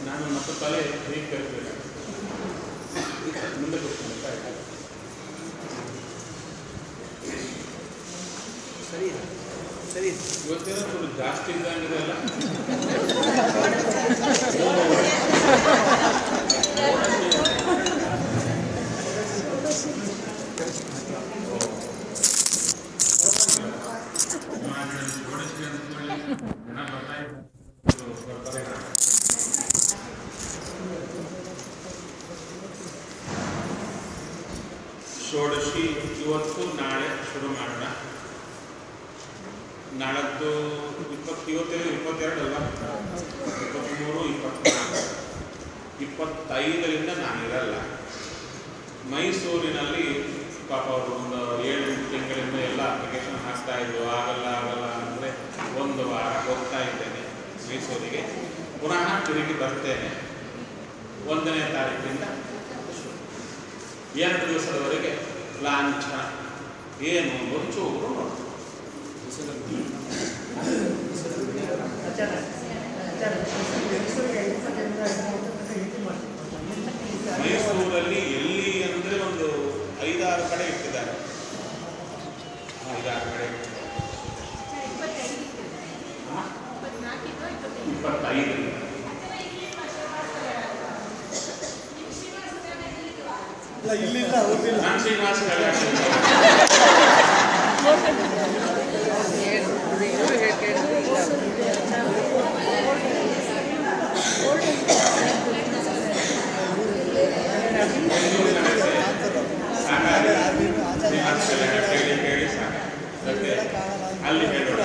ನಾನು ಮತ್ತು ತಲೆ ಹೀಗೆ ಕರಿಬೇಕು ಮುಂದೆ ಕೂತ್ಕೊಂಡು ಆಯ್ತಾ ಸರಿ ಇದೆ ಸರಿ ಇದೆ ಇವತ್ತೇನೋ ಸ್ವಲ್ಪ ಜಾಸ್ತಿ ಇದ್ದಂಗಿದೆ ಅಲ್ಲ ಜನ ಬರ್ತಾ ಇದ್ದಾರೆ. ಬರ್ತಾರೆ. ಷೋಡಶಿ ಇವತ್ತು ನಾಳೆ ಶುರು ಮಾಡೋಣ ನಾಳದ್ದು ಇಪ್ಪತ್ತು ಇವತ್ತೇನು ಇಪ್ಪತ್ತೆರಡು ಅಲ್ವಾ ಇಪ್ಪತ್ತ್ಮೂರು ಇಪ್ಪತ್ತ್ನಾಲ್ಕು ಇಪ್ಪತ್ತೈದರಿಂದ ನಾನಿರಲ್ಲ ಮೈಸೂರಿನಲ್ಲಿ ಪಾಪ ಅವರು ಒಂದು ಏಳು ಎಂಟು ತಿಂಗಳಿಂದ ಎಲ್ಲ ಅಪ್ಲಿಕೇಶನ್ ಹಾಕ್ತಾ ಇದ್ರು ಆಗಲ್ಲ ಆಗಲ್ಲ ಅಂದರೆ ಒಂದು ವಾರ ಹೋಗ್ತಾ ಇದ್ದೇನೆ ಮೈಸೂರಿಗೆ ಪುನಃ ತಿರುಗಿ ಬರ್ತೇನೆ ಒಂದನೇ ತಾರೀಕಿಂದ ಎರಡು ದಿವಸದವರೆಗೆ ಲಾಂಛನ ಏನು ಒಂಚೂರು ನೋಡಿ ಮೈಸೂರಲ್ಲಿ ಎಲ್ಲಿ ಅಂದರೆ ಒಂದು ಐದಾರು ಕಡೆ ಇಟ್ಟಿದ್ದಾರೆ ಐದಾರು ಕಡೆ ಹಾ? ಇಪ್ಪತ್ತೈದು ಇಲ್ಲ ಇಲ್ಲಿಲ್ಲ ಊರಿಲ್ಲ ನಾನು ಶ್ರೀನಿವಾಸ ಕಲ್ಯಾಣ ಸಾಕಾಗಿದೆ ಶ್ರೀನಿವಾಸ ಕಲ್ಯಾಣ ಕೇಳಿ ಕೇಳಿ ಸಾಕು ಅದಕ್ಕೆ ಅಲ್ಲಿ ಹೇಳೋಣ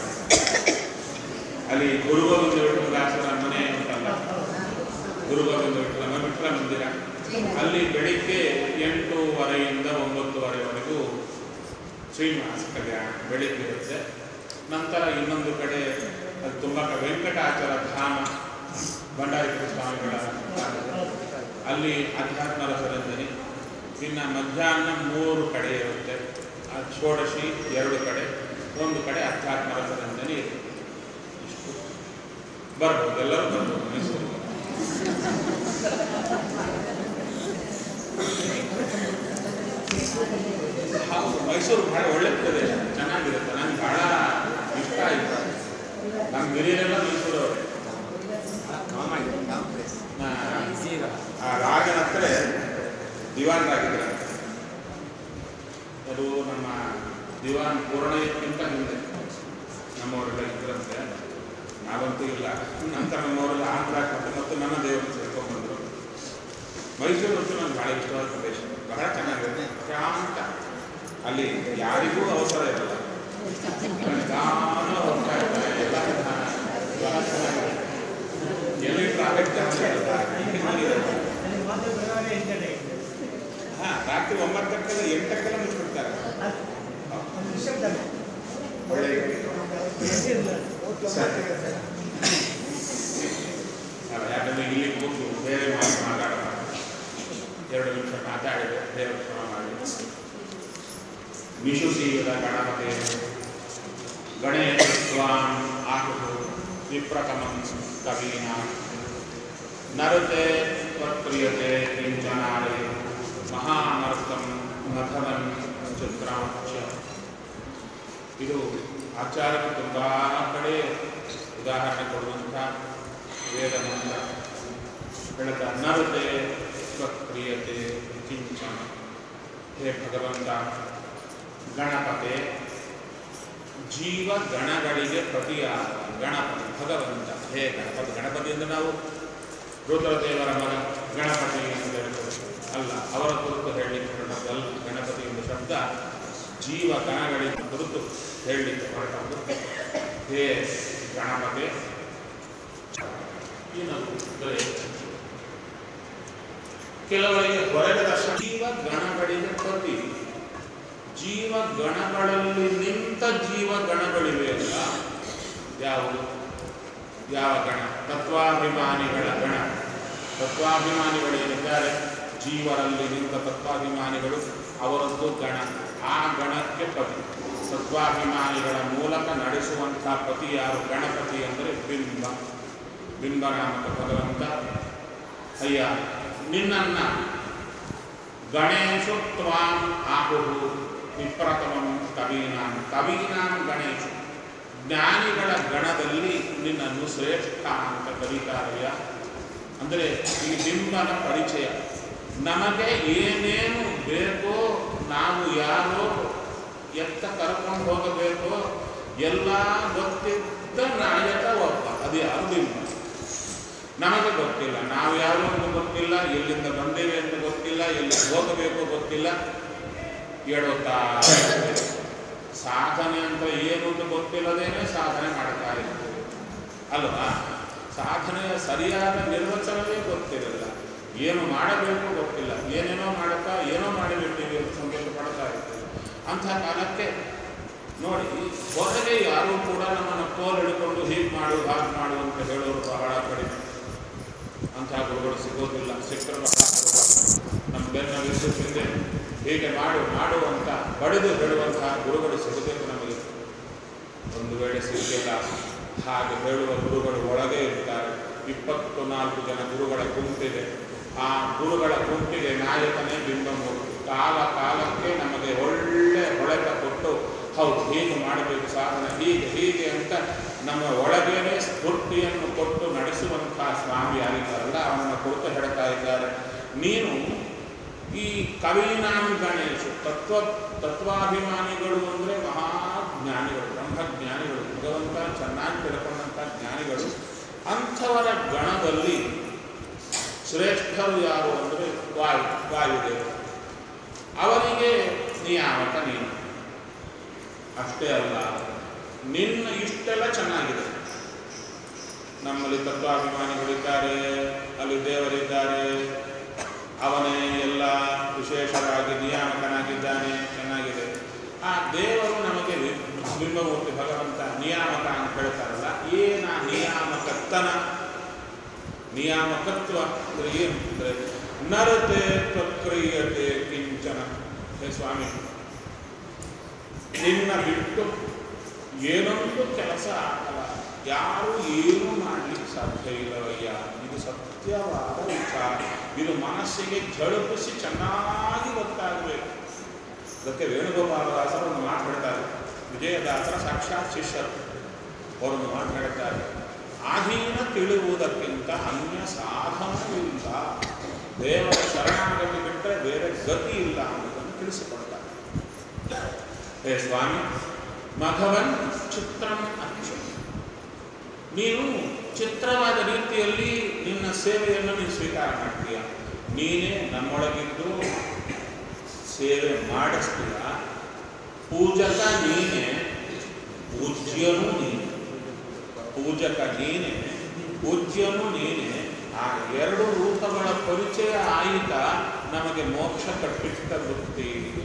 ಅಲ್ಲಿ ಗುರುಗೋವಿಂದ ವಿಠಲದಾಸರ ಮನೆ ಉಂಟಲ್ಲ ಗುರುಗೋವಿಂದ ವಿಠಲ ವಿಠಲ ಮಂದಿರ ಅಲ್ಲಿ ಬೆಳಿಗ್ಗೆ ಎಂಟೂವರೆಯಿಂದ ಒಂಬತ್ತುವರೆವರೆಗೂ ಶ್ರೀನಿವಾಸ ಕಲ್ಯಾಣ ಬೆಳಿಗ್ಗೆ ಇರುತ್ತೆ ನಂತರ ಇನ್ನೊಂದು ಕಡೆ ಅದು ತುಂಬ ವೆಂಕಟಾಚಲ ಧಾಮ ಭಂಡಾರಿ ಸ್ವಾಮಿಗಳ ಧಾಮ. ಅಲ್ಲಿ ಅಧ್ಯಾತ್ಮ ರಸರಂಜನಿ ಇನ್ನು ಮಧ್ಯಾಹ್ನ ಮೂರು ಕಡೆ ಇರುತ್ತೆ ಆ ಷೋಡಶಿ ಎರಡು ಕಡೆ ಒಂದು ಕಡೆ ಅಧ್ಯಾತ್ಮ ರಸರಂಜನಿ ಇರುತ್ತೆ ಇಷ್ಟು ಬರ್ಬೋದು ಎಲ್ಲರೂ ಬರ್ಬೋದು ಮೈಸೂರಿಗೆ ಹೌದು ಮೈಸೂರು ಬಹಳ ಒಳ್ಳೆ ಪ್ರದೇಶ ಚೆನ್ನಾಗಿರುತ್ತೆ ನನಗೆ ಬಹಳ ಇಷ್ಟ ಆಯಿತು ನಮ್ಮ ಗಿರಿಯರೆಲ್ಲ ಮೈಸೂರವರೇ ಆ ರಾಜನ ಹತ್ರ ದಿವಾನ್ರಾಗಿದ್ದಾರೆ ಅದು ನಮ್ಮ ದಿವಾನ್ ಪೂರ್ಣಯಕ್ಕಿಂತ ಹಿಂದೆ ನಮ್ಮವರೆಲ್ಲ ಇದ್ರಂತೆ ನಾವಂತೂ ಇಲ್ಲ ನಂತರ ನಮ್ಮವರೆಲ್ಲ ಆಂಧ್ರ ಮತ್ತು ಮತ್ತು ನನ್ನ ದೇವರು ಸೇರ್ಕೊಂಡ್ಬಂದರು ಮೈಸೂರು ಅಂತೂ ನನಗೆ ಬಹಳ ಇಷ್ಟವಾದ ಪ್ರದೇಶ ಬಹಳ ಚೆನ್ನಾಗಿರುತ್ತೆ ಶಾಂತ ಅಲ್ಲಿ ಯಾರಿಗೂ ಅವಸರ ಇರಲ್ಲ ನಿಧಾನ ಹೋಗ್ತಾ ಇರ್ತಾರೆ ಎಲ್ಲ ನಿಧಾನ ಬಹಳ ಚೆನ್ನಾಗಿದೆ ಎಲ್ಲಿ ಟ್ರಾಫಿಕ್ ಜಾಸ್ತಿ ಇರಲ್ಲ ಚೆನ್ನಾಗಿರುತ್ತೆ ಹಾ ರಾತ್ರಿ ಒಂಬತ್ತಕ್ಕೆಲ್ಲ ಎಂಟಕ್ಕೆಲ್ಲ ಮುಚ್ಚಿಬಿಡ್ತಾರೆ ಒಳ್ಳೆ ಸರಿ. ಅಲ್ಲ, ಯಾಕಂದ್ರೆ ಇಲ್ಲಿ ಕೂತು ಬೇರೆ ಮಾತು ಮಾತಾಡೋಣ ಎರಡು ನಿಮಿಷ ಮಾತಾಡಿದೆ ದೇವರ ಕ್ಷಮ ಮಾಡಿ ವಿಶುಸೀಯದ ಗಣಪತಿ ಗಣೇಶಸ್ವಾಂ ಆಹುತು ವಿಪ್ರಕಮಂ ಕವೀನ ನರತೆ ತ್ವತ್ಪ್ರಿಯತೆ ಕಿಂಚನಾಡೆ ಮಹಾನರ್ತಂ ಮಧವನ್ ಚಿತ್ರಾಂಶ ಇದು ಆಚಾರ್ಯರು ತುಂಬ ಕಡೆ ಉದಾಹರಣೆ ಕೊಡುವಂಥ ವೇದ ಮಂತ್ರ ಹೇಳ್ತಾ ನರತೆ ಸ್ವಕ್ರಿಯತೆ ಕಿಂಚನ ಹೇ ಭಗವಂತ ಗಣಪತೆ ಜೀವ ಗಣಗಳಿಗೆ ಪ್ರತಿಯಾದ ಗಣಪತಿ ಭಗವಂತ ಹೇ ಗಣಪತಿ ಗಣಪತಿಯಿಂದ ನಾವು ರುದ್ರದೇವರ ಮಗ ಗಣಪತಿ ಅಂತ ಹೇಳ್ಬೋದು ಅಲ್ಲ ಅವರ ಕುರಿತು ಹೇಳಲಿಕ್ಕೆ ಹೊರಟದ್ದಲ್ಲ ಗಣಪತಿ ಎಂಬ ಶಬ್ದ ಜೀವ ಗಣಗಳಿಗೆ ಕುರಿತು ಹೇಳಲಿಕ್ಕೆ ಹೊರಟದ್ದು ಹೇ ಗಣಪತಿ ಇನ್ನೊಂದು ದೊರೆಯುತ್ತೆ. ಕೆಲವರಿಗೆ ಹೊರಗೆ ದರ್ಶನ ಜೀವ ಗಣಗಳಿಗೆ ಪ್ರತಿ ಜೀವ ಗಣಗಳಲ್ಲಿ ನಿಂತ ಜೀವ ಗಣಗಳಿವೆ ಅಲ್ಲ ಯಾವುದು ಯಾವ ಗಣ ತತ್ವಾಭಿಮಾನಿಗಳ ಗಣ ತತ್ವಾಭಿಮಾನಿಗಳೇನಿದ್ದಾರೆ ಜೀವರಲ್ಲಿ ನಿಂತ ತತ್ವಾಭಿಮಾನಿಗಳು ಅವರದ್ದು ಗಣ ಆ ಗಣಕ್ಕೆ ಪತಿ ತತ್ವಾಭಿಮಾನಿಗಳ ಮೂಲಕ ನಡೆಸುವಂಥ ಪತಿ ಯಾರು ಗಣಪತಿ ಅಂದರೆ ಬಿಂಬ ಬಿಂಬನಾಮಕ ಭಗವಂತ ಅಯ್ಯ ನಿನ್ನನ್ನ ಗಣೇಶು ತ್ವಾಂ ಆಹುಹು ವಿಪ್ರತಮಂ ಕವೀನಾಂ ಕವೀನಾಂ ಗಣೇಶು ಜ್ಞಾನಿಗಳ ಗಣದಲ್ಲಿ ನಿನ್ನನ್ನು ಶ್ರೇಷ್ಠ ಅಂತ ಕರೀತಾರಯ್ಯ ಅಂದರೆ ಈ ಬಿಂಬನ ಪರಿಚಯ ನಮಗೆ ಏನೇನು ಬೇಕೋ ನಾವು ಯಾರೋ ಎತ್ತ ಕರ್ಕೊಂಡು ಹೋಗಬೇಕೋ ಎಲ್ಲ ಗೊತ್ತಿದ್ದ ನಾಯಕ ಒಬ್ಬ ಅದು ಯಾರು ಬಿಂಬ ನಮಗೆ ಗೊತ್ತಿಲ್ಲ ನಾವು ಯಾರು ಅಂತ ಗೊತ್ತಿಲ್ಲ ಎಲ್ಲಿಂದ ಬಂದೇವೆ ಅಂತ ಗೊತ್ತಿಲ್ಲ ಎಲ್ಲಿ ಹೋಗಬೇಕು ಗೊತ್ತಿಲ್ಲ ಹೇಳುತ್ತಾ ಇರ್ತೇವೆ. ಸಾಧನೆ ಅಂತ ಏನು ಅಂತ ಗೊತ್ತಿಲ್ಲದೇನೆ ಸಾಧನೆ ಮಾಡ್ತಾ ಇರ್ತೇವೆ ಅಲ್ವಾ ಸಾಧನೆಯ ಸರಿಯಾದ ನಿರ್ವಚನವೇ ಗೊತ್ತಿರಲ್ಲ ಏನು ಮಾಡಬೇಕು ಗೊತ್ತಿಲ್ಲ ಏನೇನೋ ಮಾಡುತ್ತಾ ಏನೋ ಮಾಡಿಬಿಟ್ಟಿವಿ ಅಂತ ಸಂತೋಷ ಪಡ್ತಾ ಇರ್ತೇವೆ ಅಂಥ ಕಾಲಕ್ಕೆ ನೋಡಿ ಹೊರಗೆ ಯಾರೂ ಕೂಡ ನಮ್ಮನ್ನು ತೋಲ್ ಹಿಡ್ಕೊಂಡು ಹೀಗೆ ಮಾಡು ಹಾಗೆ ಮಾಡು ಅಂತ ಹೇಳೋರು ಬಹಳ ಕಡಿಮೆ ಅಂಥ ಗುರುಗಳು ಸಿಗೋದಿಲ್ಲ ಸಿಕ್ಕರು ಬಹಳ ಅಪರೂಪ. ನಮ್ಮ ಬೆನ್ನ ವಿದ್ಯುತ್ ಹಿಂದೆ ಹೀಗೆ ಮಾಡು ಮಾಡು ಅಂತ ಬಡಿದು ಹೇಳುವಂತಹ ಗುರುಗಳು ಸಿಗಬೇಕು ನಮಗೆ ಒಂದು ವೇಳೆ ಸಿಕ್ಕಿಲ್ಲ ಹಾಗೆ ಹೇಳುವ ಗುರುಗಳು ಒಳಗೆ ಇರ್ತಾರೆ ಇಪ್ಪತ್ತು ನಾಲ್ಕು ಜನ ಗುರುಗಳ ಗುಂಪಿದೆ ಆ ಗುರುಗಳ ಗುಂಪಿಗೆ ನಾಯಕನೇ ಬಿಂಬಮೂರ್ತಿ ಕಾಲ ಕಾಲಕ್ಕೆ ನಮಗೆ ಒಳ್ಳೆ ಹೊಳೆತ ಕೊಟ್ಟು ಹೌದು ಹೀಗೆ ಮಾಡಬೇಕು ಸಾಧನ ಹೀಗೆ ಹೀಗೆ ಅಂತ ನಮ್ಮ ಒಳಗೇನೆ ಸ್ಫೂರ್ತಿಯನ್ನು ಕೊಟ್ಟು ನಡೆಸುವಂತಹ ಸ್ವಾಮಿ ಆಗಿದ್ದಾರಲ್ಲ ಅವನನ್ನು ಕುರಿತು ಹೇಳ್ತಾ ಇದ್ದಾರೆ ನೀನು ಈ ಕವೀನಾಂ ಗಣೇಶು ತತ್ವ ತತ್ವಾಭಿಮಾನಿಗಳು ಅಂದರೆ ಮಹಾಜ್ಞಾನಿಗಳು ಬ್ರಹ್ಮಜ್ಞಾನಿಗಳು ಭಗವಂತ ಚೆನ್ನಾಗಿ ತಿಳ್ಕೊಂಡಂಥ ಜ್ಞಾನಿಗಳು ಅಂಥವರ ಗಣದಲ್ಲಿ ಶ್ರೇಷ್ಠರು ಯಾರು ಅಂದರೆ ವಾಯು ವಾಯುದೇವರು ಅವನಿಗೆ ನಿಯಾಮಕ ನೀನು ಅಷ್ಟೇ ಅಲ್ಲ ನಿನ್ನ ಇಷ್ಟೆಲ್ಲ ಚೆನ್ನಾಗಿದೆ ನಮ್ಮಲ್ಲಿ ತತ್ವಾಭಿಮಾನಿಗಳಿದ್ದಾರೆ ಅಲ್ಲಿ ದೇವರಿದ್ದಾರೆ ಅವನೇ ಎಲ್ಲ ವಿಶೇಷವಾಗಿ ನಿಯಾಮಕನಾಗಿದ್ದಾನೆ ಚೆನ್ನಾಗಿದೆ ಆ ದೇವರು ನಮಗೆ ವಿ- ಬಿಂಬಮೂರ್ತಿ ಭಗವಂತ ನಿಯಾಮಕ ಅಂತ ಹೇಳ್ತಾರಲ್ಲ ಏನ ನಿಯಾಮಕತ್ತನ ನಿಯಾಮಕತ್ವ ಅಂದರೆ ಏನು ಅಂದರೆ ನರತೆ ಪ್ರಕ್ರಿಯತೆ ಕಿಂಚನ ಹೇ ಸ್ವಾಮಿ ನಿನ್ನ ಬಿಟ್ಟು ಏನೊಂದು ಕೆಲಸ ಆಗಲ್ಲ ಯಾರು ಏನೂ ಮಾಡಲಿಕ್ಕೆ ಸಾಧ್ಯ ಇಲ್ಲವಯ್ಯ ಇದು ಸತ್ಯವಾದ ವಿಚಾರ ಇದು ಮನಸ್ಸಿಗೆ ಝಳಪಿಸಿ ಚೆನ್ನಾಗಿ ಗೊತ್ತಾಗಬೇಕು ಅದಕ್ಕೆ ವೇಣುಗೋಪಾಲದಾಸರು ಒಂದು ಮಾತು ಹೇಳ್ತಾರೆ ವಿಜಯದಾಸರ ಸಾಕ್ಷಾತ್ ಶಿಷ್ಯರು ಅವರೊಂದು ಮಾತು ಹೇಳ್ತಾರೆ ಆಧೀನ ತಿಳಿಯುವುದಕ್ಕಿಂತ ಅನ್ಯ ಸಾಧನವಿಲ್ಲ ದೇವರ ಶರಣಾಗತಿ ಬಿಟ್ಟರೆ ಬೇರೆ ಗತಿ ಇಲ್ಲ ಅನ್ನೋದನ್ನು ತಿಳಿಸಿಕೊಡ್ತಾರೆ ಹೇ ಸ್ವಾಮಿ ಮಘವನ್ ಚಿತ್ರಂ ಅಚ್ಚು ನೀನು ಚಿತ್ರವಾದ ರೀತಿಯಲ್ಲಿ ನಿನ್ನ ಸೇವೆಯನ್ನು ನೀನು ಸ್ವೀಕಾರ ಮಾಡ್ತೀಯ ನೀನೇ ನಮ್ಮೊಳಗಿದ್ದು ಸೇವೆ ಮಾಡಿಸ್ತೀಯ ಪೂಜಕ ನೀನೇ ಪೂಜ್ಯನೂ ನೀನೆ ಪೂಜಕ ನೀನೆ ಪೂಜ್ಯನೂ ನೀನೆ ಆ ಎರಡು ರೂಪಗಳ ಪರಿಚಯ ಆಯಿತ ನಮಗೆ ಮೋಕ್ಷ ಕಟ್ಟಿಟ್ಟ ವೃತ್ತಿ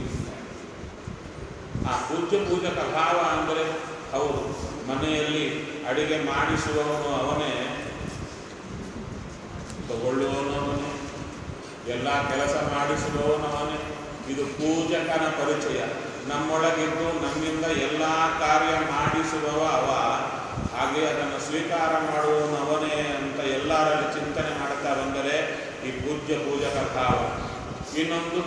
ಆ ಪೂಜ್ಯ ಪೂಜಕ ಭಾವ ಅಂದರೆ ಹೌದು ಮನೆಯಲ್ಲಿ ಅಡಿಗೆ ಮಾಡಿಸುವವನು ಅವನೇ ತಗೊಳ್ಳುವವನು ಅವನೇ ಎಲ್ಲ ಕೆಲಸ ಮಾಡಿಸುವವನು ಅವನೇ ಇದು ಪೂಜಕನ ಪರಿಚಯ ನಮ್ಮೊಳಗಿದ್ದು ನಮ್ಮಿಂದ ಎಲ್ಲ ಕಾರ್ಯ ಮಾಡಿಸುವವ ಅವ ಹಾಗೆ ಅದನ್ನು ಸ್ವೀಕಾರ ಮಾಡುವವನು ಅವನೇ ಅಂತ ಎಲ್ಲರಲ್ಲಿ ಚಿಂತನೆ ಮಾಡ್ತಾ ಬಂದರೆ ಈ ಪೂಜ್ಯ ಪೂಜಕ ಭಾವ ಇನ್ನೊಂದು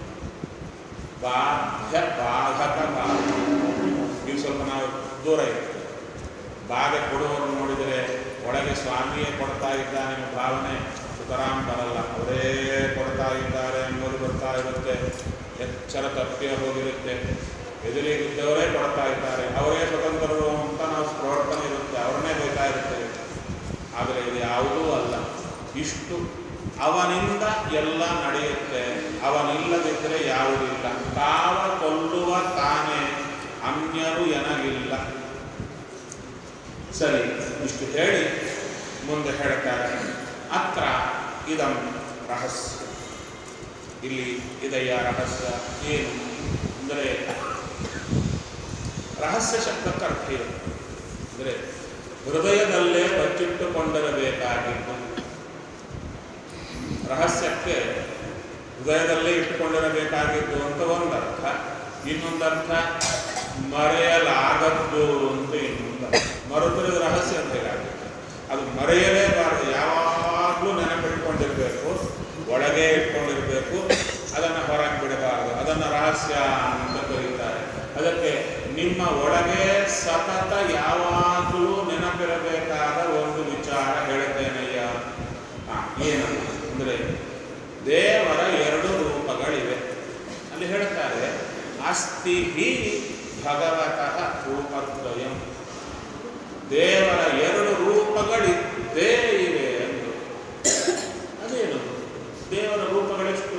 ಬಾಧ್ಯ ಬಾಧಕ ಭಾವ ಇದು ಸ್ವಲ್ಪ ನಾವು ದೂರ ಇರ್ತೇವೆ ಬಾಧೆ ಕೊಡುವವರು ನೋಡಿದರೆ ಒಳಗೆ ಸ್ವಾಮಿಯೇ ಕೊಡ್ತಾ ಇದ್ದಾನೆ ಎಂಬ ಭಾವನೆ ಸುತರಾಮ್ ಬರಲ್ಲ ಅವರೇ ಕೊಡ್ತಾ ಇದ್ದಾರೆ ಎಂಬುದು ಬರ್ತಾ ಇರುತ್ತೆ ಎಚ್ಚರ ತಪ್ಪಿಯ ಹೋಗಿರುತ್ತೆ ಎದುರಿಗಿದ್ದವರೇ ಕೊಡ್ತಾ ಇದ್ದಾರೆ ಅವರೇ ಸ್ವತಂತ್ರರು ಅಂತ ನಾವು ಪ್ರವರ್ತನೆ ಇರುತ್ತೆ ಅವರನ್ನೇ ಬೈತಾ ಇರ್ತೇವೆ ಆದರೆ ಇದು ಯಾವುದೂ ಅಲ್ಲ ಇಷ್ಟು ಅವನಿಂದ ಎಲ್ಲ ನಡೆಯುತ್ತೆ ಅವನಿಲ್ಲದಿದ್ದರೆ ಯಾವುದಿಲ್ಲ ತಾವ ಕೊಲ್ಲುವ ತಾನೇ ಅನ್ಯರು ಎನಗಿಲ್ಲ ಸರಿ ಇಷ್ಟು ಹೇಳಿ ಮುಂದೆ ಹೇಳ್ತಾರೆ ಅತ್ರ ಇದಂ ರಹಸ್ಯ ಇಲ್ಲಿ ಇದೆಯ ರಹಸ್ಯ ಏನು ಅಂದರೆ ರಹಸ್ಯ ಶಬ್ದಕ್ಕೆ ಅರ್ಥ ಇದೆ ಅಂದರೆ ಹೃದಯದಲ್ಲೇ ಬಚ್ಚಿಟ್ಟುಕೊಂಡಿರಬೇಕಾಗಿದ್ದು ರಹಸ್ಯಕ್ಕೆ ಹೃದಯದಲ್ಲೇ ಇಟ್ಟುಕೊಂಡಿರಬೇಕಾಗಿದ್ದು ಅಂತ ಒಂದರ್ಥ ಇನ್ನೊಂದರ್ಥ ಮರೆಯಲಾಗದ್ದು ಅಂತ ಇನ್ನೊಂದು ಮರೆತರೆ ರಹಸ್ಯ ಅಂತ ಹೇಗಾಗುತ್ತೆ ಅದು ಮರೆಯಲೇಬಾರದು ಇರಬೇಕು ಒಳಗೆ ಇಟ್ಕೊಂಡಿರಬೇಕು ಅದನ್ನು ಹೊರಗೆ ಬಿಡಬಾರದು ಅದನ್ನು ರಹಸ್ಯ ಅಂತ ಕರೀತಾರೆ ಅದಕ್ಕೆ ನಿಮ್ಮ ಒಳಗೆ ಸತತ ಯಾವಾಗಲೂ ನೆನಪಿರಬೇಕಾದ ಒಂದು ವಿಚಾರ ಹೇಳ್ತೇನಯ್ಯ ಹಾ, ಏನಲ್ಲ ಅಂದರೆ ದೇವರ ಎರಡು ರೂಪಗಳಿವೆ ಅಲ್ಲಿ ಹೇಳ್ತಾರೆ ಅಸ್ತಿ ಹಿ ಭಗವತಃ ರೂಪದ್ವಯಂ ದೇವರ ಎರಡು ರೂಪಗಳಿದ್ದೇ ಇವೆ ಎಂದು ಅದೇನು ದೇವರ ರೂಪಗಳೆಷ್ಟು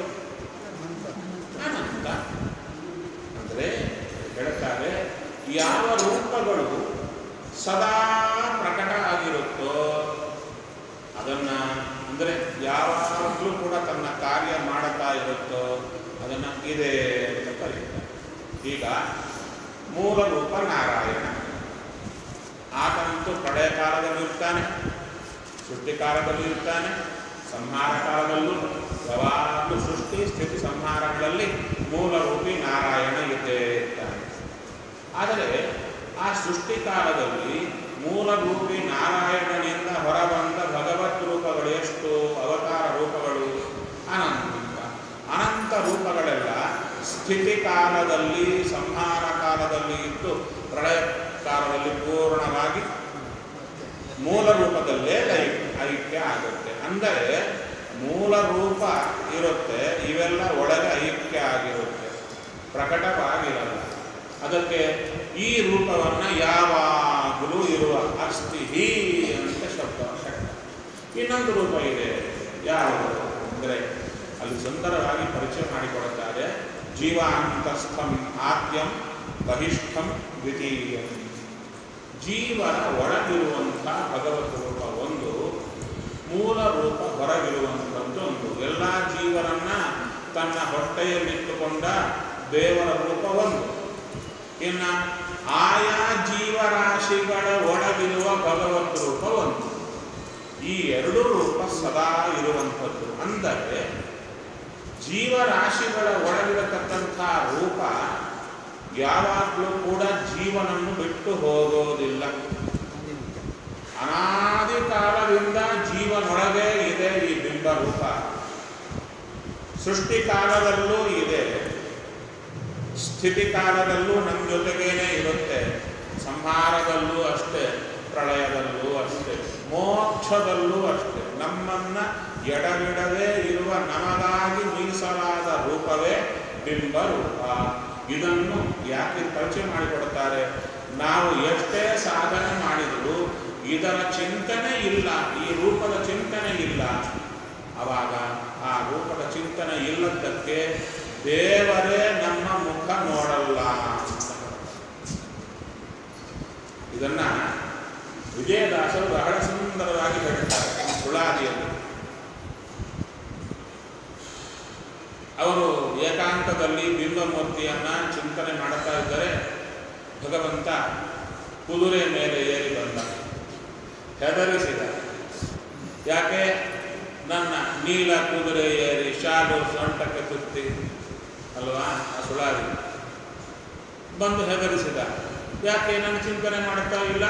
ಅನಂತ ಅಂದರೆ ಹೇಳ್ತಾರೆ ಯಾವ ರೂಪಗಳು ಸದಾ ಪ್ರಕಟ ಆಗಿರುತ್ತೋ ಅದನ್ನ ಅಂದರೆ ಯಾವಾಗಲೂ ಕೂಡ ತನ್ನ ಕಾರ್ಯ ಮಾಡುತ್ತಾ ಇರುತ್ತೋ ಅದನ್ನ ಇದೆ ಅಂತ ಕರೀತಾರೆ ಈಗ ಮೂಲ ರೂಪ ನಾರಾಯಣ ಆತನಂತೂ ಪ್ರಳಯ ಕಾಲದಲ್ಲಿ ಇರ್ತಾನೆ ಸೃಷ್ಟಿ ಕಾಲದಲ್ಲಿ ಇರ್ತಾನೆ ಸಂಹಾರ ಕಾಲದಲ್ಲೂ ಯಾವಾಗಲೂ ಸೃಷ್ಟಿ ಸ್ಥಿತಿ ಸಂಹಾರಗಳಲ್ಲಿ ಮೂಲ ರೂಪಿ ನಾರಾಯಣ ಇದ್ದೇ ಇರ್ತಾನೆ ಆದರೆ ಆ ಸೃಷ್ಟಿ ಕಾಲದಲ್ಲಿ ಮೂಲ ರೂಪಿ ನಾರಾಯಣನಿಂದ ಹೊರಬಂದ ಭಗವತ್ ರೂಪಗಳು ಎಷ್ಟು ಅವತಾರ ರೂಪಗಳು ಅನಂತ ಅನಂತ ರೂಪಗಳೆಲ್ಲ ಸ್ಥಿತಿ ಕಾಲದಲ್ಲಿ ಸಂಹಾರ ಕಾಲದಲ್ಲಿ ಇದ್ದು ಪ್ರಳಯ ಕಾಲದಲ್ಲಿ ಪೂರ್ಣವಾಗಿ ಮೂಲ ರೂಪದಲ್ಲೇ ಲೈ- ಐಕ್ಯ ಆಗುತ್ತೆ ಅಂದರೆ ಮೂಲ ರೂಪ ಇರುತ್ತೆ ಇವೆಲ್ಲ ಒಳಗೆ ಐಕ್ಯ ಆಗಿರುತ್ತೆ ಪ್ರಕಟವಾಗಿರಲ್ಲ ಅದಕ್ಕೆ ಈ ರೂಪವನ್ನು ಯಾವಾಗಲೂ ಇರುವ ಅಸ್ಥಿ ಹೀ ಅಂತ ಶಬ್ದ ಶಬ್ದ ಇನ್ನೊಂದು ರೂಪ ಇದೆ ಯಾವುದು ಅಂದರೆ ಅಲ್ಲಿ ಸುಂದರವಾಗಿ ಪರಿಚಯ ಮಾಡಿಕೊಡುತ್ತಾರೆ ಜೀವಾಂತಸ್ಥಂ ಆದ್ಯಂ ಬಹಿಷ್ಠಂ ದ್ವಿತೀಯಂ ಜೀವನ ಒಳಗಿರುವಂಥ ಭಗವತ್ ರೂಪ ಒಂದು ಮೂಲ ರೂಪ ಹೊರಗಿರುವಂಥದ್ದು ಒಂದು ಎಲ್ಲ ಜೀವನನ್ನ ತನ್ನ ಹೊಟ್ಟೆಯಲ್ಲಿಟ್ಟುಕೊಂಡ ದೇವರ ರೂಪ ಒಂದು ಇನ್ನು ಆಯಾ ಜೀವರಾಶಿಗಳ ಒಳಗಿರುವ ಭಗವತ್ ರೂಪ ಒಂದು ಈ ಎರಡು ರೂಪ ಸದಾ ಇರುವಂಥದ್ದು ಅಂದರೆ ಜೀವರಾಶಿಗಳ ಒಳಗಿರತಕ್ಕಂಥ ರೂಪ ಯಾವಾಗಲೂ ಕೂಡ ಜೀವನನ್ನು ಬಿಟ್ಟು ಹೋಗೋದಿಲ್ಲ ಅನಾದಿ ಕಾಲದಿಂದ ಜೀವನೊಳಗೆ ಇದೆ ಈ ಬಿಂಬ ರೂಪ ಸೃಷ್ಟಿ ಕಾಲದಲ್ಲೂ ಇದೆ ಸ್ಥಿತಿ ಕಾಲದಲ್ಲೂ ನಮ್ಮ ಜೊತೆಗೇನೆ ಇರುತ್ತೆ ಸಂಹಾರದಲ್ಲೂ ಅಷ್ಟೇ ಪ್ರಳಯದಲ್ಲೂ ಅಷ್ಟೇ ಮೋಕ್ಷದಲ್ಲೂ ಅಷ್ಟೇ ನಮ್ಮನ್ನ ಎಡಬಿಡದೆ ಇರುವ ನಮಗಾಗಿ ಮೀಸಲಾದ ರೂಪವೇ ಬಿಂಬ ರೂಪ ಇದನ್ನು ಯಾಕೆ ಪರಿಚಯ ಮಾಡಿಕೊಡುತ್ತಾರೆ ನಾವು ಎಷ್ಟೇ ಸಾಧನೆ ಮಾಡಿದರೂ ಇದರ ಚಿಂತನೆ ಇಲ್ಲ ಈ ರೂಪದ ಚಿಂತನೆ ಇಲ್ಲ ಆವಾಗ ಆ ರೂಪದ ಚಿಂತನೆ ಇಲ್ಲದಕ್ಕೆ ದೇವರೇ ನಮ್ಮ ಮುಖ ನೋಡಲ್ಲ ಅಂತ ಇದನ್ನ ವಿಜಯದಾಸರು ಬಹಳ ಸುಂದರವಾಗಿ ಹೇಳ್ತಾರೆ ಸುಳಾದಿಯಲ್ಲಿ ಅವರು ಏಕಾಂತದಲ್ಲಿ ಬಿಂಬಮೂರ್ತಿಯನ್ನ ಚಿಂತನೆ ಮಾಡುತ್ತಾ ಇದ್ದರೆ ಭಗವಂತ ಕುದುರೆ ಮೇಲೆ ಏರಿ ಬಂದ ಹೆದರಿಸಿದ ಯಾಕೆ ನನ್ನ ನೀಲ ಕುದುರೆ ಏರಿ ಶಾಲು ಸೊಂಟಕ್ಕೆ ಸುತ್ತಿ ಅಲ್ವಾ ಆ ಸುಳಾದಿ ಬಂದು ಹೆದರಿಸಿದ ಯಾಕೆ ನನ್ನ ಚಿಂತನೆ ಮಾಡುತ್ತಾ ಇಲ್ಲ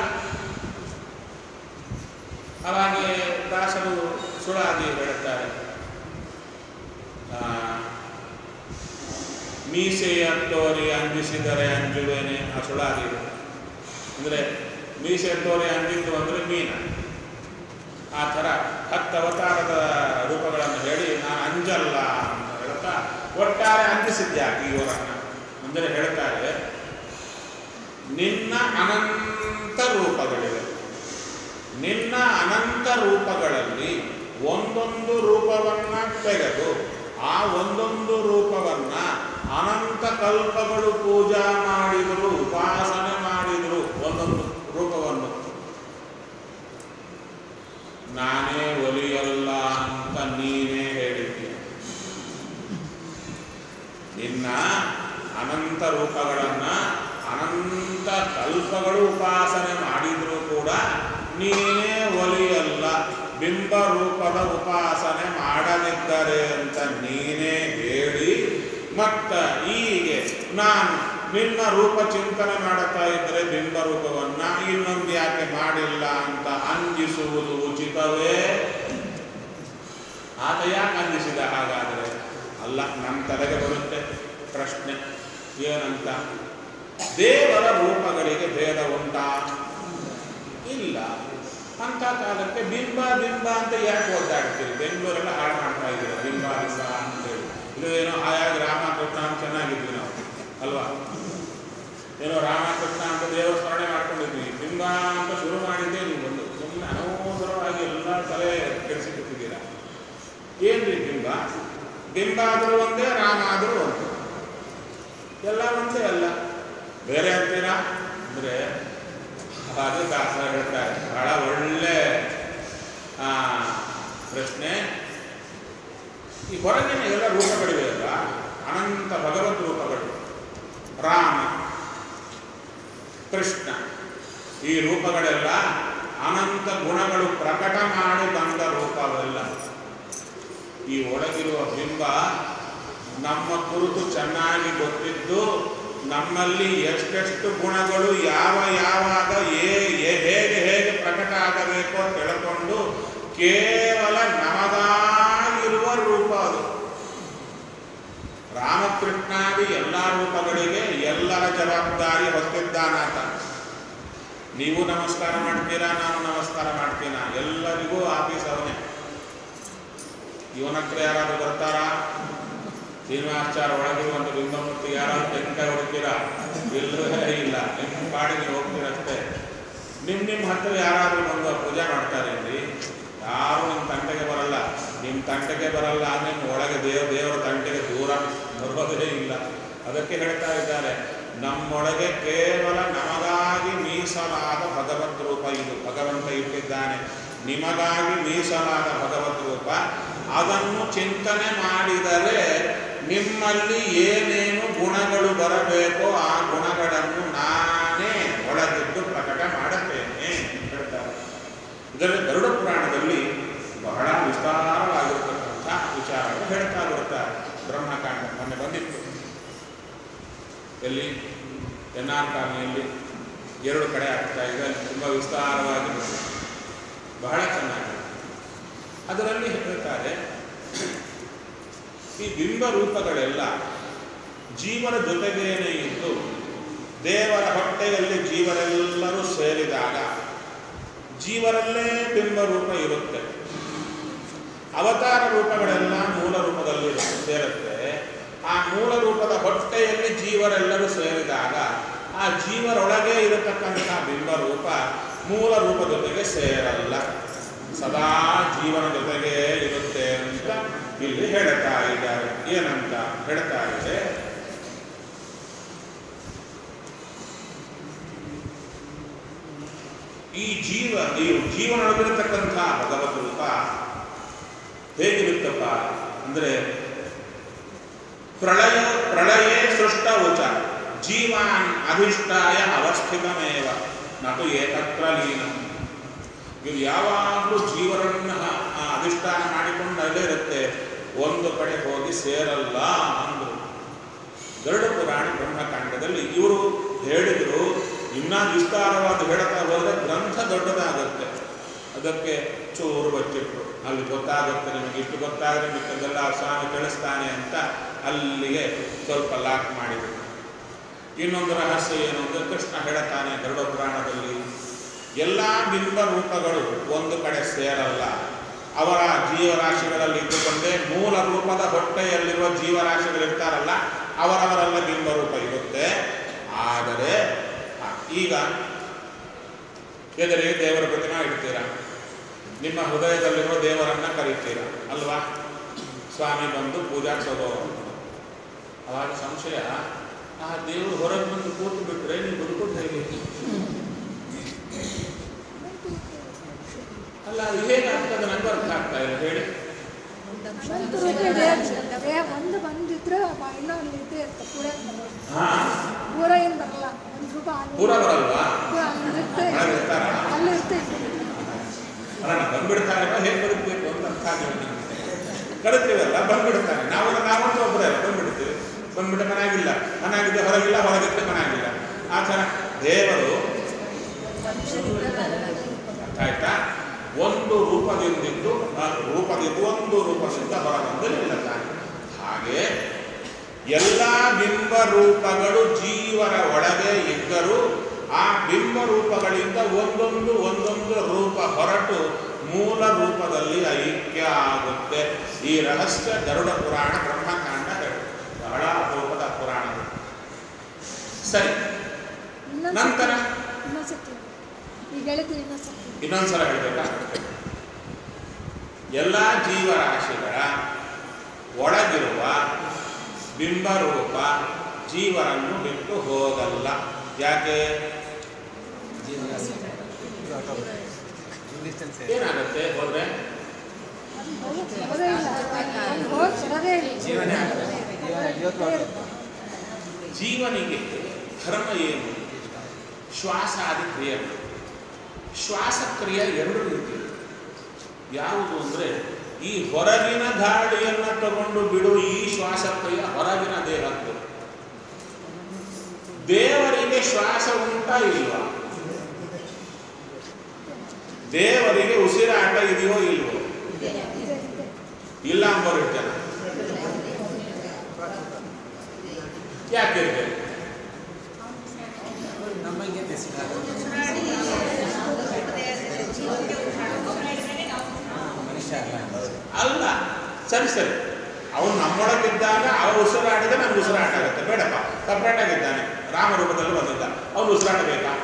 ಅವಾಗೆ ದಾಸರು ಸುಳಾದಿ ಹೇಳುತ್ತಾರೆ ಆ, ಮೀಸೆಯ ತೋರಿ ಅಂಜಿಸಿದರೆ ಅಂಜುವೇನೆ ಆ ಸುಳಾದಿ ಅಂದರೆ ಮೀಸೆ ತೋರಿ ಅಂಜಿದ್ದು ಅಂದರೆ ಮೀನ ಆ ಥರ ಹತ್ತು ಅವತಾರದ ರೂಪಗಳನ್ನು ಹೇಳಿ ನಾನು ಅಂಜಲ್ಲ ಅಂತ ಹೇಳ್ತಾ ಒಟ್ಟಾರೆ ಅಂಜಿಸಿದ್ಯಾಕೆ ಇವರನ್ನ ಅಂದರೆ ಹೇಳ್ತಾರೆ ನಿನ್ನ ಅನಂತ ರೂಪಗಳಿವೆ ನಿನ್ನ ಅನಂತ ರೂಪಗಳಲ್ಲಿ ಒಂದೊಂದು ರೂಪವನ್ನ ತೆಗೆದು ಆ ಒಂದೊಂದು ರೂಪವನ್ನ ಅನಂತ ಕಲ್ಪಗಳು ಪೂಜಾ ಮಾಡಿದರು ಉಪಾಸನೆ ಮಾಡಿದರು ಒಂದೊಂದು ರೂಪವನ್ನು ನಾನೇ ಒಲಿಯಲ್ಲ ಅಂತ ನೀನೇ ಹೇಳಿದ್ದೀಯ ನಿನ್ನ ಅನಂತ ರೂಪಗಳನ್ನ ಅನಂತ ಕಲ್ಪಗಳು ಉಪಾಸನೆ ಮಾಡಿದರೂ ಕೂಡ ನೀನೇ ಒಲಿಯಲ್ಲ ಬಿಂಬ ರೂಪದ ಉಪಾಸನೆ ಮಾಡದಿದ್ದರೆ ಅಂತ ನೀನೇ ಹೇಳಿ ಮತ್ತ ಹೀಗೆ ನಾನು ನಿನ್ನ ರೂಪ ಚಿಂತನೆ ಮಾಡುತ್ತಾ ಇದ್ದರೆ ಬಿಂಬ ರೂಪವನ್ನ ಇನ್ನೊಂದು ಯಾಕೆ ಮಾಡಿಲ್ಲ ಅಂತ ಅಂಜಿಸುವುದು ಉಚಿತವೇ ಆತ ಯಾಕೆ ಅಂದಿಸಿದ ಹಾಗಾದರೆ ಅಲ್ಲ ನಮ್ಮ ತಲೆಗೆ ಬರುತ್ತೆ ಪ್ರಶ್ನೆ ಏನಂತ ದೇವರ ರೂಪಗಳಿಗೆ ಭೇದ ಉಂಟಾ ಇಲ್ಲ ಅಂತ ಕಾಲಕ್ಕೆ ಬಿಂಬ ಬಿಂಬ ಅಂತ ಯಾಕೆ ಓದಾಡ್ತೀರಿ ಬೆಂಗಳೂರೆಲ್ಲ ಹಾಳು ಮಾಡ್ತಾ ಇದ್ದೀರಿ ಬಿಂಬ ಬಿಂಬ ಅಂತೇಳಿ ಇದು ಏನೋ ಆಯಾಗ ರಾಮಕೃಷ್ಣ ಅಂತ ಚೆನ್ನಾಗಿದ್ವಿ ನಾವು ಅಲ್ವಾ ಏನೋ ರಾಮಕೃಷ್ಣ ಅಂತ ದೇವರ ಸ್ಮರಣೆ ಮಾಡ್ಕೊಂಡಿದ್ವಿ ಬಿಂಬ ಅಂತ ಶುರು ಮಾಡಿದ್ದೆ ನೀವು ಒಂದು ಸುಮ್ಮನೆ ಅನವಸರವಾಗಿ ಎಲ್ಲ ತಲೆ ಕೆಡಿಸಿಬಿಟ್ಟಿದ್ದೀರಾ ಏನ್ರಿ ಬಿಂಬ ಬಿಂಬ ಆದರೂ ಒಂದೇ ರಾಮ ಆದರೂ ಒಂದೇ ಎಲ್ಲ ಒಂದೇ ಅಲ್ಲ ಬೇರೆ ಅಂತೀರಾ ಅಂದ್ರೆ ಅದು ದಾಸ ಹೇಳ್ತಾರೆ ಬಹಳ ಒಳ್ಳೆ ಆ, ಪ್ರಶ್ನೆ ಈ ಹೊರಗಿನ ಎಲ್ಲ ರೂಪಗಳಿವೆಯಲ್ಲ ಅನಂತ ಭಗವದ್ ರೂಪಗಳು ರಾಮ ಕೃಷ್ಣ ಈ ರೂಪಗಳೆಲ್ಲ ಅನಂತ ಗುಣಗಳು ಪ್ರಕಟ ಮಾಡಿ ಬಂದ ರೂಪವೆಲ್ಲ ಈ ಒಳಗಿರುವ ಬಿಂಬ ನಮ್ಮ ಕುರಿತು ಚೆನ್ನಾಗಿ ಗೊತ್ತಿದ್ದು ನಮ್ಮಲ್ಲಿ ಎಷ್ಟೆಷ್ಟು ಗುಣಗಳು ಯಾವ ಯಾವಾಗ ಏ- ಏ- ಹೇಗೆ ಹೇಗೆ ಪ್ರಕಟ ಆಗಬೇಕೋ ತಿಳ್ಕೊಂಡು ಕೇವಲ ನಮಗಾಗಿರುವ ರೂಪ ಅದು ರಾಮಕೃಷ್ಣಾದಿ ಎಲ್ಲ ರೂಪಗಳಿಗೆ ಎಲ್ಲರ ಜವಾಬ್ದಾರಿ ಹೊತ್ತಿದ್ದಾನಾತ ನೀವು ನಮಸ್ಕಾರ ಮಾಡ್ತೀರಾ ನಾನು ನಮಸ್ಕಾರ ಮಾಡ್ತೀನ ಎಲ್ಲರಿಗೂ ಆಫೀಸ್ ಅವನೇ ಇವನ ಹತ್ರ ಯಾರಾದ್ರೂ ಬರ್ತಾರಾ ಶ್ರೀನಿವಾಸಾಚಾರ ಒಳಗಿರುವಂತ ಬಿಂಬಮೂರ್ತಿ ಯಾರಾದ್ರೂ ತೆಂಗಿನಕಾಯಿ ಹೊಡಿತೀರಾ ಇಲ್ಲವೇ ಇಲ್ಲ ನಿಮ್ಮ ಪಾಡಿಗೆ ಹೋಗ್ತೀರಷ್ಟೇ ನಿಮ್ ನಿಮ್ಮ ಹತ್ರ ಯಾರಾದ್ರೂ ಬಂದು ಪೂಜೆ ಮಾಡ್ತಾರೇನ್ರಿ ಯಾರು ನಿಮ್ಮ ತಂಟೆಗೆ ಬರಲ್ಲ ನಿಮ್ಮ ತಂಟೆಗೆ ಬರಲ್ಲ ಅಂದ್ರೆ ನಿಮ್ಮ ಒಳಗೆ ದೇವ ದೇವರ ತಂಟೆಗೆ ದೂರ ಬರೋದೇ ಇಲ್ಲ ಅದಕ್ಕೆ ಹೇಳ್ತಾ ಇದ್ದಾರೆ ನಮ್ಮೊಳಗೆ ಕೇವಲ ನಮಗಾಗಿ ಮೀಸಲಾದ ಭಗವತ್ ರೂಪ ಇದು ಭಗವಂತ ಇಟ್ಟಿದ್ದಾನೆ ನಿಮಗಾಗಿ ಮೀಸಲಾದ ಭಗವತ್ ರೂಪ ಅದನ್ನು ಚಿಂತನೆ ಮಾಡಿದರೆ ನಿಮ್ಮಲ್ಲಿ ಏನೇನು ಗುಣಗಳು ಬರಬೇಕೋ ಆ ಗುಣಗಳನ್ನು ನಾನೇ ಒಳಗಿದ್ದು ಪ್ರಕಟ ಮಾಡುತ್ತೇನೆ ಅಂತ ಹೇಳ್ತಾರೆ ಇದರಲ್ಲಿ ಗರುಡ ಪುರಾಣದಲ್ಲಿ ಬಹಳ ವಿಸ್ತಾರವಾಗಿರತಕ್ಕಂಥ ವಿಚಾರಗಳು ಹೇಳ್ತಾ ಬರುತ್ತಾರೆ ಬ್ರಹ್ಮಕಾಂಡ ಮೊನ್ನೆ ಬಂದಿತ್ತು ಎಲ್ಲಿ ಎನ್ ಆರ್ ಕಾಲನಿಯಲ್ಲಿ ಎರಡು ಕಡೆ ಆಗ್ತಾ ಇದೆ ಅಲ್ಲಿ ತುಂಬ ವಿಸ್ತಾರವಾಗಿ ಬಂದಿದೆ. ಬಹಳ ಚೆನ್ನಾಗಿದೆ ಅದರಲ್ಲಿ ಹೇಳ್ತಾರೆ ಈ ಬಿಂಬ ರೂಪಗಳೆಲ್ಲ ಜೀವನ ಜೊತೆಗೇನೆ ಇದ್ದು ದೇವರ ಹೊಟ್ಟೆಯಲ್ಲಿ ಜೀವರೆಲ್ಲರೂ ಸೇರಿದಾಗ ಜೀವರಲ್ಲೇ ಬಿಂಬ ರೂಪ ಇರುತ್ತೆ ಅವತಾರ ರೂಪಗಳೆಲ್ಲ ಮೂಲ ರೂಪದಲ್ಲಿ ಸೇರುತ್ತೆ ಆ ಮೂಲ ರೂಪದ ಹೊಟ್ಟೆಯಲ್ಲಿ ಜೀವರೆಲ್ಲರೂ ಸೇರಿದಾಗ ಆ ಜೀವರೊಳಗೆ ಇರತಕ್ಕಂಥ ಬಿಂಬ ರೂಪ ಮೂಲ ರೂಪ ಜೊತೆಗೆ ಸೇರಲ್ಲ ಸದಾ ಜೀವನ ಜೊತೆಗೆ ಇರುತ್ತೆ ಅಂತ ಇಲ್ಲಿ ಹೇಳ್ತಾ ಇದ್ದಾರೆ ಏನಂತ ಹೇಳ್ತಾ ಇದೆ ಈ ಜೀವ ಈ ಜೀವನೊಳಗಿರತಕ್ಕಂಥ ಭಗವದ್ ರೂಪ ಹೇಗಿರುತ್ತಪ್ಪ ಅಂದ್ರೆ ಪ್ರಳಯ ಪ್ರಳಯೇ ಸೃಷ್ಟ ಉಚ ಜೀವಾನ್ ಅಧಿಷ್ಠಾಯ ಅವಸ್ಥಿತಮೇವ ನಟು ಏಕತ್ರ ಲೀನ ಇದು ಯಾವಾಗಲೂ ಜೀವರನ್ನ ಆ ಅಧಿಷ್ಠಾನ ಮಾಡಿಕೊಂಡು ಅಲ್ಲೇ ಇರುತ್ತೆ ಒಂದು ಕಡೆ ಹೋಗಿ ಸೇರಲ್ಲ ಅಂದರು ಗರುಡ ಪುರಾಣ ಬ್ರಹ್ಮಕಾಂಡದಲ್ಲಿ ಇವರು ಹೇಳಿದ್ರು ಇನ್ನೂ ವಿಸ್ತಾರವಾದ ಹೇಳ್ತಾ ಹೋದರೆ ಗ್ರಂಥ ದೊಡ್ಡದಾಗುತ್ತೆ ಅದಕ್ಕೆ ಚೂರು ಬಚ್ಚಿಟ್ರು ಅಲ್ಲಿ ಗೊತ್ತಾಗುತ್ತೆ ನಿಮಗೆ ಇಷ್ಟು ಗೊತ್ತಾದರೆ ಮಿಕ್ಕದೆಲ್ಲ ಆ ಸ್ವಾಮಿ ತಿಳಿಸ್ತಾನೆ ಅಂತ ಅಲ್ಲಿಗೆ ಸ್ವಲ್ಪ ಲಾಕ್ ಮಾಡಿದರು ಇನ್ನೊಂದು ರಹಸ್ಯ ಏನು ಅಂದರೆ ಕೃಷ್ಣ ಹೇಳುತ್ತಾನೆ ಗರುಡ ಪುರಾಣದಲ್ಲಿ ಎಲ್ಲ ಬಿಂಬ ರೂಪಗಳು ಒಂದು ಕಡೆ ಸೇರಲ್ಲ ಅವರ ಜೀವರಾಶಿಗಳಲ್ಲಿ ಇದ್ದುಕೊಂಡೇ ಮೂಲ ರೂಪದ ಹೊಟ್ಟೆಯಲ್ಲಿರುವ ಜೀವರಾಶಿಗಳಿರ್ತಾರಲ್ಲ ಅವರವರೆಲ್ಲ ಬಿಂಬ ರೂಪ ಇರುತ್ತೆ ಆದರೆ ಆ, ಈಗ ಎದುರಿಗೆ ದೇವರ ಪ್ರತಿಮಾ ಇಡ್ತೀರಾ ನಿಮ್ಮ ಹೃದಯದಲ್ಲಿರುವ ದೇವರನ್ನ ಕರೀತೀರಾ ಅಲ್ವಾ ಸ್ವಾಮಿ ಬಂದು ಪೂಜಾ ತಗೋ ಅವಾಗ ಸಂಶಯ ಆ ದೇವರು ಹೊರಗೆ ಬಂದು ಕೂತು ಬಿಟ್ರೆ ನೀವು ಬದುಕೊಂಡು ಹೇಗೆ ಅಲ್ಲ ಅದು ಹೇಗೆ ಆಗ್ತದೆ ನನಗೂ ಅರ್ಥ ಆಗ್ತಾ ಇಲ್ಲ ಹೇಳಿ ಒಂದು ರೂಪಾಯಿ ದೇವ್ರ ದೇವ್ ಒಂದು ಬಂದಿದ್ರೆ ಮ- ಇನ್ನೊಂದು ಇದ್ದೇ ಇರುತ್ತೆ ಪೂರ ಹಾ ಪೂರ ಏನು ಬರಲ್ಲ ಒಂದು ರೂಪಾಯಿ ಅಲ್ಲಿ ಪೂರ ಬರಲ್ವಾ ಪೂರ ಅಲ್ಲಿರುತ್ತೆ ಒಳಗೆ ಇರ್ತಾರಾ? ಅಲ್ಲಿ ಇರ್ತೈತೆ ಅಲ್ಲ ನಾವು ಬಂದ್ಬಿಡ್ತಾರೆ ಹೇಗೆ ಬದುಕಬೇಕು ಅಂತ ಅರ್ಥ ಆಗಿಲ್ಲ ನನಗೆ. ಕರಿತೀವಲ್ಲ ಬಂದ್ಬಿಡ್ತಾನೆ ನಾವು ನಾವಂತ ಒಬ್ಬರೇ ಬಂದ್ಬಿಡ್ತೀವಿ ಬಂದ್ಬಿಟ್ಟ ಮನೆಯಾಗಿಲ್ಲ ಮನೆಯಾಗಿದ್ದ ಹೊರಗಿಲ್ಲ ಹೊರಗಿದ್ದ ಮನೆಯಾಗಿಲ್ಲ ಆ ಥರ ದೇವರು ಅರ್ಥ ಆಯ್ತಾ ಒಂದು ರೂಪದಿಂದಿದ್ದು ಆ ರೂಪದಿಂದ ಒಂದು ರೂಪದಿಂದ ಹೊರಬಂದು ನಿಲ್ಲುತ್ತಾನೆ ಹಾಗೆ ಎಲ್ಲ ಬಿಂಬ ರೂಪಗಳು ಜೀವರ ಒಳಗೆ ಇದ್ದರೂ ಆ ಬಿಂಬ ರೂಪಗಳಿಂದ ಒಂದೊಂದು ಒಂದೊಂದು ರೂಪ ಹೊರಟು ಮೂಲ ರೂಪದಲ್ಲಿ ಐಕ್ಯ ಆಗುತ್ತೆ ಈ ರಹಸ್ಯ ಗರುಡ ಪುರಾಣ ಬ್ರಹ್ಮಕಾಂಡ ಹೇಳುತ್ತೆ. ಬಹಳ ಅಪರೂಪದ ಪುರಾಣ ಸರಿ ಇನ್ನೊಂದ್ ನಂತರ? ಸತಿ- ಇನ್ನೊಂದ್ ಸತಿ ಈಗ ಹೇಳಿದ್ರಿ ಇನ್ನೊಂದ್ ಸತಿ ಇನ್ನೊಂದ್ಸಲ ಹೇಳ್ಬೇಕಾ ಎಲ್ಲ ಜೀವರಾಶಿಗಳ ಒಳಗಿರುವ ಬಿಂಬರೂಪ ಜೀವರನ್ನು ಬಿಟ್ಟು ಹೋಗಲ್ಲ ಯಾಕೆ ಏನಾಗುತ್ತೆ ಹೋದ್ರೆ ಬರೋದೇ ಇಲ್ಲ ಅಲ್ಲಿ ಹೋಗಿ ಬರೋದೇ ಇಲ್ಲ ಜೀವನೇ ಜೀವನಿಗೆ ಧರ್ಮ ಏನು ಶ್ವಾಸಾದಿ ಕ್ರಿಯೆ ಶ್ವಾಸಕ್ರಿಯೆ ಎರಡು ರೀತಿ ಯಾವುದು ಅಂದರೆ ಈ ಹೊರಗಿನ ಗಾಳಿಯನ್ನು ತಗೊಂಡು ಬಿಡು ಈ ಶ್ವಾಸಕ್ರಿಯೆ ಹೊರಗಿನ ದೇಹದ್ದು ದೇವರಿಗೆ ಶ್ವಾಸ ಉಂಟಾ ಇಲ್ವಾ ದೇವರಿಗೆ ಉಸಿರಾಟ ಇದೆಯೋ ಇಲ್ವೋ ಇದೆ ಇದೆ ಇಲ್ಲ ಅಂಬೋರು ಜನ ಯಾಕೆ ಇರ್ಬೇಕು? ನಮಗೆ ಮನುಷ್ಯ ಅಲ್ಲ ಅಲ್ಲ ಸರಿ ಸರಿ ಅವನು ನಮ್ಮೊಳಗಿದ್ದಾಗ ಅವ ಉಸಿರಾಡಿದ್ರೆ ನಮ್ಗೆ ಉಸಿರಾಟ ಆಗುತ್ತೆ ಬೇಡಪ್ಪ ಸಪ್ರೇಟ್ ಆಗಿದ್ದಾನೆ ರಾಮರೂಪದಲ್ಲಿ ಬಂದಿದ್ದ ಅವನು ಉಸಿರಾಟ ಬೇಕಾ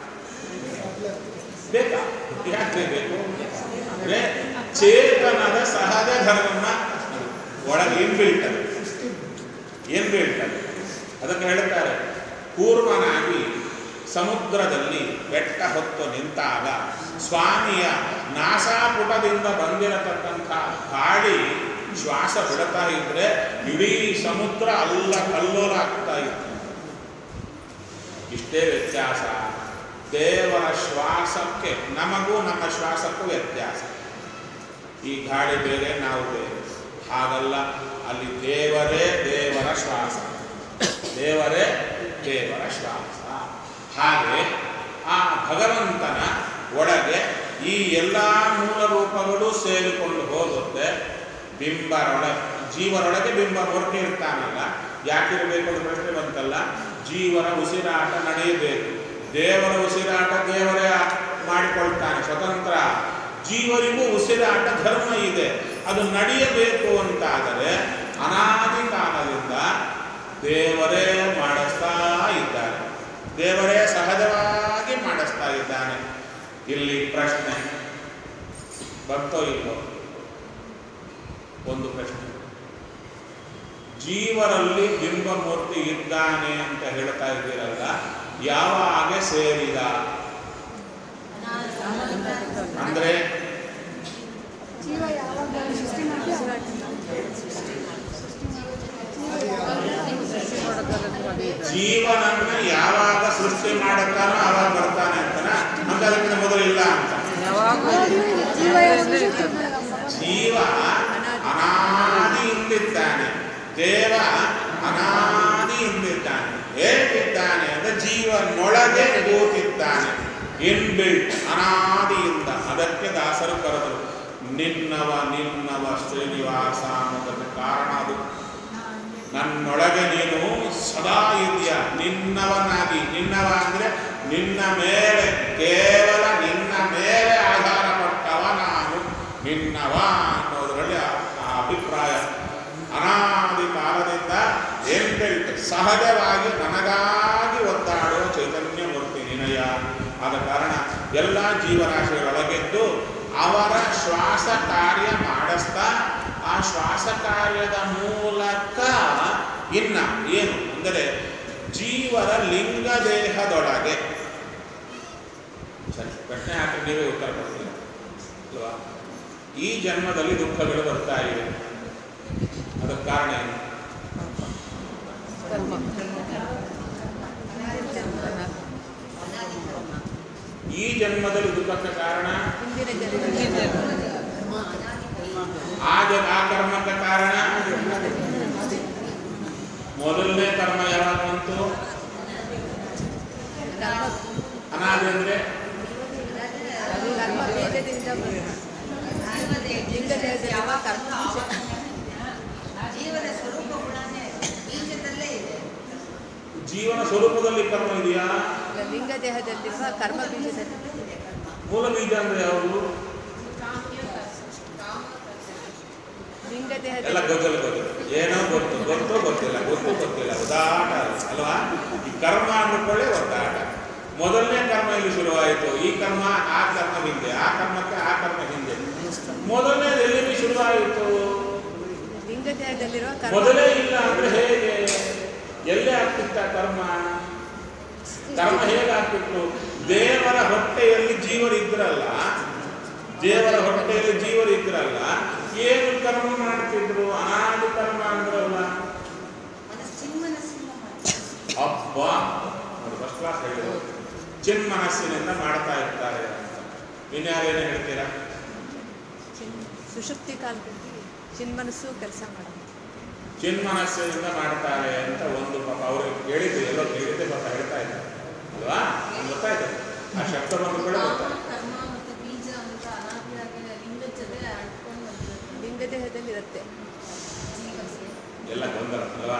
ಬೇಕಾ ಯಾಕೆ ಬೇಕು ಅಂದ್ರೆ ಚೇತನದ ಸಹಜ ಧರ್ಮನ್ನ ಒಳಗೆ ಏನ್ ಬೀಳ್ತದೆ ಏನ್ ಬೀಳ್ತದೆ ಅದಕ್ಕೆ ಹೇಳ್ತಾರೆ ಕೂರ್ಮನಾಗಿ ಸಮುದ್ರದಲ್ಲಿ ಬೆಟ್ಟ ಹೊತ್ತು ನಿಂತಾಗ ಸ್ವಾಮಿಯ ನಾಸಾಪುಟದಿಂದ ಬಂದಿರತಕ್ಕಂಥ ಗಾಳಿ ಶ್ವಾಸ ಬಿಡ್ತಾ ಇದ್ರೆ ಇಡೀ ಸಮುದ್ರ ಅಲ್ಲ ಕಲ್ಲೋಲ ಆಗ್ತಾ ಇತ್ತು ಇಷ್ಟೇ ವ್ಯತ್ಯಾಸ ದೇವರ ಶ್ವಾಸಕ್ಕೆ ನಮಗೂ ನಮ್ಮ ಶ್ವಾಸಕ್ಕೂ ವ್ಯತ್ಯಾಸ ಈ ಗಾಳಿ ಬೇರೆ ನಾವು ಬೇರೆ ಹಾಗಲ್ಲ ಅಲ್ಲಿ ದೇವರೇ ದೇವರ ಶ್ವಾಸ ದೇವರೇ ದೇವರ ಶ್ವಾಸ ಹಾಗೆ ಆ ಭಗವಂತನ ಒಳಗೆ ಈ ಎಲ್ಲ ಮೂಲ ರೂಪಗಳು ಸೇರಿಕೊಂಡು ಹೋಗುತ್ತೆ ಬಿಂಬರೊಳಗೆ ಜೀವರೊಳಗೆ ಬಿಂಬ ಮೂರ್ತಿ ಇರ್ತಾನಲ್ಲ ಯಾಕಿರಬೇಕು ಅಂತ ಪ್ರಶ್ನೆ ಬಂತಲ್ಲ ಜೀವನ ಉಸಿರಾಟ ನಡೆಯಬೇಕು ದೇವರ ಉಸಿರಾಟ ದೇವರೇ ಮಾಡಿಕೊಳ್ತಾನೆ ಸ್ವತಂತ್ರ ಜೀವರಿಗೂ ಉಸಿರಾಟ ಧರ್ಮ ಇದೆ ಅದು ನಡೆಯಬೇಕು ಅಂತಾದರೆ ಅನಾದಿ ಕಾಲದಿಂದ ದೇವರೇ ಮಾಡಿಸ್ತಾ ಇದ್ದಾರೆ ದೇವರೇ ಸಹಜವಾಗಿ ಮಾಡಿಸ್ತಾ ಇದ್ದಾನೆ ಇಲ್ಲಿ ಪ್ರಶ್ನೆ ಬಂತೋ ಇಲ್ಲೋ ಒಂದು ಪ್ರಶ್ನೆ ಜೀವರಲ್ಲಿ ಬಿಂಬಮೂರ್ತಿ ಇದ್ದಾನೆ ಅಂತ ಹೇಳ್ತಾ ಇದ್ದೀರಲ್ಲ ಯಾವಾಗ ಸೇರಿದ ಅಂದ್ರೆ ಜೀವ ಯಾವಾಗ ಸೃಷ್ಟಿ ಮಾಡಿ ಅವಾಗ ಜೀವನನ್ನ ಯಾವಾಗ ಸೃಷ್ಟಿ ಮಾಡುತ್ತಾನೋ ಆವಾಗ ಬರ್ತಾನೆ ಅಂತನ ಅಂತ ಅದಕ್ಕಿಂತ ಮೊದಲು ಇಲ್ಲ ಅಂತ ಯಾವಾಗ್ಲೂ ಜೀವ ಯಾವಾಗಲೂ ತಿನ್ನಲ್ಲ ಭಗವಂತ. ಜೀವ ಅನಾದಿಯಿಂದಿದ್ದಾನೆ ದೇವ ಅನಾದಿಯಿಂದಿದ್ದಾನೆ ಹೇಗಿದ್ದಾನೆ ಅಂದ್ರೆ ಜೀವನೊಳಗೆ ಕೂತಿದ್ದಾನೆ ಇನ್ಬಿಲ್ಟ್ ಅನಾದಿಯಿಂದ ಅದಕ್ಕೆ ದಾಸರು ಕರೆದರು ನಿನ್ನವ ನಿನ್ನವ ಶ್ರೀನಿವಾಸ ಅನ್ನೋದಕ್ಕೆ ಕಾರಣ ಅದು ನನ್ನೊಳಗೆ ನೀನು ಸದಾ ಇದೆಯಾ ನಿನ್ನವನಾಗಿ ನಿನ್ನವ ಅಂದ್ರೆ ನಿನ್ನ ಮೇಲೆ ಕೇವಲ ನಿನ್ನ ಮೇಲೆ ಆಧಾರ ಪಟ್ಟವ ನಾನು ನಿನ್ನವ ಅನ್ನೋದರಲ್ಲಿ ಆ ಆ ಅಭಿಪ್ರಾಯ ಅನಾದಿ ಕಾಲದಿಂದ ಏನ್ ಹೇಳ್ತೆ ಸಹಜವಾಗಿ ನನಗಾಗಿ ಒತ್ತಾಡುವ ಚೈತನ್ಯ ಮೂರ್ತಿ ನಿನಯ ಆದ ಕಾರಣ ಎಲ್ಲ ಜೀವರಾಶಿಗಳೊಳಗೆದ್ದು ಅವರ ಶ್ವಾಸ ಕಾರ್ಯ ಮಾಡಿಸ್ತಾ ಆ ಶ್ವಾಸ ಕಾರ್ಯದ ಮೂಲಕ ಇನ್ನ ಏನು ಅಂದರೆ ಜೀವರ ಲಿಂಗ ದೇಹದೊಳಗೆ ಸರಿ ಪ್ರಶ್ನೆ ಹಾಕಿ ನೀವೇ ಉತ್ತರ ಕೊಡ್ತೀರ ಅಲ್ವಾ ಈ ಜನ್ಮದಲ್ಲಿ ದುಃಖಗಳು ಬರ್ತಾ ಇವೆ ಅದಕ್ಕೆ ಕಾರಣ ಏನು ಈ ಜನ್ಮದಲ್ಲಿ ದುಃಖಕ್ಕೆ ಕಾರಣ ಆ ಜ- ಆ ಕರ್ಮಕ್ಕೆ ಕಾರಣ ಮೊದಲನೇ ಕರ್ಮ ಯಾವಾಗ ಬಂತು ಅನಾದಿ ಅಂದ್ರೆ ದೇಹದಲ್ಲಿರುವ ಕರ್ಮ ಜೀವನ ಸ್ವರೂಪ ಗುಣನೇ ಬೀಜದಲ್ಲೇ ಇದೆ ಜೀವನ ಸ್ವರೂಪದಲ್ಲಿ ಕರ್ಮ ಇದೆಯಾ ಲಿಂಗ ದೇಹದಲ್ಲಿರುವ ಕರ್ಮ ಬೀಜದಲ್ಲಿ ಮೂಲ ಬೀಜ ಅಂದ್ರೆ ಯಾವುದು ಲಿಂಗ ಎಲ್ಲ ದೇಹದಲ್ಲಿ ಗೊತ್ತಲ್ಲ ಗೊತ್ತಿಲ್ಲ ಏನೋ ಗೊತ್ತು ಗೊತ್ತೋ ಗೊತ್ತಿಲ್ಲ ಗೊತ್ತು ಗೊತ್ತಿಲ್ಲ ಒದ್ದಾಟ ಅಲ್ವಾ ಈ ಕರ್ಮ ಅಂದ್ಕೊಳ್ಳೆ ಒದ್ದಾಟ ಮೊದಲನೇ ಕರ್ಮ ಇಲ್ಲಿ ಶುರುವಾಯಿತು ಈ ಕರ್ಮ ಆ ಕರ್ಮ ಹಿಂದೆ ಆ ಕರ್ಮಕ್ಕೆ ಆ ಕರ್ಮ ಹಿಂದೆ ಮೊದಲನೇದು ಎಲ್ಲಿಗೆ ಶುರುವಾಯಿತು ಲಿಂಗ ದೇಹದಲ್ಲಿರುವ ಕರ್ಮ ಮೊದಲೇ ಇಲ್ಲ ಅಂದ್ರೆ ಹೇಗೆ ಎಲ್ಲೇ ಆಗ್ತಿತ್ತ ಕರ್ಮ ಕರ್ಮ ಹೇಗಾಗ್ತಿತ್ತು ದೇವರ ಹೊಟ್ಟೆಯಲ್ಲಿ ಜೀವರಿದ್ರಲ್ಲ ದೇವರ ಹೊಟ್ಟೆಯಲ್ಲಿ ಜೀವರಿದ್ರಲ್ಲ ಏನು ಕರ್ಮ ಮಾಡ್ತಿದ್ರು ಅನಾದಿ ಕರ್ಮ ಅಂದ್ರಲ್ಲ ಮನಸ್ಸು ಚಿನ್ಮನಸ್ಸಿಂದ ಮಾಡ್ತಾರೆ. ಅಬ್ಬ ಅದು ಫಸ್ಟ್ ಕ್ಲಾಸ್ ಹೇಳಿದ್ರು ಚಿನ್ಮನಸ್ಸಿನಿಂದ ಮಾಡ್ತಾ ಇರ್ತಾರೆ ಅಂತ ಇನ್ಯಾರೇನು ಹೇಳ್ತೀರಾ ಚಿನ್ ಸುಷುಪ್ತಿ ಕಾಲದಲ್ಲಿ ಚಿನ್ಮನಸ್ಸು ಕೆಲಸ ಮಾಡೋದು ಚಿನ್ಮನಸ್ಸಿನಿಂದ ಮಾಡ್ತಾರೆ ಅಂತ ಒಂದು ಪಾಪ ಅವ್ರಿಗೆ ಕೇಳಿದ್ದು ಎಲ್ಲೋ ಕೇಳಿದ್ದೆ ಪಾಪ ಹೇಳ್ತಾ ಇದ್ದಾರೆ ಅಲ್ವಾ ನಮ್ಗೆ ಗೊತ್ತಾಯ್ತು ಆ ಶಬ್ದ ಬಂದು ಕೂಡ ಗೊತ್ತಾಯ್ತು ಕರ್ಮ ಮತ್ತು ಬೀಜ ಅಂತ ಅನಾದಿಯಾಗಿ ಲಿಂಗದ ಜೊತೆ ಅಂಟ್ಕೊಂಡು ಬಂದಿರುತ್ತೆ ಲಿಂಗ ದೇಹದಲ್ಲಿ ಇರುತ್ತೆ ಜೀವಕ್ಕೆ ಎಲ್ಲ ಗೊಂದಲ ಅಲ್ವಾ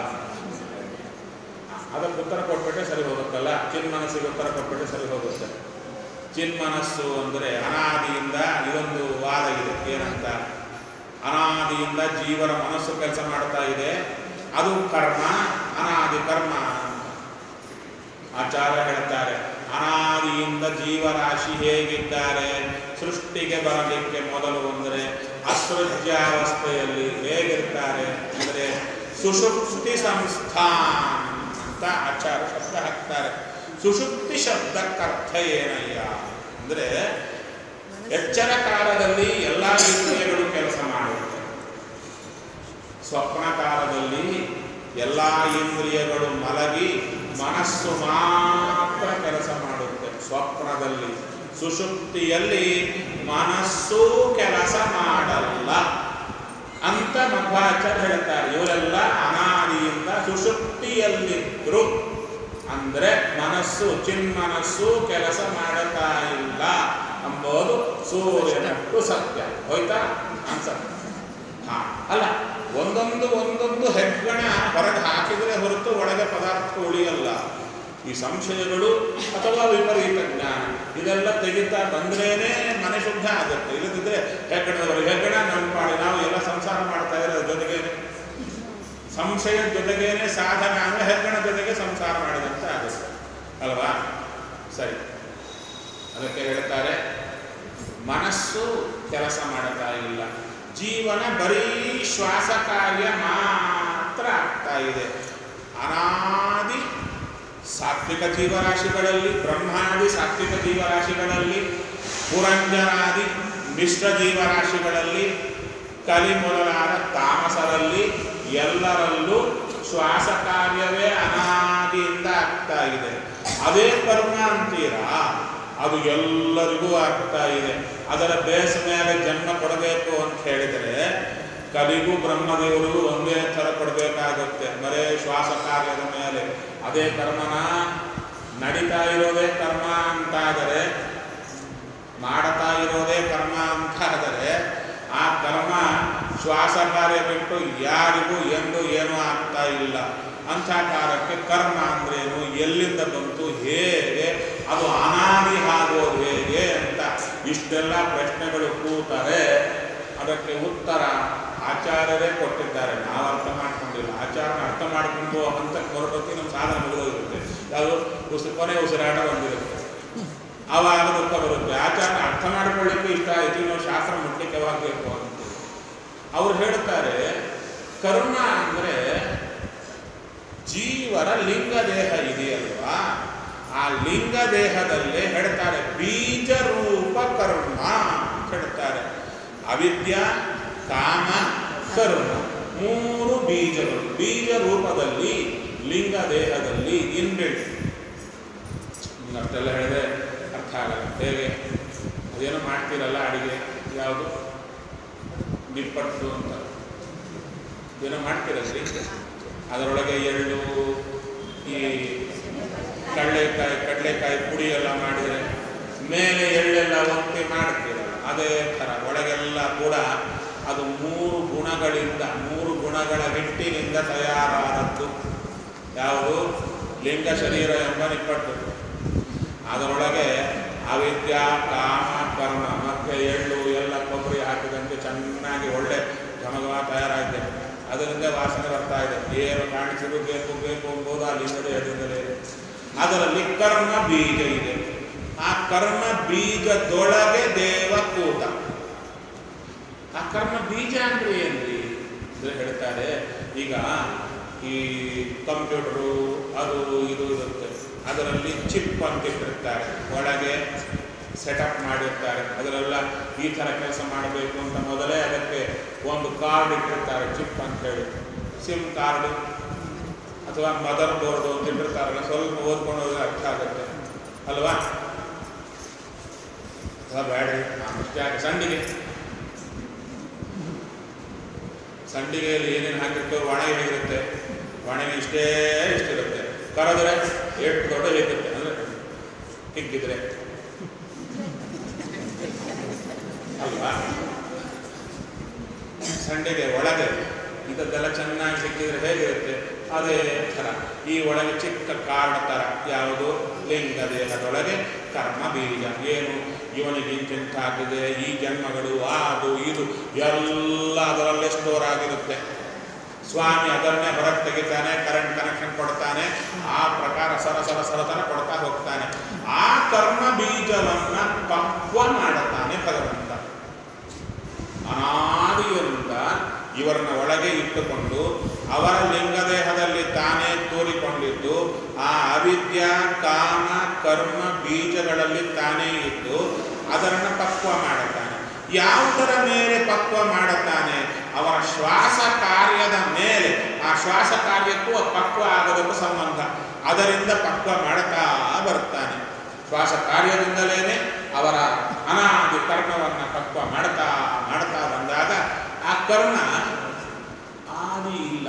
ಅದಕ್ಕೆ ಉತ್ತರ ಕೊಟ್ಬಿಟ್ರೆ ಸರಿ ಹೋಗುತ್ತಲ್ಲ ಚಿನ್ಮನಸ್ಸಿಗೆ ಉತ್ತರ ಕೊಟ್ಬಿಟ್ರೆ ಸರಿ ಹೋಗುತ್ತೆ ಚಿನ್ಮನಸ್ಸು ಅಂದರೆ ಅನಾದಿಯಿಂದ ಇದೊಂದು ವಾದ ಇದೆ ಏನಂತ ಅನಾದಿಯಿಂದ ಜೀವನ ಮನಸ್ಸು ಕೆಲಸ ಮಾಡ್ತಾ ಇದೆ ಅದು ಕರ್ಮ ಅನಾದಿ ಕರ್ಮ ಅಂತ ಆಚಾರ್ಯ ಹೇಳ್ತಾರೆ ಅನಾದಿಯಿಂದ ಜೀವರಾಶಿ ಹೇಗಿದ್ದಾರೆ ಸೃಷ್ಟಿಗೆ ಬರಲಿಕ್ಕೆ ಮೊದಲು ಅಂದರೆ ಅಸೃಜ್ಯಾವಸ್ಥೆಯಲ್ಲಿ ಹೇಗಿರ್ತಾರೆ ಅಂದರೆ ಸುಷುಪ್ತಿ ಸಂಸ್ಥಾನ್ ಅಂತ ಆಚಾರ್ಯ ಶಬ್ದ ಹಾಕ್ತಾರೆ ಸುಷುಪ್ತಿ ಶಬ್ದಕ್ಕರ್ಥ ಏನಯ್ಯ ಅಂದರೆ ಎಚ್ಚರ ಕಾಲದಲ್ಲಿ ಎಲ್ಲ ಇಂದ್ರಿಯಗಳು ಕೆಲಸ ಮಾಡುತ್ತೆ ಸ್ವಪ್ನ ಕಾಲದಲ್ಲಿ ಎಲ್ಲ ಇಂದ್ರಿಯಗಳು ಮಲಗಿ ಮನಸ್ಸು ಮಾತ್ರ ಕೆಲಸ ಮಾಡುತ್ತೆ ಸ್ವಪ್ನದಲ್ಲಿ ಸುಷುಪ್ತಿಯಲ್ಲಿ ಮನಸ್ಸು ಕೆಲಸ ಮಾಡಲ್ಲ ಅಂತ ಮಧ್ವಾಚಾರ್ಯ ಹೇಳ್ತಾರೆ ಇವರೆಲ್ಲ ಅನಾದಿಯಿಂದ ಸುಷುಪ್ತಿಯಲ್ಲಿದ್ರು ಅಂದ್ರೆ ಮನಸ್ಸು ಚಿನ್ಮನಸ್ಸು ಕೆಲಸ ಮಾಡುತ್ತಾ ಇಲ್ಲ ಎಂಬುದು ಸೂರ್ಯನಟ್ಟು ಸತ್ಯ ಹೋಯ್ತಾ ಆನ್ಸರ್ ಹಾ ಅಲ್ಲ ಒಂದೊಂದು ಒಂದೊಂದು ಹೆಗ್ಗಣ ಹೊರಗೆ ಹಾಕಿದರೆ ಹೊರತು ಒಳಗೆ ಪದಾರ್ಥ ಉಳಿಯಲ್ಲ ಈ ಸಂಶಯಗಳು ಅಥವಾ ವಿಪರೀತ ಜ್ಞಾನ ಇದೆಲ್ಲ ತೆಗಿತಾ ಬಂದ್ರೇನೆ ಮನೆ ಶುದ್ಧ ಆಗುತ್ತೆ ಇಲ್ಲದಿದ್ರೆ ಹೆಗ್ಗಣದವರು ಹೆಗ್ಗಣ ನಮ್ಮ ಪಾಡಿ ನಾವು ಎಲ್ಲ ಸಂಸಾರ ಮಾಡ್ತಾ ಇರೋದ್ರ ಜೊತೆಗೆ ಸಂಶಯದ ಜೊತೆಗೇನೆ ಸಾಧನ ಅಂದ್ರೆ ಹೆಗ್ಗಣ ಜೊತೆಗೆ ಸಂಸಾರ ಮಾಡಿದಂತ ಆಗುತ್ತೆ ಅಲ್ವಾ ಸರಿ ಅದಕ್ಕೆ ಹೇಳ್ತಾರೆ ಮನಸ್ಸು ಕೆಲಸ ಮಾಡುತ್ತಾ ಇಲ್ಲ ಜೀವನ ಬರೀ ಶ್ವಾಸ ಕಾರ್ಯ ಮಾತ್ರ ಆಗ್ತಾ ಇದೆ ಅನಾದಿ ಸಾತ್ವಿಕ ಜೀವರಾಶಿಗಳಲ್ಲಿ ಬ್ರಹ್ಮಾದಿ ಸಾತ್ವಿಕ ಜೀವರಾಶಿಗಳಲ್ಲಿ ಪುರಂಜನಾದಿ ಮಿಶ್ರ ಜೀವರಾಶಿಗಳಲ್ಲಿ ಕಲಿ ಮೊದಲಾದ ತಾಮಸರಲ್ಲಿ ಎಲ್ಲರಲ್ಲೂ ಶ್ವಾಸ ಕಾರ್ಯವೇ ಅನಾದಿಯಿಂದ ಆಗ್ತಾ ಇದೆ ಅದೇ ಕರ್ಮ ಅಂತೀರಾ ಅದು ಎಲ್ಲರಿಗೂ ಆಗ್ತಾ ಇದೆ ಅದರ ಬೇಸ್ ಮೇಲೆ ಜನ್ಮ ಕೊಡಬೇಕು ಅಂತ ಹೇಳಿದರೆ ಕಲಿಗೂ ಬ್ರಹ್ಮದೇವರಿಗೂ ಒಂದೇ ಥರ ಕೊಡಬೇಕಾಗುತ್ತೆ ಬರೇ ಶ್ವಾಸ ಕಾರ್ಯದ ಮೇಲೆ ಅದೇ ಕರ್ಮನ ನಡೀತಾ ಇರೋದೇ ಕರ್ಮ ಅಂತಾದರೆ ಮಾಡ್ತಾ ಇರೋದೇ ಕರ್ಮ ಅಂತ ಆದರೆ ಆ ಕರ್ಮ ಶ್ವಾಸ ಕಾರ್ಯ ಬಿಟ್ಟು ಯಾರಿಗೂ ಎಂದು ಏನೂ ಆಗ್ತಾ ಇಲ್ಲ ಅಂಥ ಕಾಲಕ್ಕೆ ಕರ್ಮ ಅಂದ್ರೇನು ಎಲ್ಲಿಂದ ಬಂತು ಹೇಗೆ ಅದು ಅನಾದಿ ಆಗೋದು ಹೇಗೆ ಅಂತ ಇಷ್ಟೆಲ್ಲ ಪ್ರಶ್ನೆಗಳು ಕೂತಾರೆ ಅದಕ್ಕೆ ಉತ್ತರ ಆಚಾರ್ಯರೇ ಕೊಟ್ಟಿದ್ದಾರೆ ನಾವು ಅರ್ಥ ಮಾಡ್ಕೊಂಡಿಲ್ಲ ಆಚಾರ್ಯನ ಅರ್ಥ ಮಾಡಿಕೊಂಡು ಹಂತಕ್ಕೆ ಹೊರಟೋಗಿ ನಮ್ಮ ಸಾಧನ ಮುಗಿದೋಗಿರುತ್ತೆ ಯಾವುದು ಉಸಿ ಕೊನೆ ಉಸಿರಾಟ ಬಂದಿರುತ್ತೆ ಆವಾಗ ದುಃಖ ಬರುತ್ತೆ ಆಚಾರ್ಯ ಅರ್ಥ ಮಾಡ್ಕೊಳ್ಳಿಕ್ಕೆ ಇಷ್ಟ ಆಯಿತು ನಾವು ಶಾಸ್ತ್ರ ಮುಟ್ಲಿಕ್ಕೆ ಯಾವಾಗಬೇಕು ಅಂತ ಅವ್ರು ಹೇಳ್ತಾರೆ ಕರ್ಮ ಅಂದರೆ ಜೀವರ ಲಿಂಗ ದೇಹ ಇದೆಯಲ್ವಾ ಆ ಲಿಂಗ ದೇಹದಲ್ಲೇ ಹೇಳ್ತಾರೆ ಬೀಜ ರೂಪ ಕರ್ಮ ಅಂತ ಹೇಳ್ತಾರೆ ಅವಿದ್ಯ ಕಾಮ ಕರ್ಮ ಮೂರು ಬೀಜಗಳು ಬೀಜ ರೂಪದಲ್ಲಿ ಲಿಂಗ ದೇಹದಲ್ಲಿ ಇನ್ಬಿಲ್ಟ್ ಅಷ್ಟೆಲ್ಲ ಹೇಳಿದ್ರೆ ಅರ್ಥ ಆಗಲ್ಲ ಹೇಗೆ ಅದೇನೋ ಮಾಡ್ತೀರಲ್ಲ ಅಡಿಗೆ ಯಾವುದು ನಿಪ್ಪಟ್ಟು ಅಂತ ಏನೋ ಮಾಡ್ತೀರಲ್ರಿ ಅದರೊಳಗೆ ಎಳ್ಳು ಈ ಕಡಲೆಕಾಯಿ ಕಡಲೆಕಾಯಿ ಪುಡಿ ಎಲ್ಲ ಮಾಡಿದರೆ ಮೇಲೆ ಎಳ್ಳೆಲ್ಲ ಒತ್ತಿ ಮಾಡ್ತೀರಲ್ಲ ಅದೇ ಥರ ಒಳಗೆಲ್ಲ ಕೂಡ ಅದು ಮೂರು ಗುಣಗಳಿಂದ ಮೂರು ಗುಣಗಳ ಹಿಟ್ಟಿನಿಂದ ತಯಾರಾದದ್ದು ಯಾವುದು ಲಿಂಗ ಶರೀರ ಎಂಬ ನಿಪ್ಪಟ್ಟು ಅದರೊಳಗೆ ಅವಿದ್ಯಾ ಕಾಮ ಕರ್ಮ ಮತ್ತೆ ಎಳ್ಳು ಎಲ್ಲ ಕೊಬ್ಬರಿ ಹಾಕಿದಂತೆ ಚೆನ್ನಾಗಿ ಒಳ್ಳೆ ಘಮಘಮ ತಯಾರಾಗಿದೆ ಅದರಿಂದ ವಾಸನೆ ಬರ್ತಾ ಇದೆ ಏನು ಕಾಣಿಸಿದ್ರು ಬೇಕು ಬೇಕು ಎಂಬುದು ಆ ಲಿಂಗದ ಎಡೆಯಿಂದಲೇ ಇದೆ ಅದರಲ್ಲಿ ಕರ್ಮ ಬೀಜ ಇದೆ ಆ ಕರ್ಮ ಬೀಜದೊಳಗೆ ದೇವ ಕೂತ ಆ ಕರ್ಮ ಬೀಜ ಅಂದ್ರೆ ಏನ್ರಿ ಅಂದ್ರೆ ಹೇಳ್ತಾರೆ ಈಗ ಈ ಕಂಪ್ಯೂಟರು ಅದು ಇದು ಇರುತ್ತೆ ಅದರಲ್ಲಿ ಚಿಪ್ ಅಂತ ಇಟ್ಟಿರ್ತಾರೆ ಒಳಗೆ ಸೆಟಪ್ ಮಾಡಿರ್ತಾರೆ ಅದರೆಲ್ಲ ಈ ಥರ ಕೆಲಸ ಮಾಡಬೇಕು ಅಂತ ಮೊದಲೇ ಅದಕ್ಕೆ ಒಂದು ಕಾರ್ಡ್ ಇಟ್ಟಿರ್ತಾರೆ ಚಿಪ್ ಅಂತ ಹೇಳಿ ಸಿಮ್ ಕಾರ್ಡ್ ಅಥವಾ ಮದರ್ ಬೋರ್ಡು ಅಂತ ಇಟ್ಟಿರ್ತಾರಲ್ಲ ಸ್ವಲ್ಪ ಓದ್ಕೊಂಡು ಹೋದ್ರೆ ಅರ್ಥ ಆಗುತ್ತೆ ಅಲ್ವಾ ಅಥವಾ ಬ್ಯಾಡ್ರಿ ಅಷ್ಟೇ ಯಾಕೆ ಸಂಡಿಗೆ ಸಂಡಿಗೆಯಲ್ಲಿ ಏನೇನು ಹಾಕಿರ್ತೇವೆ ಒಣಗಿ ಹೇಗಿರುತ್ತೆ ಒಣಗಿ ಇಷ್ಟೇ ಇಷ್ಟಿರುತ್ತೆ ಕರೆದ್ರೆ ಎಷ್ಟು ದೊಡ್ಡ ಹೇಗಿರುತ್ತೆ ಅಂದ್ರೆ ಹಿಗ್ಗಿದ್ರೆ ಅಲ್ವಾ ಸಂಡಿಗೆ ಒಳಗೆ ಇದಕ್ಕೆಲ್ಲ ಚೆನ್ನಾಗಿ ಸಿಕ್ಕಿದ್ರೆ ಹೇಗಿರುತ್ತೆ ಅದೇ ಥರ ಈ ಒಳಗೆ ಚಿಕ್ಕ ಕಾರ್ಡ್ ಥರ ಯಾವುದು ಲಿಂಗ ದೇಹದೊಳಗೆ ಕರ್ಮ ಬೀಜ ಏನು ಇವನಿಗೆ ಇಂತಿಂತಾಗಿದೆ ಈ ಜನ್ಮಗಳು ಅದು ಇದು ಎಲ್ಲ ಅದರಲ್ಲೇ ಸ್ಟೋರ್ ಆಗಿರುತ್ತೆ ಸ್ವಾಮಿ ಅದನ್ನೇ ಹೊರಗೆ ತೆಗಿತಾನೆ ಕರೆಂಟ್ ಕನೆಕ್ಷನ್ ಕೊಡ್ತಾನೆ ಆ ಪ್ರಕಾರ ಸರ ಸರ ಸರತನ ಕೊಡ್ತಾ ಹೋಗ್ತಾನೆ ಆ ಕರ್ಮ ಬೀಜವನ್ನ ಪಕ್ವ ಮಾಡುತ್ತಾನೆ ಭಗವಂತ ಅನಾದಿಯಿಂದ ಇವರನ್ನ ಒಳಗೆ ಇಟ್ಟುಕೊಂಡು ಅವರ ಲಿಂಗದೇಹದಲ್ಲಿ ತಾನೇ ತೋರಿಕೊಂಡಿದ್ದು ಆ ಅವಿದ್ಯಾ ಕಾಮ ಕರ್ಮ ಬೀಜಗಳಲ್ಲಿ ತಾನೇ ಇದ್ದು ಅದರನ್ನು ಪಕ್ವ ಮಾಡುತ್ತಾನೆ ಯಾವುದರ ಮೇಲೆ ಪಕ್ವ ಮಾಡುತ್ತಾನೆ ಅವರ ಶ್ವಾಸ ಕಾರ್ಯದ ಮೇಲೆ ಆ ಶ್ವಾಸ ಕಾರ್ಯಕ್ಕೂ ಆ ಪಕ್ವ ಆಗೋದಕ್ಕೂ ಸಂಬಂಧ ಅದರಿಂದ ಪಕ್ವ ಮಾಡುತ್ತಾ ಬರ್ತಾನೆ ಶ್ವಾಸ ಕಾರ್ಯದಿಂದಲೇ ಅವರ ಅನಾದಿ ಕರ್ಮವನ್ನು ಪಕ್ವ ಮಾಡ್ತಾ ಮಾಡ್ತಾ ಬಂದಾಗ ಆ ಕರ್ಮ ಆದಿ ಇಲ್ಲ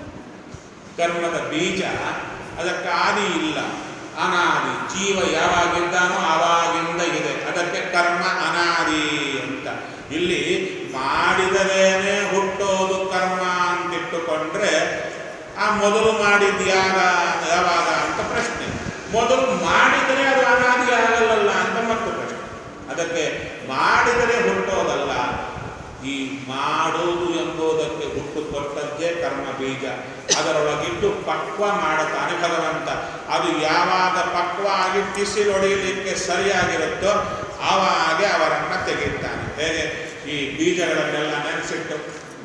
ಕರ್ಮದ ಬೀಜ ಅದಕ್ಕೆ ಆದಿ ಇಲ್ಲ ಅನಾದಿ ಜೀವ ಯಾವಾಗಿದ್ದಾನೋ ಆವಾಗಿಂದ ಇದೆ ಅದಕ್ಕೆ ಕರ್ಮ ಅನಾದಿ ಅಂತ ಇಲ್ಲಿ ಮಾಡಿದರೇನೆ ಹುಟ್ಟೋದು ಕರ್ಮ ಅಂತಿಟ್ಟುಕೊಂಡ್ರೆ ಆ ಮೊದಲು ಮಾಡಿದ್ಯಾಗ ಯಾವಾಗ ಅಂತ ಪ್ರಶ್ನೆ ಮೊದಲು ಮಾಡಿದರೆ ಅದು ಅನಾದಿ ಆಗಲ್ಲ ಅಂತ ಮತ್ತು ಪ್ರಶ್ನೆ ಅದಕ್ಕೆ ಮಾಡಿದರೆ ಹುಟ್ಟೋದಲ್ಲ ಈ ಮಾಡೋದು ಎಂಬುದಕ್ಕೆ ಹುಟ್ಟು ಕೊಟ್ಟದ್ದೇ ಕರ್ಮ ಬೀಜ ಅದರೊಳಗಿಟ್ಟು ಪಕ್ವ ಮಾಡುತ್ತಾನೆ ಭಗವಂತ ಅದು ಯಾವಾಗ ಪಕ್ವ ಆಗಿ ಟಿಸಿಲೊಡೆಯಲಿಕ್ಕೆ ಸರಿಯಾಗಿರುತ್ತೋ ಆವಾಗ ಅವರನ್ನ ತೆಗೆಯುತ್ತಾನೆ ಹೇಗೆ ಈ ಬೀಜಗಳನ್ನೆಲ್ಲ ನೆನೆಸಿಟ್ಟು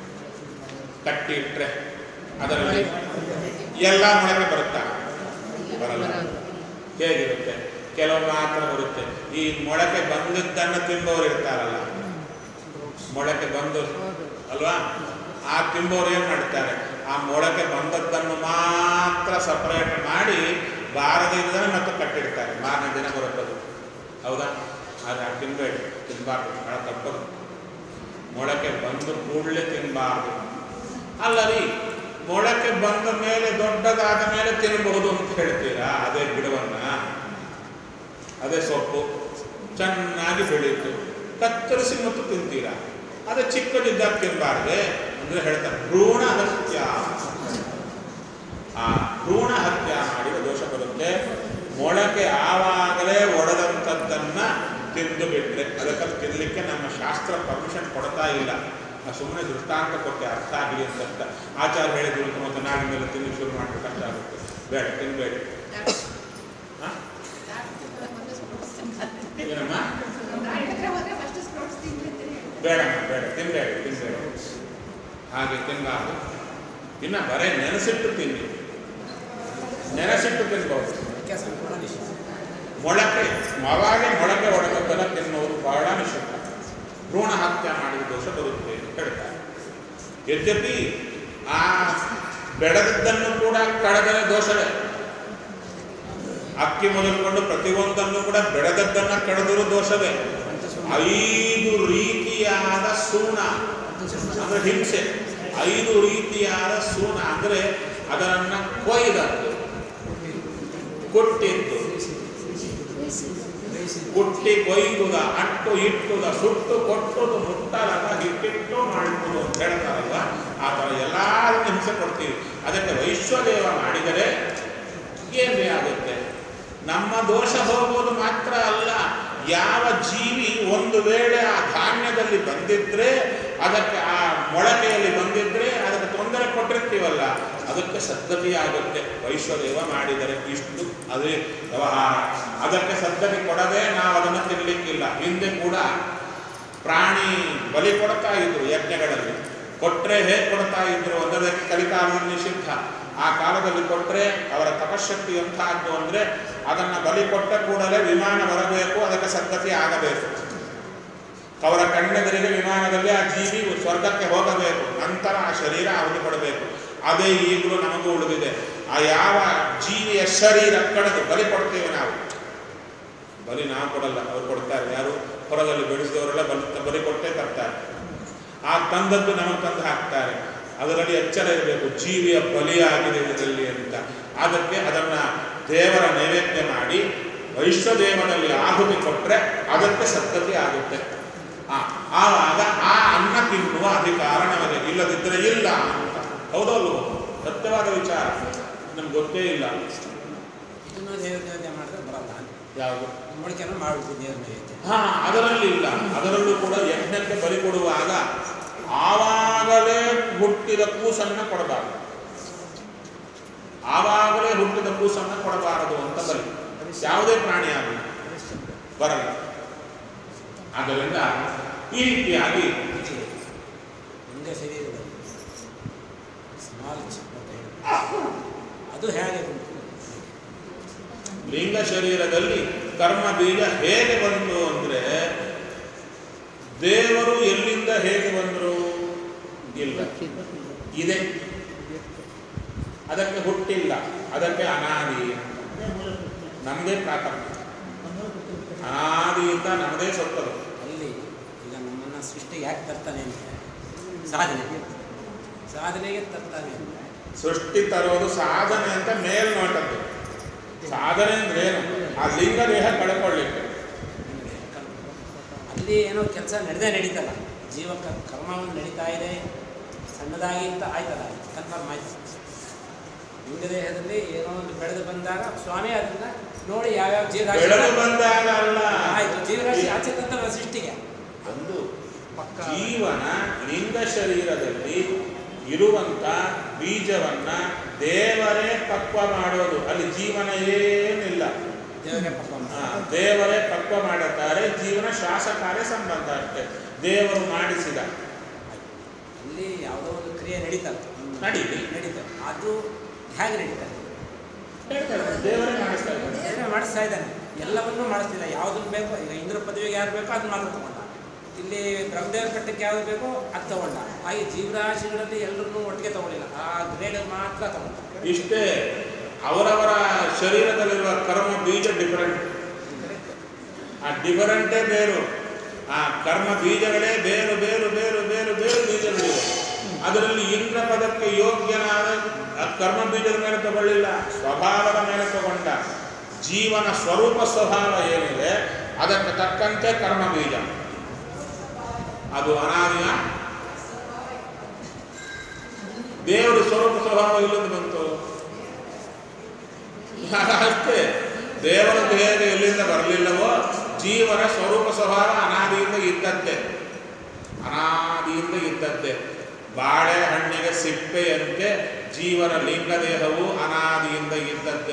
ಕಟ್ಟಿ ಇಟ್ಟರೆ ಅದರಲ್ಲಿ ಎಲ್ಲ ಮೊಳಕೆ ಬರುತ್ತಾ ಬರಲ್ಲ ಹೇಗಿರುತ್ತೆ ಕೆಲವು ಮಾತ್ರ ಬರುತ್ತೆ ಈ ಮೊಳಕೆ ಬಂದದ್ದನ್ನು ತಿಂಬವರು ಇರ್ತಾರಲ್ಲ ಮೊಳಕೆ ಬಂದು ಅಲ್ವಾ ಆ ತಿಂಬವರು ಏನು ಮಾಡ್ತಾರೆ ಆ ಮೊಳಕೆ ಬಂದದ್ದನ್ನು ಮಾತ್ರ ಸಪರೇಟ್ ಮಾಡಿ ಬಾರದಿದ್ದನ್ನು ಮತ್ತೆ ಕಟ್ಟಿಡ್ತಾರೆ ಮಾರನೇ ದಿನ ಬರುತ್ತದು ಹೌದಾ ಆದರೆ ಆ ತಿನ್ಬೇಡಿ ತಿನ್ನಬಾರ್ದು ಬಹಳ ತಪ್ಪದು ಮೊಳಕೆ ಬಂದು ಕೂಡಲೇ ತಿನ್ನಬಾರ್ದು ಅಲ್ಲ ರೀ ಮೊಳಕೆ ಬಂದ ಮೇಲೆ ದೊಡ್ಡದಾದ ಮೇಲೆ ತಿನ್ನಬಹುದು ಅಂತ ಹೇಳ್ತೀರಾ ಅದೇ ಗಿಡವನ್ನ ಅದೇ ಸೊಪ್ಪು ಚೆನ್ನಾಗಿ ಬೆಳೆಯಿತು ಕತ್ತರಿಸಿ ಮತ್ತು ತಿಂತೀರಾ ಅದೇ ಚಿಕ್ಕದಿದ್ದಾಗ ತಿನ್ನಬಾರ್ದೆ ಅಂದ್ರೆ ಹೇಳ್ತಾರೆ ಭ್ರೂಣ ಹತ್ಯ ಆ ಭ್ರೂಣ ಹತ್ಯ ಮಾಡಿದ ದೋಷ ಬರುತ್ತೆ ಮೊಳಕೆ ಆವಾಗಲೇ ಒಡೆದಂಥದ್ದನ್ನ ತಿಂದು ಬಿಟ್ರೆ ಅದಕ್ಕೆ ತಿನ್ನಲಿಕ್ಕೆ ನಮ್ಮ ಶಾಸ್ತ್ರ ಪರ್ಮಿಷನ್ ಕೊಡ್ತಾ ಇಲ್ಲ ಸುಮ್ಮನೆ ದೃಷ್ಟಾಂತ ಕೊಟ್ಟೆ ಅರ್ಥ ಆಗಲಿ ಅಂತ ಆಚಾರ ಹೇಳಿದ್ರು ಅಂತ ಮತ್ತೆ ನಾಡಿನೆಲ್ಲ ತಿಂದು ಶುರು ಮಾಡಲಿಕ್ಕೆ ಕಷ್ಟ ಆಗುತ್ತೆ ಬೇಡ ತಿನ್ಬೇಡಿ ಹಾ? ಏನಮ್ಮ ಬೇಡಮ್ಮ ಬೇಡ ತಿನ್ಬೇಡಿ ತಿನ್ಬೇಡಿ ಹಾಗೆ ತಿನ್ನಬಾರ್ದು ಇನ್ನು ಬರೇ ನೆನೆಸಿಟ್ಟು ತಿನ್ನಿ ನೆನೆಸಿಟ್ಟು ತಿನ್ಬಹುದು ಮೊಳಕೆ ಅವಾಗೆ ಮೊಳಕೆ ಒಡೆದದ್ದನ್ನು ತಿನ್ನುವುದು ಬಹಳ ನಿಷಿದ್ಧ ಭ್ರೂಣ ಹತ್ಯೆ ಮಾಡಿದ ದೋಷ ಬರುತ್ತೆ ಅಂತ ಹೇಳ್ತಾರೆ ಯದ್ಯಪಿ ಆ ಬೆಳೆದದ್ದನ್ನು ಕೂಡ ಕಳೆದರೆ ದೋಷವೇ ಅಕ್ಕಿ ಮೊದಲುಕೊಂಡು ಪ್ರತಿಯೊಂದನ್ನು ಕೂಡ ಬೆಳೆದದ್ದನ್ನ ಕಳೆದರೂ ದೋಷವೇ ಐದು ರೀತಿಯಾದ ಸೂಣ ಅಂದ್ರೆ ಹಿಂಸೆ ಐದು ರೀತಿಯಾದ ಸೂಣ ಅಂದ್ರೆ ಅದರನ್ನ ಕೊಯ್ದದ್ದು ಕೊಟ್ಟಿದ್ದು ಕುಟ್ಟಿ ಕೊಯ್ದುದ ಅಟ್ಟು ಇಟ್ಟುದ ಸುಟ್ಟು ಕೊಟ್ಟುದು ಮುಟ್ಟಲದ ಹಿಟ್ಟಿಟ್ಟು ಮಾಡಿತು ಹಿಂಸೆ ಕೊಡ್ತೀವಿ ಅದಕ್ಕೆ ವೈಶ್ವದೇವ ಮಾಡಿದರೆ ಏನೇ ಆಗುತ್ತೆ ನಮ್ಮ ದೋಷ ಹೋಗೋದು ಮಾತ್ರ ಅಲ್ಲ ಯಾವ ಜೀವಿ ಒಂದು ವೇಳೆ ಆ ಧಾನ್ಯದಲ್ಲಿ ಬಂದಿದ್ರೆ ಅದಕ್ಕೆ ಆ ಮೊಳಕೆಯಲ್ಲಿ ಬಂದಿದ್ರೆ ಅದಕ್ಕೆ ತೊಂದರೆ ಕೊಟ್ಟಿರ್ತೀವಲ್ಲ ಅದಕ್ಕೆ ಸದ್ಗತಿ ಆಗುತ್ತೆ ವೈಶ್ವದೇವ ಮಾಡಿದರೆ ಇಷ್ಟು ಅದೇ ವ್ಯವಹಾರ ಅದಕ್ಕೆ ಸದ್ಗತಿ ಕೊಡದೆ ನಾವು ಅದನ್ನು ತಿನ್ನಲಿಕ್ಕಿಲ್ಲ ಹಿಂದೆ ಕೂಡ ಪ್ರಾಣಿ ಬಲಿ ಕೊಡ್ತಾ ಇದ್ರು ಯಜ್ಞಗಳಲ್ಲಿ ಕೊಟ್ರೆ ಹೇಗೆ ಕೊಡ್ತಾ ಇದ್ರು ಅನ್ನೋದಕ್ಕೆ ಕಲಿಕಾಲದಲ್ಲಿ ನಿಷಿದ್ಧ ಆ ಕಾಲದಲ್ಲಿ ಕೊಟ್ರೆ ಅವರ ತಪಶಕ್ತಿ ಎಂಥದ್ದು ಅಂದ್ರೆ ಅದನ್ನ ಬಲಿ ಕೊಟ್ಟ ಕೂಡಲೇ ವಿಮಾನ ಬರಬೇಕು ಅದಕ್ಕೆ ಸದ್ಗತಿ ಆಗಬೇಕು ಅವರ ಕಣ್ಣೆದುರಿಗೆ ವಿಮಾನದಲ್ಲಿ ಆ ಜೀವಿ ಸ್ವರ್ಗಕ್ಕೆ ಹೋಗಬೇಕು ನಂತರ ಆ ಶರೀರ ಅವನು ಕೊಡಬೇಕು ಅದೇ ಈಗಲೂ ನಮಗೂ ಉಳಿದಿದೆ ಆ ಯಾವ ಜೀವಿಯ ಶರೀರ ಕಳೆದು ಬಲಿ ಕೊಡ್ತೇವೆ ನಾವು ಬಲಿ ನಾವು ಕೊಡಲ್ಲ ಅವ್ರು ಕೊಡ್ತಾರೆ ಯಾರು ಹೊರದಲ್ಲಿ ಬೆಳೆಸಿದವರೆಲ್ಲ ಬಲಿ ಬಲಿ ಕೊಟ್ಟೇ ತರ್ತಾರೆ ಆ ತಂದದ್ದು ನಮಗೆ ತಂದು ಹಾಕ್ತಾರೆ ಅದರಲ್ಲಿ ಎಚ್ಚರ ಇರಬೇಕು ಜೀವಿಯ ಬಲಿಯಾಗಿದೆ ಇದರಲ್ಲಿ ಅಂತ ಅದಕ್ಕೆ ಅದನ್ನ ದೇವರ ನೈವೇದ್ಯ ಮಾಡಿ ವೈಶ್ವದೇವನಲ್ಲಿ ಆಹುತಿ ಕೊಟ್ಟರೆ ಅದಕ್ಕೆ ಸದ್ಗತಿ ಆಗುತ್ತೆ ಆ, ಆವಾಗ ಆ ಅನ್ನ ತಿನ್ನುವ ಅಧಿಕಾರ ನಮಗೆ ಇಲ್ಲದಿದ್ದರೆ ಇಲ್ಲ ಅಂತ ಹೌದಲ್ವೋ ಸತ್ಯವಾದ ವಿಚಾರ ನಮ್ಗೆ ಗೊತ್ತೇ ಇಲ್ಲ ಇದನ್ನು ದೇವ್ರ ನೈವೇದ್ಯ ಮಾಡಿದ್ರೆ ಬರಲ್ಲ ಯಾವುದು ಮೊಳಕೆನೂ ಮಾಡ್ಬಿಟ್ಟು ದೇವ್ರ ನೈವೇದ್ಯ ಹಾ ಅದರಲ್ಲಿ ಇಲ್ಲ ಅದರಲ್ಲೂ ಕೂಡ ಯಜ್ಞಕ್ಕೆ ಬಲಿ ಕೊಡುವಾಗ ಆವಾಗಲೇ ಹುಟ್ಟಿದ ಕೂಸನ್ನ ಕೊಡಬಾರದು ಆವಾಗಲೇ ಹುಟ್ಟಿದ ಕೂಸನ್ನ ಕೊಡಬಾರದು ಅಂತ ಬಲಿ ಯಾವುದೇ ಪ್ರಾಣಿ ಆಗಲಿ ಬರಲ್ಲ ಆದ್ದರಿಂದ ಈ ರೀತಿಯಾಗಿ ಇದೆ ಲಿಂಗ ಶರೀರದಲ್ಲಿ ಸ್ಮಾಲ್ ಚಿಕ್ಕ ಅದು ಹೇಗೆ ಉಂಟು ಲಿಂಗ ಶರೀರದಲ್ಲಿ ಕರ್ಮ ಬೀಜ ಹೇಗೆ ಬಂತು ಅಂದ್ರೆ ದೇವರು ಎಲ್ಲಿಂದ ಹೇಗೆ ಬಂದರು ಇಲ್ಲ ಇದೆ ಅದಕ್ಕೆ ಹುಟ್ಟಿಲ್ಲ ಅದಕ್ಕೆ ಅನಾದಿ ನಮ್ಮದೇ ಪ್ರಾಥಮಿಕ ಅನಾದಿಯಿಂದ ನಮ್ಮದೇ ಸೊತ್ತದು ಅಲ್ಲಿ ಈಗ ನಮ್ಮನ್ನು ಸೃಷ್ಟಿಗೆ ಯಾಕೆ ತರ್ತಾನೆ ಅಂದರೆ ಸಾಧನೆ ಸಾಧನೆಗೆ ತರ್ತಾನೆ ಅಂದರೆ ಸೃಷ್ಟಿ ತರೋದು ಸಾಧನೆ ಅಂತ ಮೇಲ್ನೋಟದ್ದು ಸಾಧನೆ ಅಂದ್ರೆ ಏನು ಆ ಲಿಂಗ ದೇಹ ಕಳ್ಕೊಳ್ಳಿಕ್ಕೆ ಅಲ್ಲಿ ಏನೋ ಕೆಲಸ ನಡೆದೇ ನಡೀತಲ್ಲ ಜೀವ ಕ- ಕರ್ಮವನ್ನು ನಡೀತಾ ಇದೆ ಸಣ್ಣದಾಗಿ ಅಂತ ಆಯ್ತಲ್ಲ ಕನ್ಫರ್ಮ್ ಆಯ್ತು ಲಿಂಗ ದೇಹದಲ್ಲಿ ಏನೋ ಒಂದು ಬೆಳೆದು ಬಂದಾಗ ಸ್ವಾಮಿ ಅದನ್ನ ನೋಡಿ ಯಾವ್ಯಾವ ಜೀವರಾಶಿ ಬೆಳೆದು ಬಂದಾಗ ಅಲ್ಲ ಆಯ್ತು ಜೀವರಾಶಿ ಆಚೆ ತಂತಲ್ಲ ಸೃಷ್ಟಿಗೆ ಒಂದು ಜೀವನ ಲಿಂಗ ಶರೀರದಲ್ಲಿ ಇರುವಂತ ಬೀಜವನ್ನ ದೇವರೇ ಪಕ್ವ ಮಾಡೋದು ಅಲ್ಲಿ ಜೀವನ ಏನಿಲ್ಲ ದೇವರೇ ಪಕ್ವ ಆ, ದೇವರೇ ಪಕ್ವ ಮಾಡುತ್ತಾರೆ ಜೀವನ ಶ್ವಾಸಕಾರ್ಯ ಸಂಬಂಧ ಅಷ್ಟೇ ದೇವರು ಮಾಡಿಸಿದ ಅಲ್ಲಿ ಯಾವುದೋ ಒಂದು ಕ್ರಿಯೆ ನಡೀತಲ್ಲ ನಡೀಲಿ. ನಡೀತದೆ ಅದು ಹೇಗೆ ನಡೀತದೆ ಹೇಳ್ತಾರೆ, ದೇವರೇ ಮಾಡಿಸ್ತಾ ಇದ್ದಾರೆ ದೇವರೇ ಮಾಡಿಸ್ತಾ ಇದ್ದಾನೆ ಎಲ್ಲವನ್ನೂ ಮಾಡಿಸ್ತಿಲ್ಲ ಯಾವುದನ್ನು ಬೇಕೋ ಈಗ ಇಂದ್ರ ಪದವಿಗೆ ಯಾರು ಬೇಕೋ ಅದು ಮಾತ್ರ ತಗೊಂಡ ಇಲ್ಲಿ ಬ್ರಹ್ಮದೇವರ ಕಟ್ಟಕ್ಕೆ ಯಾವ್ದು ಬೇಕೋ ಅದು ತಗೊಂಡ ಹಾಗೆ ಜೀವರಾಶಿಗಳಲ್ಲಿ ಎಲ್ಲರನ್ನೂ ಒಟ್ಟಿಗೆ ತಗೊಳ್ಳಿಲ್ಲ ಆ ಗ್ರೇಡ್ ಮಾತ್ರ ತಗೊಂಡ ಇಷ್ಟೇ ಅವರವರ ಶರೀರದಲ್ಲಿರುವ ಕರ್ಮ ಬೀಜ ಡಿಫರೆಂಟ್ ಆ ಡಿಫರೆಂಟೇ ಬೇರು ಆ ಕರ್ಮ ಬೀಜಗಳೇ ಬೇರು ಬೇರು ಬೇರು ಬೇರು ಬೇರು ಬೀಜಗಳಿವೆ ಅದರಲ್ಲಿ ಇಂದ್ರ ಪದಕ್ಕೆ ಯೋಗ್ಯನಾದ ಆ ಕರ್ಮ ಬೀಜದ ಮೇಲೆ ತಗೊಳ್ಳಿಲ್ಲ ಸ್ವಭಾವದ ಮೇಲೆ ತಗೊಂಡ ಜೀವನ ಸ್ವರೂಪ ಸ್ವಭಾವ ಏನಿದೆ ಅದಕ್ಕೆ ತಕ್ಕಂತೆ ಕರ್ಮ ಬೀಜ ಅದು ಅನಾದಿಯ ದೇವರ ಸ್ವರೂಪ ಸ್ವಭಾವ ಇಲ್ಲದ ಬಂತು ಅಷ್ಟೇ ದೇವರ ದೇಹದ ಎಲ್ಲಿಂದ ಬರಲಿಲ್ಲವೋ ಜೀವನ ಸ್ವರೂಪ ಸ್ವಭಾವ ಅನಾದಿಯಿಂದ ಇದ್ದದ್ದೇ ಅನಾದಿಯಿಂದ ಇದ್ದದ್ದೇ ಬಾಳೆಹಣ್ಣಿಗೆ ಸಿಪ್ಪೆಯಂತೆ ಜೀವನ ಲಿಂಗ ದೇಹವು ಅನಾದಿಯಿಂದ ಇದ್ದದ್ದೇ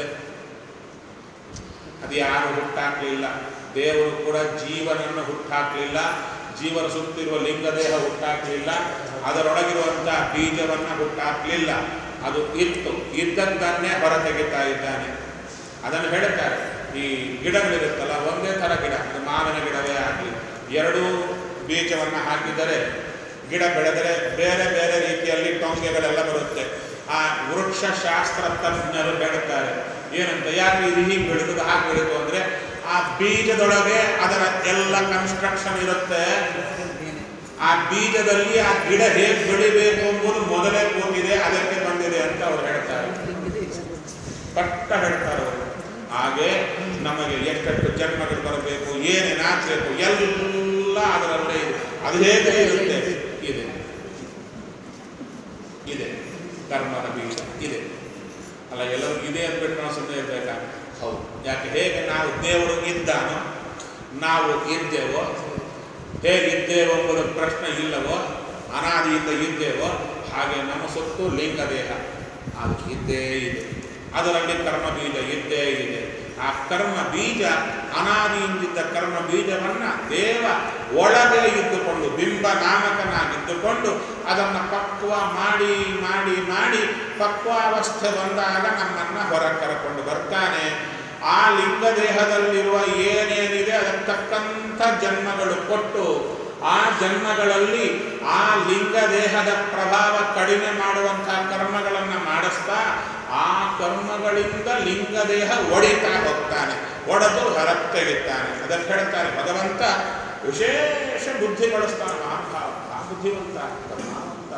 ಅದು ಯಾರು ಹುಟ್ಟಾಕ್ಲಿಲ್ಲ ದೇವರು ಕೂಡ ಜೀವನನ್ನು ಹುಟ್ಟಾಕ್ಲಿಲ್ಲ ಜೀವನ ಸುತ್ತಿರುವ ಲಿಂಗದೇಹ ಹುಟ್ಟಾಕ್ಲಿಲ್ಲ ಅದರೊಳಗಿರುವಂತಹ ಬೀಜವನ್ನ ಹುಟ್ಟಾಕ್ಲಿಲ್ಲ ಅದು ಇತ್ತು ಇದ್ದದ್ದನ್ನೇ ಹೊರತೆಗಿತಾ ಇದ್ದಾನೆ ಅದನ್ನು ಹೇಳ್ತಾರೆ ಈ ಗಿಡಗಳಿರುತ್ತಲ್ಲ ಒಂದೇ ಥರ ಗಿಡ ಅದು ಮಾವಿನ ಗಿಡವೇ ಆಗಲಿ ಎರಡೂ ಬೀಜವನ್ನು ಹಾಕಿದರೆ ಗಿಡ ಬೆಳೆದರೆ ಬೇರೆ ಬೇರೆ ರೀತಿಯಲ್ಲಿ ಟೊಂಗೆಗಳೆಲ್ಲ ಬರುತ್ತೆ ಆ ವೃಕ್ಷ ಶಾಸ್ತ್ರ ತಜ್ಞರು ಹೇಳ್ತಾರೆ ಏನಂತ ಯಾಕೆ ಇದು ಹೀಗೆ ಬೆಳೆದು ಹಾಗೆ ಬೆಳೆದು ಅಂದ್ರೆ ಆ ಬೀಜದೊಳಗೆ ಅದರ ಎಲ್ಲ ಕನ್ಸ್ಟ್ರಕ್ಷನ್ ಇರುತ್ತೆ ಆ ಬೀಜದಲ್ಲಿ ಆ ಗಿಡ ಹೇಗೆ ಬೆಳಿಬೇಕು ಎಂಬುದು ಮೊದಲೇ ಕೂತಿದೆ ಅದಕ್ಕೆ ಬಂದಿದೆ ಅಂತ ಅವ್ರು ಹೇಳ್ತಾರೆ ಪಟ್ಟ ಹೇಳ್ತಾರೆ ಅವರು ಹಾಗೆ ನಮಗೆ ಎಷ್ಟೆಷ್ಟು ಜನ್ಮಗಳು ಬರಬೇಕು ಏನೇನು ಆಗಬೇಕು ಎಲ್ಲ ಅದರಲ್ಲೇ ಇದೆ ಅದು ಹೇಗೆ ಇರುತ್ತೆ ಇದೆ ಇದೆ ಕರ್ಮದ ಬೀಜ ಇದೆ ಅಲ್ಲ ಎಲ್ಲರೂ ಇದೆ ಅಂದ್ಬಿಟ್ಟು ನಾವು ಸುಮ್ಮನೆ ಇರಬೇಕಾ ಹೌದು ಯಾಕೆ ಹೇಗೆ ನಾವು ದೇವರು ಇದ್ದಾನೋ ನಾವು ಇದ್ದೇವೋ ಹೇಗಿದ್ದೇವೋ ಎಂಬುದು ಪ್ರಶ್ನೆ ಇಲ್ಲವೋ ಅನಾದಿಯಿಂದ ಇದ್ದೇವೋ ಹಾಗೆ ನಮ್ಮ ಸುತ್ತು ಲಿಂಗ ದೇಹ ಅದು ಇದ್ದೇ ಇದೆ ಅದರಲ್ಲಿ ಕರ್ಮ ಬೀಜ ಇದ್ದೇ ಇದೆ ಆ ಕರ್ಮ ಬೀಜ ಅನಾದಿಯಿಂದಿದ್ದ ಕರ್ಮ ಬೀಜವನ್ನ ದೇವ ಒಳಗೆ ಇದ್ದುಕೊಂಡು ಬಿಂಬ ನಾಮಕನಾಗಿದ್ದುಕೊಂಡು ಅದನ್ನು ಪಕ್ವ ಮಾಡಿ ಮಾಡಿ ಮಾಡಿ ಪಕ್ವಾವಸ್ಥೆ ಬಂದಾಗ ನಮ್ಮನ್ನ ಹೊರ ಕರಕೊಂಡು ಬರ್ತಾನೆ ಆ ಲಿಂಗ ದೇಹದಲ್ಲಿರುವ ಏನೇನಿದೆ ಅದಕ್ಕೆ ತಕ್ಕಂಥ ಜನ್ಮಗಳು ಕೊಟ್ಟು ಆ ಜನ್ಮಗಳಲ್ಲಿ ಆ ಲಿಂಗ ದೇಹದ ಪ್ರಭಾವ ಕಡಿಮೆ ಮಾಡುವಂತಹ ಕರ್ಮಗಳನ್ನು ಮಾಡಿಸ್ತಾ ಆ ಕರ್ಮಗಳಿಂದ ಲಿಂಗ ದೇಹ ಒಡಿತಾ ಹೋಗ್ತಾನೆ ಒಡೆದು ಹೊರಗೆ ತೆಗಿತಾನೆ ಅದಕ್ಕೆ ಹೇಳ್ತಾರೆ ಭಗವಂತ ವಿಶೇಷ ಬುದ್ಧಿಗೊಳಿಸ್ತಾನೆ ಮಹಾಭಾವ ಆ ಬುದ್ಧಿವಂತ ಕರ್ಮಾವಂತ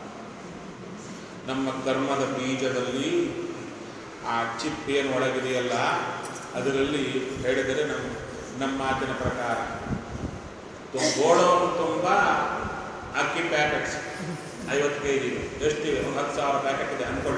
ನಮ್ಮ ಕರ್ಮದ ಬೀಜದಲ್ಲಿ ಆ ಚಿಪ್ ಏನು ಒಳಗಿದೆಯಲ್ಲ ಅದರಲ್ಲಿ ಹೇಳಿದರೆ ನಮ್ಮ ನಮ್ಮ ಮಾತಿನ ಪ್ರಕಾರ ತು- ಗೋಡೌನ್ ತುಂಬ ಅಕ್ಕಿ ಪ್ಯಾಕೆಟ್ಸ್ ಐವತ್ತು ಕೆ ಜಿ ಎಷ್ಟಿವೆ ಒಂದು ಹತ್ತು ಸಾವಿರ ಪ್ಯಾಕೆಟ್ ಇದೆ ಅಂದ್ಕೊಳ್ಳಿ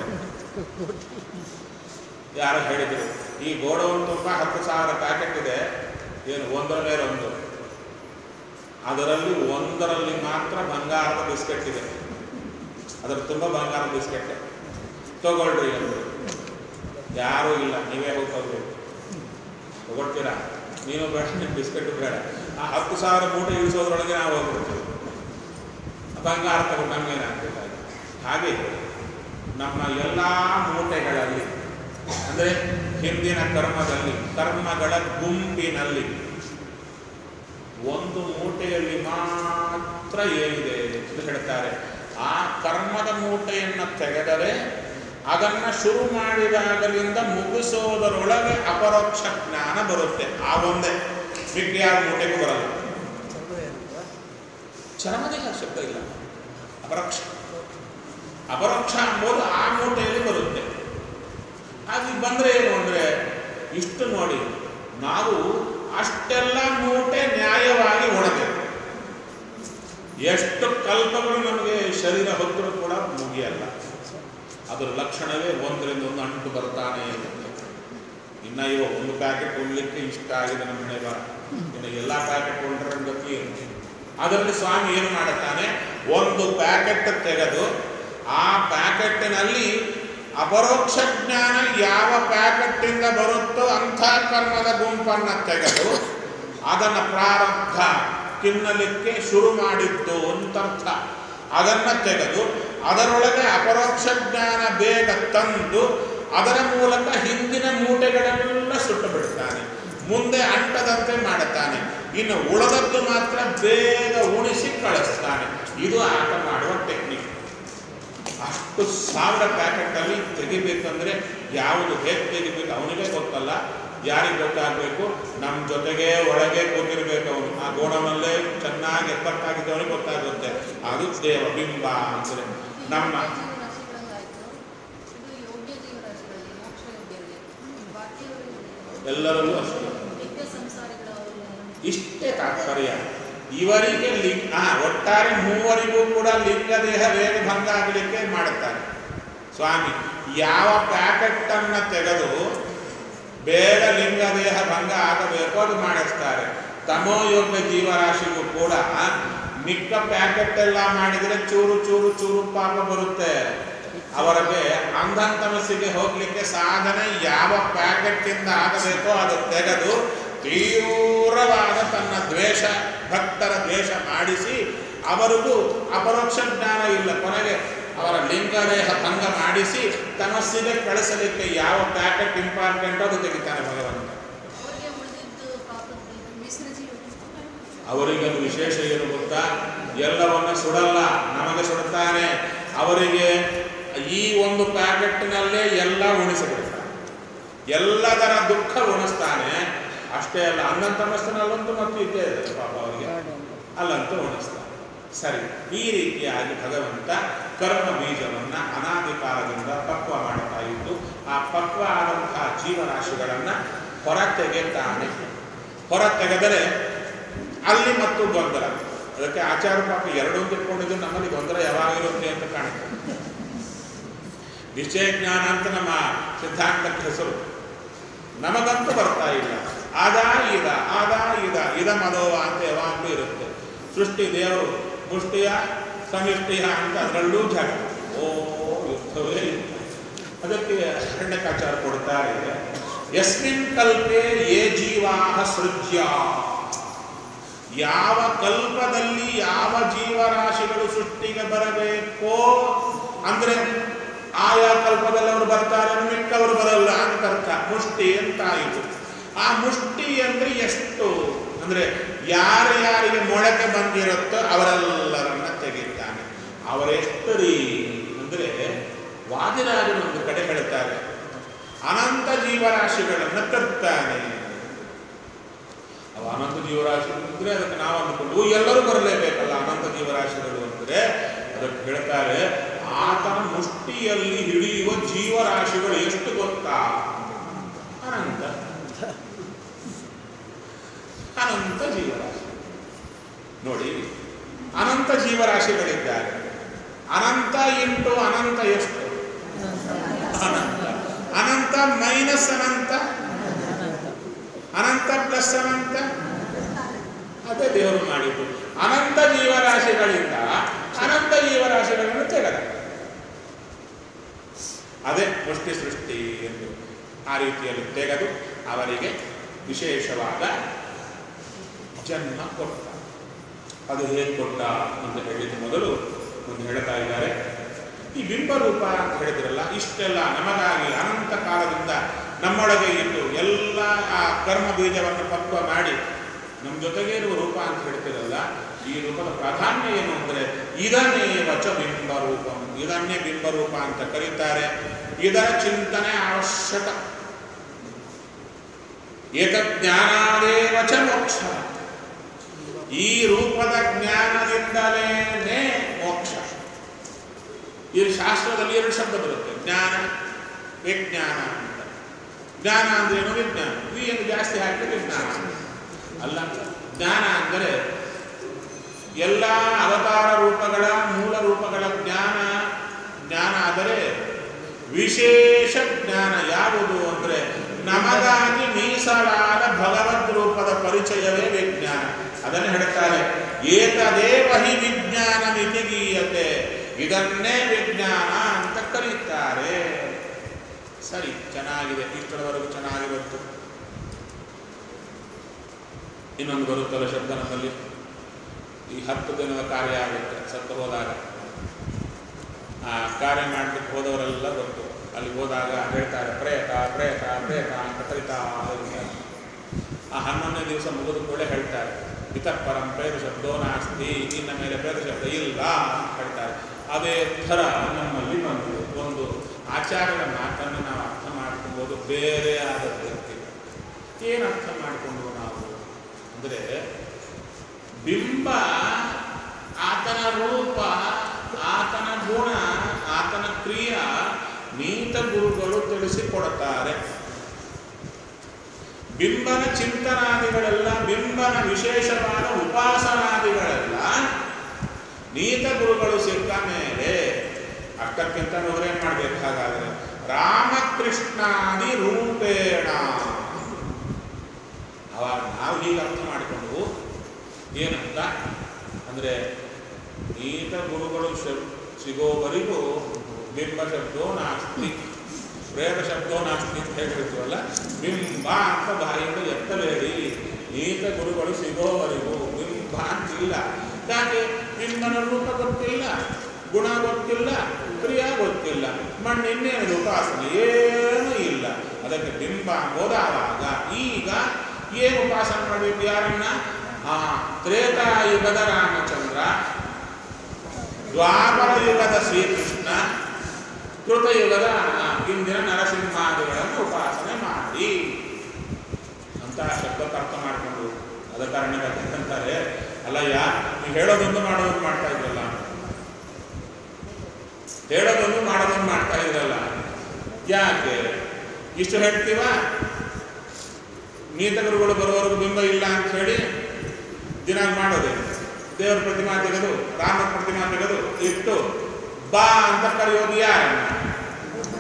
ಯಾರು ಹೇಳಿದರು ಈ ಗೋಡೌನ್ ತುಂಬ ಹತ್ತು ಸಾವಿರ ಪ್ಯಾಕೆಟ್ ಇದೆ ಏನು ಒಂದರ ಮೇಲೆ ಒಂದು ಅದರಲ್ಲಿ ಒಂದರಲ್ಲಿ ಮಾತ್ರ ಬಂಗಾರದ ಬಿಸ್ಕೆಟ್ ಇದೆ ಅದರ ತುಂಬ ಬಂಗಾರದ ಬಿಸ್ಕೆಟ್ ತಗೊಳ್ರಿ ಅಂದರು ಯಾರೂ ಇಲ್ಲ ನೀವೇ ಹೋಗಿ ತಗೋಬೇಕು ತಗೊಳ್ತೀರಾ ನೀನು ಬೇಡ ನಿಮ್ಮ ಬಿಸ್ಕೆಟ್ ಬೇಡ ಆ ಹತ್ತು ಸಾವಿರ ಮೂಟೆ ಇಳಿಸೋದ್ರೊಳಗೆ ನಾವು ಹೋಗ್ಬಿಡ್ತೀವಿ ಬಂಗಾರ ತಗೊಂಡು ನಮಗೇನಾಗ್ಬೇಕಾಗಿ ಹಾಗೆ ನಮ್ಮ ಎಲ್ಲ ಮೂಟೆಗಳಲ್ಲಿ ಅಂದರೆ ಹಿಂದಿನ ಕರ್ಮದಲ್ಲಿ ಕರ್ಮಗಳ ಗುಂಪಿನಲ್ಲಿ ಒಂದು ಮೂಟೆಯಲ್ಲಿ ಮಾತ್ರ ಏನಿದೆ ಎಂದು ಹೇಳ್ತಾರೆ ಆ ಕರ್ಮದ ಮೂಟೆಯನ್ನು ತೆಗೆದರೆ ಅದನ್ನು ಶುರು ಮಾಡಿದಾಗಲಿಂದ ಮುಗಿಸೋದರೊಳಗೆ ಅಪರೋಕ್ಷ ಜ್ಞಾನ ಬರುತ್ತೆ ಆ ಒಂದೇ ಬಿಟ್ಟು ಯಾವ ಮೂಟೆಗೂ ಬರಲ್ಲ ಚರ್ಮದೇಹ ಶಬ್ದ ಇಲ್ಲ ಅಪರೋಕ್ಷ ಅಪರೋಕ್ಷ ಎಂಬುದು ಆ ಮೂಟೆಯಲ್ಲಿ ಬರುತ್ತೆ ಅದು ಬಂದರೆ ಏನು ಅಂದರೆ ಇಷ್ಟು ನೋಡಿ ನಾವು ಅಷ್ಟೆಲ್ಲ ಮೂಟೆ ನ್ಯಾಯವಾಗಿ ಉಣಬೇಕು ಎಷ್ಟು ಕಲ್ಪಗಳು ನಮಗೆ ಶರೀರ ಹೊತ್ತರೂ ಕೂಡ ಮುಗಿಯಲ್ಲ ಅದರ ಲಕ್ಷಣವೇ ಒಂದರಿಂದ ಒಂದು ಅಂಟು ಬರ್ತಾನೆ ಇರುತ್ತೆ ಇನ್ನು ಇವಾಗ ಒಂದು ಪ್ಯಾಕೆಟ್ ಉಣ್ಲಿಕ್ಕೆ ಇಷ್ಟ ಆಗಿದೆ ನಮ್ಮ ಮನೆ ಬಾ ಇನ್ನು ಎಲ್ಲ ಪ್ಯಾಕೆಟ್ ಉಂಡ್ರೆ ಗತಿ ಏನು ಅದರಲ್ಲಿ ಸ್ವಾಮಿ ಏನು ಮಾಡುತ್ತಾನೆ ಒಂದು ಪ್ಯಾಕೆಟ್ ತೆಗೆದು ಆ ಪ್ಯಾಕೆಟ್ಟಿನಲ್ಲಿ ಅಪರೋಕ್ಷ ಜ್ಞಾನ ಯಾವ ಪ್ಯಾಕೆಟ್ಟಿಂದ ಬರುತ್ತೋ ಅಂಥ ಕರ್ಮದ ಗುಂಪನ್ನು ತೆಗೆದು ಅದನ್ನು ಪ್ರಾರಬ್ಧ ತಿನ್ನಲಿಕ್ಕೆ ಶುರು ಮಾಡಿದ್ದು ಅಂತರ್ಥ ಅದನ್ನು ತೆಗೆದು ಅದರೊಳಗೆ ಅಪರೋಕ್ಷ ಜ್ಞಾನ ಬೇಗ ತಂದು ಅದರ ಮೂಲಕ ಹಿಂದಿನ ಮೂಟೆಗಳೆಲ್ಲ ಸುಟ್ಟು ಬಿಡ್ತಾನೆ ಮುಂದೆ ಅಂಟದಂತೆ ಮಾಡುತ್ತಾನೆ ಇನ್ನು ಉಳದದ್ದು ಮಾತ್ರ ಬೇಗ ಉಣಿಸಿ ಕಳಿಸ್ತಾನೆ ಇದು ಆಟ ಮಾಡುವ ಟೆಕ್ನಿಕ್ ಅಷ್ಟು ಸಾವಿರ ಪ್ಯಾಕೆಟಲ್ಲಿ ತೆಗಿಬೇಕಂದ್ರೆ ಯಾವುದು ಹೇಗೆ ತೆಗಿಬೇಕು ಅವನಿಗೆ ಗೊತ್ತಲ್ಲ ಯಾರಿಗೆ ಗೊತ್ತಾಗಬೇಕು ನಮ್ಮ ಜೊತೆಗೆ ಒಳಗೆ ಕೂತಿರ್ಬೇಕು ಅವನು ಆ ಗೋಡನಲ್ಲೇ ಚೆನ್ನಾಗಿ ಎಪ್ಪತ್ತಾಗಿದ್ದವನಿಗೆ ಗೊತ್ತಾಗುತ್ತೆ ಅದು ದೇವ ಬಿಂಬ ಅಂದರೆ ನಮ್ಮ ಜೀವರಾಶಿಗಳಾಯ್ತು ಇದು ಯೋಗ್ಯ ಜೀವರಾಶಿಗಳಲ್ಲಿ ಮೋಕ್ಷ ಯೋಗ್ಯರಲ್ಲಿ ಬಾಕಿಯವರು ಎಲ್ಲರಲ್ಲೂ ಅಷ್ಟೇ ನಿತ್ಯ ಸಂಸಾರಿಗಳವರು ಇಷ್ಟೇ ತಾತ್ಪರ್ಯ ಇವರಿಗೆ ಲಿಂಗ ಆ ಒಟ್ಟಾರೆ ಮೂವರಿಗೂ ಕೂಡ ಲಿಂಗ ದೇಹ ವೇಗ ಭಂಗ ಆಗಲಿಕ್ಕೆ ಮಾಡುತ್ತಾರೆ ಸ್ವಾಮಿ ಯಾವ ಪ್ಯಾಕೆಟ್ ಅನ್ನ ತೆಗೆದು ಬೇಗ ಲಿಂಗ ದೇಹ ಭಂಗ ಆಗಬೇಕು ಅದು ಮಾಡಿಸ್ತಾರೆ ತಮೋಯೋಗ್ಯ ಜೀವರಾಶಿಗೂ ಕೂಡ ಮಿಕ್ಕ ಪ್ಯಾಕೆಟ್ ಎಲ್ಲ ಮಾಡಿದರೆ ಚೂರು ಚೂರು ಚೂರು ಪಾಪ ಬರುತ್ತೆ ಅವರಿಗೆ ಅಂಧನ್ ತಮಸ್ಸಿಗೆ ಹೋಗ್ಲಿಕ್ಕೆ ಸಾಧನೆ ಯಾವ ಪ್ಯಾಕೆಟ್ ಇಂದ ಆಗಬೇಕೋ ಅದು ತೆಗೆದು ತೀವ್ರವಾದ ತನ್ನ ದ್ವೇಷ ಭಕ್ತರ ದ್ವೇಷ ಮಾಡಿಸಿ ಅವರಿಗೂ ಅಪರೋಕ್ಷ ಜ್ಞಾನ ಇಲ್ಲ ಕೊನೆಗೆ ಅವರ ಲಿಂಗದೇಹ ಭಂಗ ಮಾಡಿಸಿ ತಮಸ್ಸಿಗೆ ಕಳಿಸಲಿಕ್ಕೆ ಯಾವ ಪ್ಯಾಕೆಟ್ ಇಂಪಾರ್ಟೆಂಟ್ ಅದು ತೆಗಿತಾನೆ ಭಗವಂತ ಅವರಿಗೆ ಉಳಿದಿದ್ದು ಪಾಪದ ಮಿಶ್ರ ಜೀವ ಅವರಿಗೆ ಅದು ವಿಶೇಷ ಏನು ಗೊತ್ತಾ ಎಲ್ಲವನ್ನ ಸುಡಲ್ಲ ನಮಗೆ ಸುಡುತ್ತಾನೆ ಅವರಿಗೆ ಈ ಒಂದು ಪ್ಯಾಕೆಟ್ನಲ್ಲೇ ಎಲ್ಲ ಉಣಿಸಿಬಿಡ್ತಾನೆ ಎಲ್ಲದರ ದುಃಖ ಉಣಿಸ್ತಾನೆ ಅಷ್ಟೇ ಅಲ್ಲ ಅನ್ನಂತ ಮನಸ್ಸಿನಲ್ಲಂತೂ ಮತ್ತು ಇದ್ದೇ ಇದೆ ಪಾಪ ಅವರಿಗೆ ಅಲ್ಲಂತೂ ಉಣಿಸ್ತಾನೆ ಸರಿ ಈ ರೀತಿಯಾಗಿ ಭಗವಂತ ಕರ್ಮ ಬೀಜವನ್ನ ಅನಾದಿ ಕಾಲದಿಂದ ಪಕ್ವ ಮಾಡ್ತಾ ಇದ್ದು ಆ ಪಕ್ವ ಆದಂತಹ ಜೀವರಾಶಿಗಳನ್ನ ಹೊರ ತೆಗೆತಾನೆ ಹೊರ ತೆಗೆದರೆ ಅಲ್ಲಿ ಮತ್ತು ಗೊಂದಲ ಅದಕ್ಕೆ ಆಚಾರ ಪಾಪ ಎರಡೂ ತಿಳ್ಕೊಂಡಿದ್ದು ನಮ್ಮಲ್ಲಿ ಗೊಂದಲ ಯಾವಾಗಿರುತ್ತೆ ಅಂತ ಕಾಣುತ್ತೆ ನಿಶ್ಚಯ ಜ್ಞಾನ ಅಂತ ನಮ್ಮ ಸಿದ್ಧಾಂತಕ್ಕೆ ಹೆಸರು ನಮಗಂತೂ ಬರ್ತಾ ಇಲ್ಲ ಆದ ಇದ ಆದ ಇದ ಇದ ಮದೋವ ಅಂತ ಯಾವಾಗಲೂ ಇರುತ್ತೆ ಸೃಷ್ಟಿ ದೇವರು ಮುಷ್ಟಿಯ ಸಮಿಷ್ಟಿಯ ಅಂತ ಅದರಲ್ಲೂ ಜಾಗ ಓ ಯುದ್ಧವೇ ಯುದ್ಧ. ಅದಕ್ಕೆ ಅರಣ್ಯಕಾಚಾರ ಕೊಡ್ತಾರೆ ಯಸ್ಮಿನ್ ಕಲ್ಪೆ ಯೇ ಜೀವಾಹ ಸೃಜ್ಯ ಯಾವ ಕಲ್ಪದಲ್ಲಿ ಯಾವ ಜೀವರಾಶಿಗಳು ಸೃಷ್ಟಿಗೆ ಬರಬೇಕೋ ಅಂದ್ರೆ ಆಯಾ ಕಲ್ಪದಲ್ಲಿ ಅವರು ಬರ್ತಾರೆ ಮಿಕ್ಕವರು ಬರಲ್ಲ ಅಂತ ಅರ್ಥ ಮುಷ್ಟಿ ಅಂತ ಆಯಿತು ಆ ಮುಷ್ಟಿ ಅಂದ್ರೆ ಎಷ್ಟು ಅಂದ್ರೆ ಯಾರ್ಯಾರಿಗೆ ಮೊಳಕೆ ಬಂದಿರುತ್ತೋ ಅವರೆಲ್ಲರನ್ನ ತೆಗಿತಾನೆ ಅವರೆಷ್ಟು ರೀ ಅಂದ್ರೆ ವಾದಿರಾಜರು ಒಂದು ಕಡೆ ಹೇಳ್ತಾರೆ ಅನಂತ ಜೀವರಾಶಿಗಳನ್ನು ತರ್ತಾನೆ ಅವ ಅನಂತ ಜೀವರಾಶಿಗಳು ಅಂದ್ರೆ ಅದಕ್ಕೆ ನಾವು ಅಂದ್ಕೊಂಡು ಎಲ್ಲರೂ ಬರಲೇಬೇಕಲ್ಲ ಅನಂತ ಜೀವರಾಶಿಗಳು ಅಂದ್ರೆ ಅದಕ್ಕೆ ಹೇಳ್ತಾರೆ ಆತನ ಮುಷ್ಟಿಯಲ್ಲಿ ಹಿಡಿಯುವ ಜೀವರಾಶಿಗಳು ಎಷ್ಟು ಗೊತ್ತಾ ಅನಂತ ಅನಂತ ಜೀವರಾಶಿ ನೋಡಿ ಅನಂತ ಜೀವರಾಶಿಗಳಿದ್ದಾರೆ ಅನಂತ ಇಂಟು ಅನಂತ ಎಷ್ಟು ಅನಂತ ಅನಂತ ಮೈನಸ್ ಅನಂತ ಅನಂತ ಪ್ಲಸ್ ಅನಂತ ಅದೇ ದೇವರು ಮಾಡಿದ್ದು ಅನಂತ ಜೀವರಾಶಿಗಳಿಂದ ಅನಂತ ಜೀವರಾಶಿಗಳನ್ನು ತೆಗೆದ ಅದೇ ಮುಷ್ಟಿ ಸೃಷ್ಟಿ ಎಂದು ಆ ರೀತಿಯಲ್ಲಿ ತೆಗೆದು ಅವರಿಗೆ ವಿಶೇಷವಾದ ಜನ್ಮ ಕೊಟ್ಟ ಅದು ಹೇಗೆ ಕೊಟ್ಟ ಅಂತ ಹೇಳಿದ ಮೊದಲು ಒಂದು ಹೇಳ್ತಾ ಇದ್ದಾರೆ ಈ ಬಿಂಬರೂಪ ಅಂತ ಹೇಳಿದ್ರಲ್ಲ ಇಷ್ಟೆಲ್ಲ ನಮಗಾಗಿ ಅನಂತ ಕಾಲದಿಂದ ನಮ್ಮೊಳಗೆ ಇದ್ದು ಎಲ್ಲ ಆ ಕರ್ಮ ಬೀಜವನ್ನು ಪಕ್ವ ಮಾಡಿ ನಮ್ಮ ಜೊತೆಗೆ ಇರುವ ರೂಪ ಅಂತ ಹೇಳ್ತಿರಲ್ಲ ಈ ರೂಪದ ಪ್ರಾಧಾನ್ಯ ಏನು ಅಂದರೆ ಇದನ್ನೇ ವಚ ಬಿಂಬರೂಪಂ ಇದನ್ನೇ ಬಿಂಬರೂಪ ಅಂತ ಕರೀತಾರೆ ಇದರ ಚಿಂತನೆ ಅವಶ್ಯಕ ಏತಜ್ಞಾನಾದೇವ ಚ ಮೋಕ್ಷ ಈ ರೂಪದ ಜ್ಞಾನದಿಂದಲೇ ಮೋಕ್ಷ ಈ ಶಾಸ್ತ್ರದಲ್ಲಿ ಎರಡು ಶಬ್ದ ಬರುತ್ತೆ ಜ್ಞಾನ ವಿಜ್ಞಾನ ಅಂತ ಜ್ಞಾನ ಅಂದ್ರೆ ಏನು ವಿಜ್ಞಾನ ವಿ ಎಂದು ಜಾಸ್ತಿ ಹಾಕಿದ್ರೆ ವಿಜ್ಞಾನ ಅಲ್ಲ ಜ್ಞಾನ ಅಂದರೆ ಎಲ್ಲ ಅವತಾರ ರೂಪಗಳ ಮೂಲ ರೂಪಗಳ ಜ್ಞಾನ ಜ್ಞಾನ ಆದರೆ ವಿಶೇಷ ಜ್ಞಾನ ಯಾವುದು ಅಂದರೆ ನಮಗಾಗಿ ಮೀಸಲಾದ ಭಗವದ್ ರೂಪದ ಪರಿಚಯವೇ ವಿಜ್ಞಾನ ಅದನ್ನು ಹೇಳ್ತಾರೆ ಏತದೇವ ಹಿ ವಿಜ್ಞಾನ ಮಿತಿಗೀಯತೆ ಇದನ್ನೇ ವಿಜ್ಞಾನ ಅಂತ ಕರೀತಾರೆ ಸರಿ ಚೆನ್ನಾಗಿದೆ ಇಷ್ಟರವರೆಗೂ ಚೆನ್ನಾಗಿ ಬಂತು ಇನ್ನೊಂದು ಬರುತ್ತಲ್ಲ ಶಬ್ದ ನಮ್ಮಲ್ಲಿ ಈ ಹತ್ತು ದಿನದ ಕಾರ್ಯ ಆಗುತ್ತೆ ಸತ್ತು ಹೋದಾಗ ಆ ಕಾರ್ಯ ಮಾಡಲಿಕ್ಕೆ ಹೋದವರೆಲ್ಲ ಗೊತ್ತು ಅಲ್ಲಿ ಹೋದಾಗ ಹೇಳ್ತಾರೆ ಪ್ರೇತ ಪ್ರೇತ ಪ್ರೇತ ಅಂತ ಕರಿತಾ ಇರ್ತಾರೆ ಆ ಹನ್ನೊಂದನೇ ದಿವಸ ಮುಗಿದ ಕೂಡ ಹೇಳ್ತಾರೆ ಇತಃ ಪರಂ ಪ್ರೇತ ಶಬ್ದೋ ನಾಸ್ತಿ ಇನ್ನ ಮೇಲೆ ಪ್ರೇತ ಶಬ್ದ ಇಲ್ಲ ಅಂತ ಹೇಳ್ತಾರೆ ಅದೇ ಥರ ನಮ್ಮಲ್ಲಿ ಬಂದು ಒಂದು ಆಚಾರ್ಯರ ಮಾತನ್ನು ನಾವು ಅರ್ಥ ಮಾಡ್ಕೊಬೋದು ಬೇರೆ ಆದದ್ದು ಇರ್ತೀವಿ ಏನು ಅರ್ಥ ಮಾಡಿಕೊಂಡು ನಾವು ಅಂದರೆ ಬಿಂಬ ಆತನ ರೂಪ ಆತನ ಗುಣ ಆತನ ಕ್ರಿಯಾ ನೀತ ಗುರುಗಳು ತಿಳಿಸಿಕೊಡುತ್ತಾರೆ ಬಿಂಬನ ಚಿಂತನಾದಿಗಳೆಲ್ಲ ಬಿಂಬನ ವಿಶೇಷವಾದ ಉಪಾಸನಾದಿಗಳೆಲ್ಲ ನೀತ ಗುರುಗಳು ಸಿಕ್ಕ ಮೇಲೆ ಅಷ್ಟಕ್ಕಿಂತ ನಾವೇನು ಮಾಡ್ಬೇಕು ಹಾಗಾದರೆ ರಾಮಕೃಷ್ಣಾದಿ ರೂಪೇಣ ಅವಾಗ ನಾವು ಹೀಗೆ ಅರ್ಥ ಮಾಡಿಕೊಂಡು ಏನಂತ ಅಂದರೆ ನೀತ ಗುರುಗಳು ಶಬ್ ಸಿಗೋವರೆಗೂ ಬಿಂಬ ಶಬ್ದೋ ನಾಸ್ತಿ ಪ್ರೇಮ ಶಬ್ದೋ ನಾಸ್ತಿ ಅಂತ ಹೇಳಿರ್ತೀವಲ್ಲ ಬಿಂಬ ಅಂತ ಬಾಯಿಂದ ಎತ್ತಬೇಡಿ ನೀತ ಗುರುಗಳು ಸಿಗೋವರೆಗೂ ಬಿಂಬ ಅಂತಿಲ್ಲ ಯಾಕೆ ಬಿಂಬನ ರೂಪ ಗೊತ್ತಿಲ್ಲ ಗುಣ ಗೊತ್ತಿಲ್ಲ ಕ್ರಿಯಾ ಗೊತ್ತಿಲ್ಲ ಮಣ್ಣು ಇನ್ನೇನು ಉಪಾಸನೆ ಏನೂ ಇಲ್ಲ ಅದಕ್ಕೆ ಬಿಂಬ ಹೋದಾವಾಗ ಈಗ ಏನು ಉಪಾಸನೆ ಮಾಡಬೇಕು ಯಾರನ್ನ ಆ ತ್ರೇತಾಯುಗದ ರಾಮಚಂದ್ರ ದ್ವಾಪರ ಯುಗದ ಶ್ರೀಕೃಷ್ಣ ಕೃತಯುಗದ ಇಂದಿನ ನರಸಿಂಹಾದಿಗಳನ್ನು ಉಪಾಸನೆ ಮಾಡಿ ಅಂತ ಶಬ್ದಕ್ಕೆ ಅರ್ಥ ಮಾಡಿಕೊಂಡು ಅದ ಕಾರಣಕ್ಕೆ ಅಂತಾರೆ ಅಲ್ಲಯ್ಯ ನೀವು ಹೇಳೋದೊಂದು ಮಾಡೋದೊಂದು ಮಾಡ್ತಾ ಇದ್ರಲ್ಲ ಹೇಳೋದೊಂದು ಮಾಡೋದೊಂದು ಮಾಡ್ತಾ ಇದ್ರಲ್ಲ ಯಾಕೆ ಇಷ್ಟು ಹೇಳ್ತೀವ ನೀತಗುರುಗಳು ಬರುವವರೆಗೂ ಬಿಂಬ ಇಲ್ಲ ಅಂತ ಹೇಳಿ ದಿನ ಮಾಡೋದು ದೇವರ ಪ್ರತಿಮಾ ತೆಗೆದು ರಾಮ ಪ್ರತಿಮಾ ತೆಗೆದು ಇಟ್ಟು ಬಾ ಅಂತ ಕರೆಯೋದು ಯಾರನ್ನ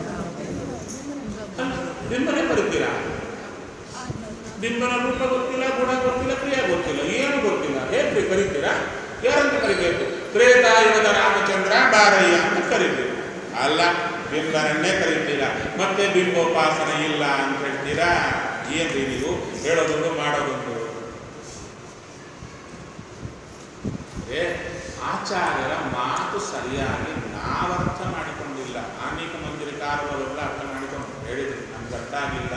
ಬಿಂಬನೇ ಕರಿತೀರಾ ಬಿಂಬನ ರೂಪ ಗೊತ್ತಿಲ್ಲ ಗುಣ ಗೊತ್ತಿಲ್ಲ ಕ್ರಿಯೆ ಗೊತ್ತಿಲ್ಲ ಏನು ಗೊತ್ತಿಲ್ಲ ಹೇಗೆ ಕರಿತೀರಾ ಯಾರಂತ ಕರಿಬೇಕು ತ್ರೇತಾಯುಗದ ರಾಮಚಂದ್ರ ಬಾರಯ್ಯ ಅಂತ ಕರಿತೀರ ಅಲ್ಲ ಬಿಂಬನನ್ನೇ ಕರಿತೀರಾ ಮತ್ತೆ ಬಿಂಬೋಪಾಸನೆ ಇಲ್ಲ ಅಂತ ಹೇಳ್ತೀರಾ ಏನ್ರಿ ನೀವು ಹೇಳೋದೊಂದು ಮಾಡೋದೊಂದು ಏ, ಆಚಾರ್ಯರ ಮಾತು ಸರಿಯಾಗಿ ನಾವರ್ಥ ಮಾಡಿಕೊಂಡಿಲ್ಲ ಅನೇಕ ಮಂದಿರಕಾರರೆಲ್ಲ ಅರ್ಥ ಮಾಡಿಕೊಂಡು ಹೇಳಿದ್ರು ನಮ್ಗೆ ಅರ್ಥ ಆಗಿಲ್ಲ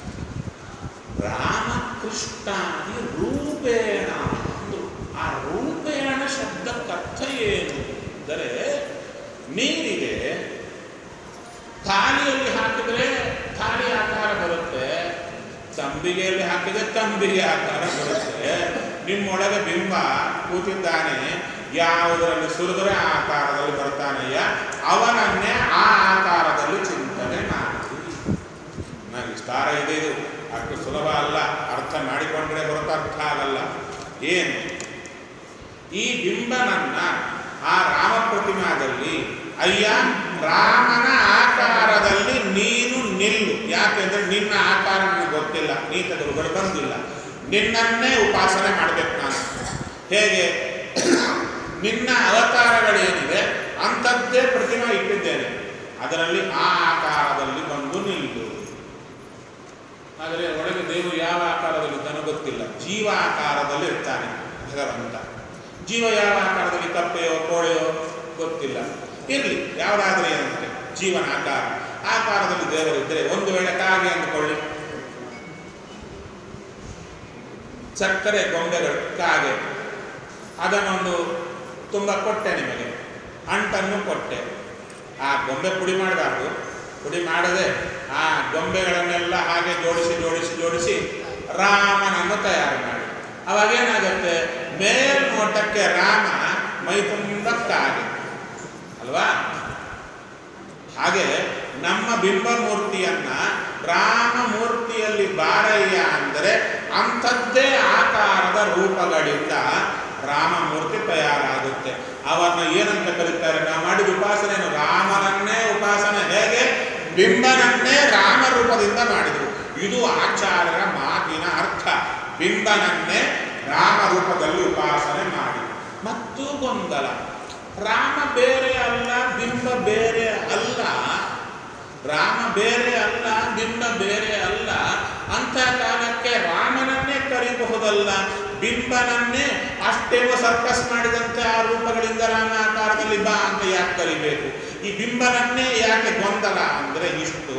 ರಾಮಕೃಷ್ಣಾದಿ ರೂಪೇಣ ಅಂದ್ರು ಆ ರೂಪೇಣ ಶಬ್ದಕ್ಕೆ ಅರ್ಥ ಏನು ಅಂದರೆ ನೀರಿಗೆ ಥಾಲಿಯಲ್ಲಿ ಹಾಕಿದ್ರೆ ಥಾಲಿ ಆಕಾರ ಬರುತ್ತೆ ತಂಬಿಗೆಯಲ್ಲಿ ಹಾಕಿದ್ರೆ ತಂಬಿಗೆ ಆಕಾರ ಬರುತ್ತೆ ನಿಮ್ಮೊಳಗೆ ಬಿಂಬ ಕೂತಿದ್ದಾನೆ ಯಾವುದರಲ್ಲಿ ಸುರಿದ್ರೆ ಆ ಆಕಾರದಲ್ಲಿ ಬರ್ತಾನೆಯ ಅವನನ್ನೇ ಆ ಆಕಾರದಲ್ಲಿ ಚಿಂತನೆ ಮಾಡಿ ನನಗೆ ವಿಸ್ತಾರ ಇದೆ ಇದು ಅಷ್ಟು ಸುಲಭ ಅಲ್ಲ ಅರ್ಥ ಮಾಡಿಕೊಂಡ್ರೆ ಹೊರತು ಅರ್ಥ ಆಗಲ್ಲ ಏನು ಈ ಬಿಂಬನನ್ನ ಆ ರಾಮ ಪ್ರತಿಮಾದಲ್ಲಿ ಅಯ್ಯ ರಾಮನ ಆಕಾರದಲ್ಲಿ ನೀನು ನಿಲ್ಲು ಯಾಕೆಂದ್ರೆ ನಿನ್ನ ಆಕಾರ ನನಗೆ ಗೊತ್ತಿಲ್ಲ ನೀ ತೆಗೆದುಗಳು ಬಂದಿಲ್ಲ ನಿನ್ನನ್ನೇ ಉಪಾಸನೆ ಮಾಡಬೇಕು ನಾನು ಹೇಗೆ ನಿನ್ನ ಅವತಾರಗಳೇನಿದೆ ಅಂಥದ್ದೇ ಪ್ರತಿಮಾ ಇಟ್ಟಿದ್ದೇನೆ ಅದರಲ್ಲಿ ಆ ಆಕಾರದಲ್ಲಿ ಬಂದು ನಿಲ್ಲು ಆದರೆ ಒಳಗೆ ದೇವರು ಯಾವ ಆಕಾರದಲ್ಲಿ ಇದ್ದಾನೋ ಗೊತ್ತಿಲ್ಲ ಜೀವ ಆಕಾರದಲ್ಲಿ ಇರ್ತಾನೆ ಭಗವಂತ ಜೀವ ಯಾವ ಆಕಾರದಲ್ಲಿ ಕಪ್ಪೆಯೋ ಕೋಳೆಯೋ ಗೊತ್ತಿಲ್ಲ ಇರಲಿ ಯಾವುದಾದ್ರೂ ಏನಂತೆ ಜೀವನ ಆಕಾರ ಆಕಾರದಲ್ಲಿ ದೇವರಿದ್ದರೆ ಒಂದು ವೇಳೆ ಕಾಗೆ ಅಂದ್ಕೊಳ್ಳಿ ಸಕ್ಕರೆ ಗೊಂಬೆಗಳು ಕಾಗೆ ಅದನ್ನೊಂದು ತುಂಬ ಕೊಟ್ಟೆ ನಿಮಗೆ ಅಂಟನ್ನು ಕೊಟ್ಟೆ ಆ ಗೊಂಬೆ ಪುಡಿ ಮಾಡಬಾರ್ದು ಪುಡಿ ಮಾಡದೆ ಆ ಗೊಂಬೆಗಳನ್ನೆಲ್ಲ ಹಾಗೆ ಜೋಡಿಸಿ ಜೋಡಿಸಿ ಜೋಡಿಸಿ ರಾಮನನ್ನು ತಯಾರು ಮಾಡಿ ಅವಾಗ ಏನಾಗುತ್ತೆ ಮೇಲ್ನೋಟಕ್ಕೆ ರಾಮ ಮೈ ತುಂಬ ಕಾಗೆ ಅಲ್ವಾ ಹಾಗೆ ನಮ್ಮ ಬಿಂಬ ಮೂರ್ತಿಯನ್ನ ರಾಮ ಮೂರ್ತಿಯಲ್ಲಿ ಬಾರಯ್ಯ ಅಂದರೆ ಅಂಥದ್ದೇ ಆಕಾರದ ರೂಪಗಳಿಂದ ರಾಮ ಮೂರ್ತಿ ತಯಾರಾಗುತ್ತೆ ಅವನ್ನ ಏನಂತ ಕರೀತಾರೆ ನಾವು ಮಾಡಿದ ಉಪಾಸನೆಯನ್ನು ರಾಮನನ್ನೇ ಉಪಾಸನೆ ಹೇಗೆ ಬಿಂಬನನ್ನೇ ರಾಮ ರೂಪದಿಂದ ಮಾಡಿದರು ಇದು ಆಚಾರ್ಯರ ಮಾತಿನ ಅರ್ಥ ಬಿಂಬನನ್ನೇ ರಾಮ ರೂಪದಲ್ಲಿ ಉಪಾಸನೆ ಮಾಡಿ ಮತ್ತು ಗೊಂದಲ ರಾಮ ಬೇರೆ ಅಲ್ಲ ಬಿಂಬ ಬೇರೆ ಅಲ್ಲ ರಾಮ ಬೇರೆ ಅಲ್ಲ ಬಿಂಬ ಬೇರೆ ಅಲ್ಲ ಅಂತ ಕಾಲಕ್ಕೆ ರಾಮನನ್ನೇ ಕರಿಬಹುದಲ್ಲ ಬಿಂಬನನ್ನೇ ಅಷ್ಟೇವೋ ಸರ್ಕಸ್ ಮಾಡಿದಂತೆ ಆ ರೂಪಗಳಿಂದ ರಾಮ ಆಕಾರದಲ್ಲಿ ಬಾ ಅಂತ ಯಾಕೆ ಕರಿಬೇಕು ಈ ಬಿಂಬನನ್ನೇ ಯಾಕೆ ಗೊಂದಲ ಅಂದ್ರೆ ಇಷ್ಟು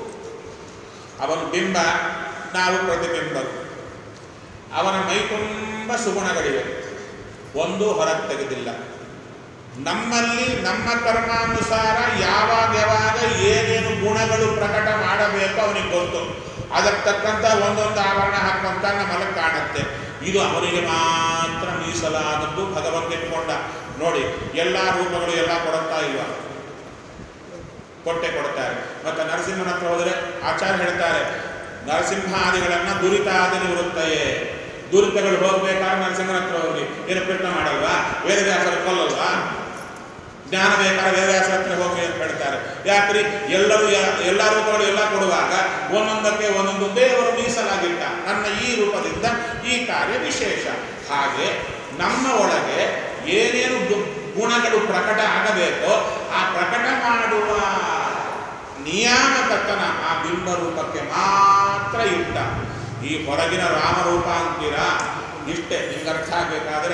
ಅವನು ಬಿಂಬ ನಾವು ಪ್ರತಿಬಿಂಬರು ಅವನ ಮೈ ತುಂಬ ಸುಗುಣಗಳಿವೆ ಒಂದು ಹೊರಗೆ ತೆಗೆದಿಲ್ಲ ನಮ್ಮಲ್ಲಿ ನಮ್ಮ ಕರ್ಮಾನುಸಾರ ಯಾವಾಗ ಯಾವಾಗ ಏನೇನು ಗುಣಗಳು ಪ್ರಕಟ ಮಾಡಬೇಕು ಅವನಿಗೆ ಗೊತ್ತು ಅದಕ್ಕೆ ತಕ್ಕಂತ ಒಂದೊಂದು ಆಭರಣ ಹಾಕುವಂತ ನಮ್ಮಲ್ಲಿ ಕಾಣುತ್ತೆ ಇದು ಅವನಿಗೆ ಮಾತ್ರ ಮೀಸಲಾದದ್ದು ಭಗವಂತ ಇಟ್ಕೊಂಡ ನೋಡಿ ಎಲ್ಲ ರೂಪಗಳು ಎಲ್ಲ ಕೊಡುತ್ತಾ ಇಲ್ವಾ ಕೊಟ್ಟೆ ಕೊಡ್ತಾರೆ ಮತ್ತೆ ನರಸಿಂಹನ ಹತ್ರ ಹೋದರೆ ಆಚಾರ್ಯ ಹೇಳ್ತಾರೆ ನರಸಿಂಹಾದಿಗಳನ್ನ ದುರಿತಾದಿ ನಿವೃತ್ತಯೇ ದುರಿತಗಳು ಹೋಗ್ಬೇಕಾದ್ರೆ ನರಸಿಂಹನ ಹತ್ರ ಹೋಗಿ ಏನು ಪ್ರಯತ್ನ ಮಾಡಲ್ವಾ ವೇದವ್ಯಾಸರ ಕೊಲ್ಲಲ್ವಾ ಜ್ಞಾನ ಬೇಕಾದ್ರೆ ವೇದವ್ಯಾಸರ ಹತ್ರ ಹೋಗಿ ಅಂತ ಹೇಳ್ತಾರೆ ಯಾಕ್ರಿ ಎಲ್ಲರೂ ಯ- ಎಲ್ಲ ರೂಪಗಳು ಎಲ್ಲ ಕೊಡುವಾಗ ಒಂದೊಂದಕ್ಕೆ ಒಂದೊಂದು ದೇವರು ಮೀಸಲಾಗಿಟ್ಟ ನನ್ನ ಈ ರೂಪದಿಂದ ಈ ಕಾರ್ಯ ವಿಶೇಷ ಹಾಗೆ ನಮ್ಮ ಒಳಗೆ ಏನೇನು ಗು- ಗುಣಗಳು ಪ್ರಕಟ ಆಗಬೇಕೋ ಆ ಪ್ರಕಟ ಮಾಡುವ ನಿಯಾಮಕತನ ಆ ಬಿಂಬ ರೂಪಕ್ಕೆ ಮಾತ್ರ ಇಟ್ಟ ಈ ಹೊರಗಿನ ರಾಮರೂಪ ಅಂತೀರಾ ಇಷ್ಟೇ ನಿಮ್ಗೆ ಅರ್ಥ ಆಗಬೇಕಾದ್ರೆ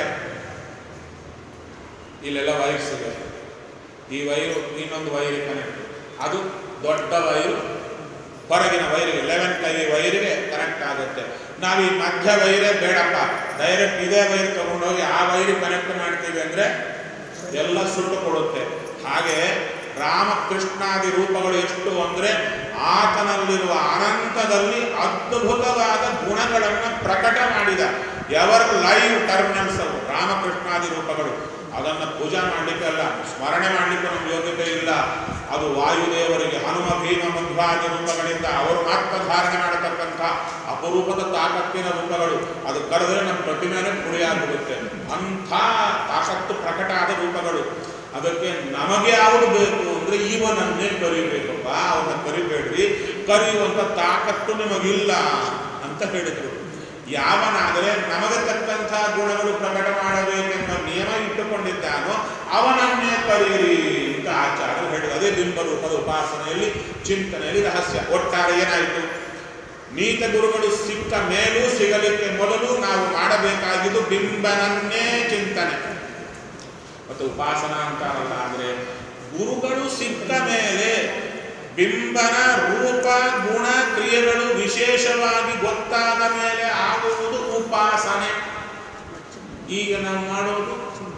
ಇಲ್ಲೆಲ್ಲ ವೈರ್ಸ್ ಇದೆ ಈ ವೈರು ಇನ್ನೊಂದು ವೈರ್ ಕನೆಕ್ಟ್ ಅದು ದೊಡ್ಡ ವೈರು ಹೊರಗಿನ ವೈರಿಗೆ ಲೆವೆನ್ ಕೈ ವೈರಿಗೆ ಕನೆಕ್ಟ್ ಆಗುತ್ತೆ ನಾವು ಈ ಮಧ್ಯ ವೈರೇ ಬೇಡಪ್ಪ ಡೈರೆಕ್ಟ್ ಇದೇ ವೈರ್ ತಗೊಂಡೋಗಿ ಆ ವೈರಿಗೆ ಕನೆಕ್ಟ್ ಮಾಡ್ತೀವಿ ಅಂದ್ರೆ ಎಲ್ಲ ಸುಟ್ಟು ಕೊಡುತ್ತೆ ಹಾಗೆ ರಾಮಕೃಷ್ಣಾದಿ ರೂಪಗಳು ಎಷ್ಟು ಅಂದ್ರೆ ಆತನಲ್ಲಿರುವ ಅನಂತದಲ್ಲಿ ಅದ್ಭುತವಾದ ಗುಣಗಳನ್ನು ಪ್ರಕಟ ಮಾಡಿದ ಎವರ್ ಲೈವ್ ಟರ್ಮಿನಲ್ಸ್ ಅವು ರಾಮಕೃಷ್ಣಾದಿ ರೂಪಗಳು ಅದನ್ನು ಪೂಜಾ ಮಾಡಲಿಕ್ಕೆ ಅಲ್ಲ ಸ್ಮರಣೆ ಮಾಡಲಿಕ್ಕೆ ನಮ್ಗೆ ಯೋಗ್ಯತೆ ಇಲ್ಲ ಅದು ವಾಯುದೇವರಿಗೆ ಹನುಮ ಭೀಮ ಮಧ್ವಾದಿ ರೂಪಗಳಿಂದ ಅವರು ಮಾತ್ರ ಧಾರಣೆ ಮಾಡತಕ್ಕಂಥ ಅಪರೂಪದ ತಾಕತ್ತಿನ ರೂಪಗಳು ಅದು ಕರೆದ್ರೆ ನಮ್ಮ ಪ್ರತಿಮೆನೇ ಪುಡಿಯಾಗ್ಬಿಡುತ್ತೆ ಅಂಥ ತಾಕತ್ತು ಪ್ರಕಟ ಆದ ರೂಪಗಳು ಅದಕ್ಕೆ ನಮಗೆ ಯಾವುದು ಬೇಕು ಅಂದ್ರೆ ಇವನನ್ನೇ ಕರಿಬೇಕಪ್ಪ ಅವನ್ನ ಕರಿಬೇಡ್ರಿ ಕರೆಯುವಂಥ ತಾಕತ್ತು ನಿಮಗಿಲ್ಲ ಅಂತ ಹೇಳಿದರು ಯಾವನಾದರೆ ನಮಗೆ ತಕ್ಕಂಥ ಗುಣಗಳು ಪ್ರಕಟ ಮಾಡಬೇಕೆಂಬ ನಿಯಮ ಇಟ್ಟುಕೊಂಡಿದ್ದಾನೋ ಅವನನ್ನೇ ಕರೆಯಿರಿ ಅಂತ ಆಚಾರ್ಯರು ಹೇಳಿದರು ಅದೇ ಬಿಂಬರೂಪದ ಉಪಾಸನೆಯಲ್ಲಿ ಚಿಂತನೆಯಲ್ಲಿ ರಹಸ್ಯ ಒಟ್ಟಾರೆ ಏನಾಯಿತು ನೀತ ಗುರುಗಳು ಸಿಕ್ಕ ಮೇಲೂ ಸಿಗಲಿಕ್ಕೆ ಮೊದಲು ನಾವು ಮಾಡಬೇಕಾಗಿದ್ದು ಬಿಂಬನನ್ನೇ ಚಿಂತನೆ ಮತ್ತು ಉಪಾಸನ ಅಂತಾರಲ್ಲ ಅಂದರೆ ಗುರುಗಳು ಸಿಕ್ಕ ಮೇಲೆ ಬಿಂಬನ ರೂಪ ಗುಣ ಕ್ರಿಯೆಗಳು ವಿಶೇಷವಾಗಿ ಗೊತ್ತಾದ ಮೇಲೆ ಆಗುವುದು ಉಪಾಸನೆ ಈಗ ನಾವು ಮಾಡೋದು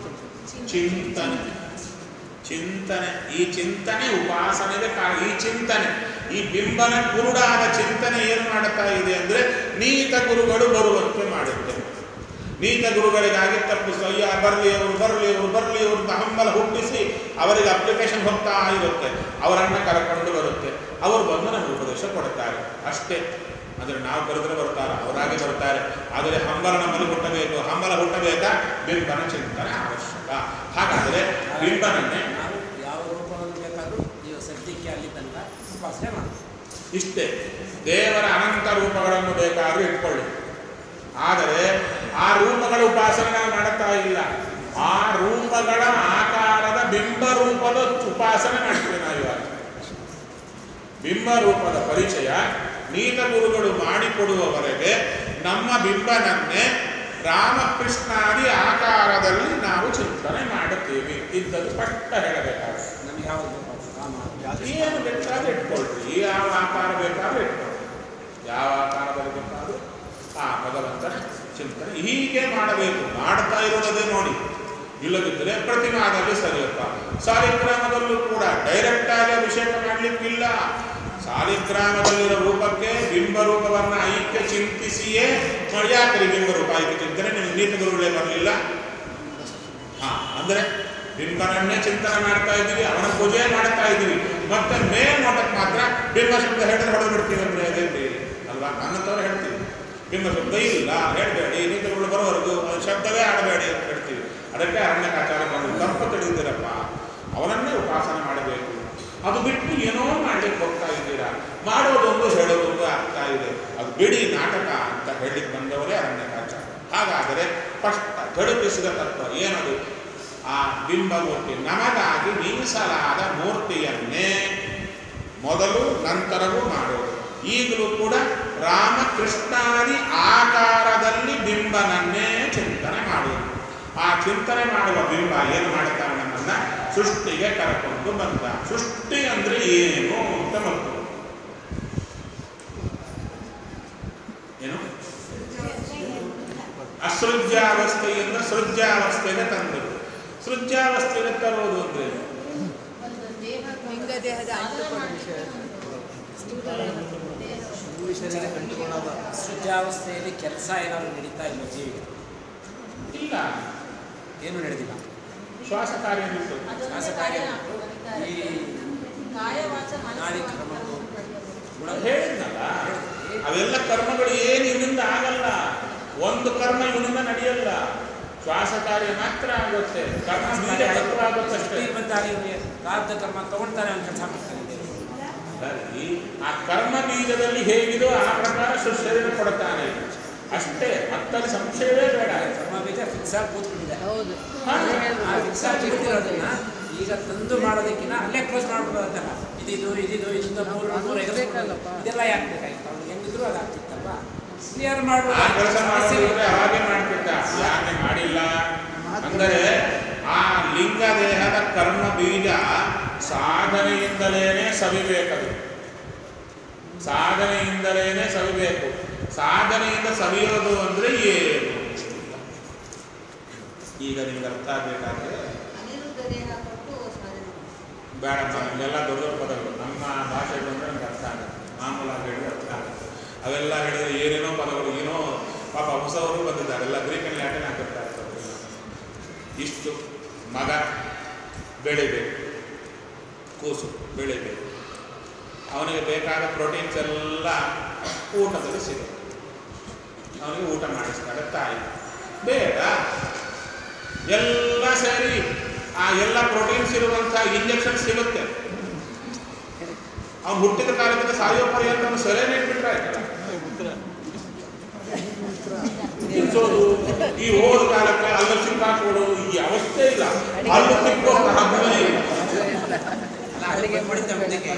ಚಿಂತನೆ ಚಿಂತನೆ ಈ ಚಿಂತನೆ ಉಪಾಸನೆಗೆ ಕಾರಣ ಈ ಚಿಂತನೆ ಈ ಬಿಂಬನ ಕುರುಡಾದ ಚಿಂತನೆ ಏನು ಮಾಡುತ್ತಾ ಇದೆ ಅಂದ್ರೆ ನೀತ ಗುರುಗಳು ಬರುವಂತೆ ಮಾಡುತ್ತೆ ನೀತ ಗುರುಗಳಿಗಾಗಿ ತಪ್ಪು ಅಯ್ಯ ಬರಲಿ ಅವರು ಬರಲಿ ಅವರು ಬರಲಿ ಅವರು ಹಂಬಲ ಹುಟ್ಟಿಸಿ ಅವರಿಗೆ ಅಪ್ಲಿಕೇಶನ್ ಹೋಗ್ತಾ ಇರುತ್ತೆ ಅವರನ್ನ ಕರ್ಕೊಂಡು ಬರುತ್ತೆ ಅವರು ಬಂದು ನಮಗೆ ಉಪದೇಶ ಕೊಡ್ತಾರೆ ಅಷ್ಟೇ ಅಂದರೆ ನಾವು ಕರೆದ್ರೆ ಬರ್ತಾರೆ ಅವರಾಗೆ ಬರ್ತಾರೆ ಆದರೆ ಹಂಬಲ ನಮ್ಮಲ್ಲಿ ಹುಟ್ಟಬೇಕು ಹಂಬಲ ಹುಟ್ಟಬೇಕಾ ಬಿಂಬನ ಚಿಂತನೆ ಅವಶ್ಯಕ ಹಾಗಾದರೆ ಬಿಂಬನನ್ನೇ ನಾವು ಯಾವ ರೂಪವನ್ನು ಬೇಕಾದರೂ ನೀವು ಸದ್ಯಕ್ಕೆ ಅಲ್ಲಿ ತನಕ ಉಪಾಸನೆ ಮಾಡಿ ಇಷ್ಟೇ ದೇವರ ಅನಂತ ರೂಪಗಳನ್ನು ಬೇಕಾದರೂ ಇಟ್ಕೊಳ್ಳಿ ಆದರೆ ಆ ರೂಪಗಳ ಉಪಾಸನೆ ನಾವು ಮಾಡುತ್ತಾ ಇಲ್ಲ ಆ ರೂಪಗಳ ಆಕಾರದ ಬಿಂಬ ರೂಪದ ಉಪಾಸನೆ ಮಾಡ್ತೀವಿ ನಾವು ಇವಾಗ ಬಿಂಬ ರೂಪದ ಪರಿಚಯ ನೀತ ಗುರುಗಳು ಮಾಡಿಕೊಡುವವರೆಗೆ ನಮ್ಮ ಬಿಂಬನನ್ನೇ ರಾಮಕೃಷ್ಣಾದಿ ಆಕಾರದಲ್ಲಿ ನಾವು ಚಿಂತನೆ ಮಾಡುತ್ತೀವಿ ಇದ್ದದ್ದು ಸ್ಪಷ್ಟ ಹೇಳಬೇಕಾದ್ರೆ ನಮಗೆ ಯಾವುದು ರಾಮ ಏನು ಬೇಕಾದ್ರೆ ಇಟ್ಕೊಳ್ರಿ ಯಾವ ಆಕಾರ ಬೇಕಾದ್ರೆ ಇಟ್ಕೊಳ್ರಿ ಯಾವ ಆಕಾರದಲ್ಲಿ ಬೇಕಾದ್ರೂ ಆ ಭಗವಂತನ ಚಿಂತನೆ ಹೀಗೆ ಮಾಡಬೇಕು ಮಾಡ್ತಾ ಇರೋದೇ ನೋಡಿ ಇಲ್ಲದಿದ್ದರೆ ಪ್ರತಿಮಾದಲ್ಲಿ ಸರಿಯಪ್ಪ ಸಾಲಿಗ್ರಾಮದಲ್ಲೂ ಕೂಡ ಡೈರೆಕ್ಟ್ ಆಗಿ ಅಭಿಷೇಕ ಮಾಡಲಿಕ್ಕಿಲ್ಲ ಸಾಲಿಗ್ರಾಮದಲ್ಲಿರೋ ರೂಪಕ್ಕೆ ಬಿಂಬ ರೂಪವನ್ನ ಐಕ್ಯ ಚಿಂತಿಸಿಯೇ ಯಾಕರಿ ಬಿಂಬ ರೂಪ ಐಕ್ಯ ಚಿಂತನೆ ನಿಮಗೆ ನೀತ ಗುರುಗಳೇ ಬರಲಿಲ್ಲ ಹಾ ಅಂದ್ರೆ ಬಿಂಬನನ್ನೇ ಚಿಂತನೆ ಮಾಡ್ತಾ ಇದ್ದೀವಿ ಅವನ ಪೂಜೆ ಮಾಡ್ತಾ ಇದ್ದೀವಿ ಮತ್ತೆ ಮೇಲ್ನೋಟಕ್ಕೆ ಮಾತ್ರ ಬಿಂಬ ಶಬ್ದ ಹೇಳಿದ್ರೆ ಹೊಡೆದು ಬಿಡ್ತೀವಿ ಅಂದ್ರೆ ಅದೇನ್ರಿ ಅಲ್ವಾ ನನ್ನ ತವರ ಹೇಳ್ತೀವಿ ಬಿಂಬ ಶಬ್ದ ಇಲ್ಲ ಹೇಳಬೇಡಿ ನೀತಿಗಳು ಬರೋವರೆಗೂ ಅದು ಶಬ್ದವೇ ಆಡಬೇಡಿ ಅಂತ ಹೇಳ್ತೀವಿ ಅದಕ್ಕೆ ಅರಣ್ಯಕಾಚಾರ ಬಂದು ತಪ್ಪು ತಿಳಿದಿರಪ್ಪ ಅವನನ್ನೇ ಉಪಾಸನೆ ಮಾಡಬೇಕು ಅದು ಬಿಟ್ಟು ಏನೋ ಮಾಡ್ಲಿಕ್ಕೆ ಹೋಗ್ತಾ ಇದ್ದೀರಾ ಮಾಡೋದೊಂದು ಹೇಳೋದೊಂದು ಆಗ್ತಾ ಇದೆ ಅದು ಬಿಡಿ ನಾಟಕ ಅಂತ ಹೇಳಿಕ್ ಬಂದವರೇ ಅರಣ್ಯಕಾಚಾರ ಹಾಗಾದರೆ ಸ್ಪಷ್ಟ ಘಡುಕಿಸಿದ ತತ್ವ ಏನದು ಆ ಬಿಂಬಮೂರ್ತಿ ನಮಗಾಗಿ ಮೀಸಲಾದ ಮೂರ್ತಿಯನ್ನೇ ಮೊದಲು ನಂತರವೂ ಮಾಡೋದು ಈಗಲೂ ಕೂಡ ರಾಮಕೃಷ್ಣಾದಿ ಆಕಾರದಲ್ಲಿ ಬಿಂಬನನ್ನೇ ಚಿಂತನೆ ಮಾಡುವುದು ಆ ಚಿಂತನೆ ಮಾಡುವ ಬಿಂಬ ಏನು ಮಾಡುತ್ತಾರೆ ನಮ್ಮನ್ನ ಸೃಷ್ಟಿಗೆ ಕರ್ಕೊಂಡು ಬಂದ ಸೃಷ್ಟಿ ಅಂದ್ರೆ ಏನು ಅಂತ ಬಂತು ಏನು ಅಸೃಜ್ಯಾವಸ್ಥೆಯಿಂದ ಸೃಜ್ಯಾವಸ್ಥೆಗೆ ತಂದರು ಸೃಜ್ಯಾವಸ್ಥೆಗೆ ತರುವುದು ಅಂದ್ರೆ ಏನು? ಒಂದು ದೇಹ ಲಿಂಗ ದೇಹದ ಅಂಟುಕೊಂಡು ಸೃಜಾವಸ್ಥೆಯಲ್ಲಿ ಕೆಲಸ ಏನಾದರೂ ನಡೀತಾ ಇಲ್ಲ ಜೀವಿಗೆ ಇಲ್ಲ ಏನು ನಡೆದಿಲ್ಲ ಶ್ವಾಸ ಕಾರ್ಯ ನಿಂತು ಅದೊಂದೇ ಶ್ವಾಸ ಕಾರ್ಯ ಕಾರ್ಯ ನಡೀತಾರೆ. ಈ ಕಾಯ ವಾಚ ನಾಡಿ ಮನಸ್ಸು ಕ್ರಮಗಳು ಗುಣ ಅದು ಹೇಳಿದ್ನಲ್ಲ ಅವೆಲ್ಲ ಕರ್ಮಗಳು ಏನು ಇವನಿಂದ ಆಗಲ್ಲ ಒಂದು ಕರ್ಮ ಇವನಿಂದ ನಡೆಯಲ್ಲ ಶ್ವಾಸ ಕಾರ್ಯ ಮಾತ್ರ ಆಗುತ್ತೆ ಕರ್ಮ ಬೀಜ ತತ್ವ ಆಗುತ್ತಷ್ಟೇ ಬಂದಾಗ ಇವನಿಗೆ ರಾಜ್ಯ ಕರ್ಮ ತಗೊಳ್ತಾನೆ ಅವ್ನು ಕೆಲಸ ಮಾಡ್ತಾನೆ ಸರಿ ಆ ಕರ್ಮ ಬೀಜದಲ್ಲಿ ಹೇಗಿದೋ ಆ ಪ್ರಕಾರ ಶರೀರ ಕೊಡುತ್ತಾನೆ ಅಷ್ಟೇ ಮತ್ತಲ್ಲಿ ಸಂಶಯವೇ ಬೇಡ ಕರ್ಮ ಬೀಜ ಫಿಕ್ಸ್ ಆಗಿ ಕೂತ್ಬಿಟ್ಟಿದೆ ಹೌದು ಹಾ. ಆ ಫಿಕ್ಸ್ ಆಗಿ ಕೂತಿರೋದನ್ನ ಈಗ ತಂದು ಮಾಡೋದಕ್ಕಿಂತ ಅಲ್ಲೇ ಕ್ಲೋಸ್ ಮಾಡ್ಬೋದಲ್ಲ ಇದಿದು ಇದಿದು ಇದನ್ನ ಮೂರು ಮೂರು ಬೇಕಲ್ಲಪ್ಪ. ಇದೆಲ್ಲ ಯಾಕೆ ಬೇಕಾಗಿತ್ತು ಅವ್ನು ಹೆಂಗಿದ್ರು ಅದು ಆಗ್ತಿತ್ತಲ್ವಾ ಕ್ಲಿಯರ್ ಮಾಡ್ಬೋದು ಆ ಕೆಲಸ ಮಾಡಿದ್ರೆ ಹಾಗೆ ಮಾಡ್ತಿದ್ದ ಯಾಕೆ ಮಾಡಿಲ್ಲ ಅಂದರೆ ಆ ಲಿಂಗ ದೇಹದ ಕರ್ಮ ಬೀಜ ಸಾಧನೆಯಿಂದಲೇನೆ ಸವಿಬೇಕದು ಸಾಧನೆಯಿಂದಲೇನೆ ಸವಿಬೇಕು ಸಾಧನೆಯಿಂದ ಸವಿಯೋದು ಅಂದ್ರೆ ಏನು ಈಗ ನಿಮ್ಗೆ ಅರ್ಥ ಆಗ್ಬೇಕಾದ್ರೆ ಅನಿರುದ್ಧ ದೇಹ ಕೊಟ್ಟು ಸಾಧನೆ ಮಾಡಿ. ಬೇಡಪ್ಪ ಇವೆಲ್ಲ ದೊಡ್ಡ ದೊಡ್ಡ ಪದಗಳು ನಮ್ಮ ಭಾಷೆ ಬಂದರೆ ನಮ್ಗೆ ಅರ್ಥ ಆಗುತ್ತೆ ಮಾಮೂಲಾಗಿ ಹೇಳಿದ್ರೆ ಅರ್ಥ ಆಗುತ್ತೆ ಅವೆಲ್ಲ ಹೇಳಿದ್ರೆ ಏನೇನೋ ಪದಗಳು ಏನೋ ಪಾಪ ಹೊಸವರು ಬಂದಿದ್ದಾರೆ ಎಲ್ಲ ಗ್ರೀಕಲ್ಲಿ ಯಾಕೆ ಹಾಕಿರ್ತಾ ಇರ್ತಾರೆ ಇಷ್ಟು ಮಗ ಬೆಳಿಬೇಕು ಕೂಸು ಬೆಳಿಬೇಕು ಅವನಿಗೆ ಬೇಕಾದ ಪ್ರೋಟೀನ್ಸ್ ಎಲ್ಲ ಊಟದಲ್ಲಿ ಸಿಗುತ್ತೆ ಅವನಿಗೆ ಊಟ ಮಾಡಿಸ್ತಾರೆ ತಾಯಿ ಬೇಡ ಎಲ್ಲ ಸೇರಿ ಆ ಎಲ್ಲ ಪ್ರೋಟೀನ್ಸ್ ಇರುವಂಥ ಇಂಜೆಕ್ಷನ್ ಸಿಗುತ್ತೆ ಅವ್ನು ಹುಟ್ಟಿದ ಕಾಲದಿಂದ ಸಾಯೋ ಪರ್ಯಂತ ಅವನು ಸೆಲೆನೇ ಇಟ್ಬಿಟ್ರೆ ಆಯ್ತಲ್ಲ ತಿನ್ಸೋದು ಈ ಹೋದ ಕಾಲಕ್ಕೆ ಅಲ್ಲ ಸಿಕ್ಕಾಕೋಡು ಈ ಅವಸ್ಥೆ ಇಲ್ಲ ಅಲ್ಲೂ ಸಿಕ್ಕೋ ಹಬ್ಬನೇ ಇಲ್ಲ ಅಲ್ಲ ಅಲ್ಲಿಗೆ ಹೊಡಿತ ಮುಂದಕ್ಕೆ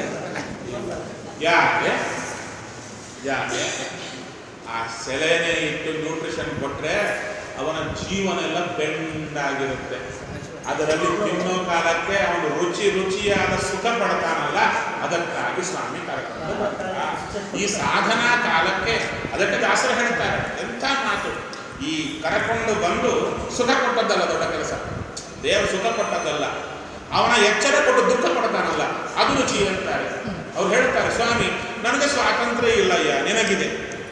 ಯಾಕೆ ಯಾಕೆ ಆ ಸೆಲೆನೆ ಇಟ್ಟು ನ್ಯೂಟ್ರಿಷನ್ ಕೊಟ್ರೆ ಅವನ ಜೀವನ ಎಲ್ಲ ಬೆಂಡಾಗಿರುತ್ತೆ ಅದರಲ್ಲಿ ತಿನ್ನೋ ಕಾಲಕ್ಕೆ ಅವನು ರುಚಿ ರುಚಿಯಾದ ಸುಖ ಪಡ್ತಾನಲ್ಲ ಅದಕ್ಕಾಗಿ ಸ್ವಾಮಿ ಕರ್ಕೊಂಡು ಬರ್ತಾರ ಈ ಸಾಧನಾ ಕಾಲಕ್ಕೆ ಅದಕ್ಕೆ ದಾಸರು ಹೇಳ್ತಾರೆ ಎಂಥ ಮಾತು ಈ ಕರ್ಕೊಂಡು ಬಂದು ಸುಖ ಕೊಟ್ಟದ್ದಲ್ಲ ದೊಡ್ಡ ಕೆಲಸ ದೇವರು ಸುಖ ಕೊಟ್ಟದ್ದಲ್ಲ ಅವನ ಎಚ್ಚರ ಕೊಟ್ಟು ದುಃಖ ಪಡ್ತಾನಲ್ಲ ಅದು ರುಚಿ ಅಂತಾರೆ ಅವ್ರು ಹೇಳ್ತಾರೆ ಸ್ವಾಮಿ ನನಗೆ ಸ್ವಾತಂತ್ರ್ಯ ಇಲ್ಲಯ್ಯ ನಿನಗಿದೆ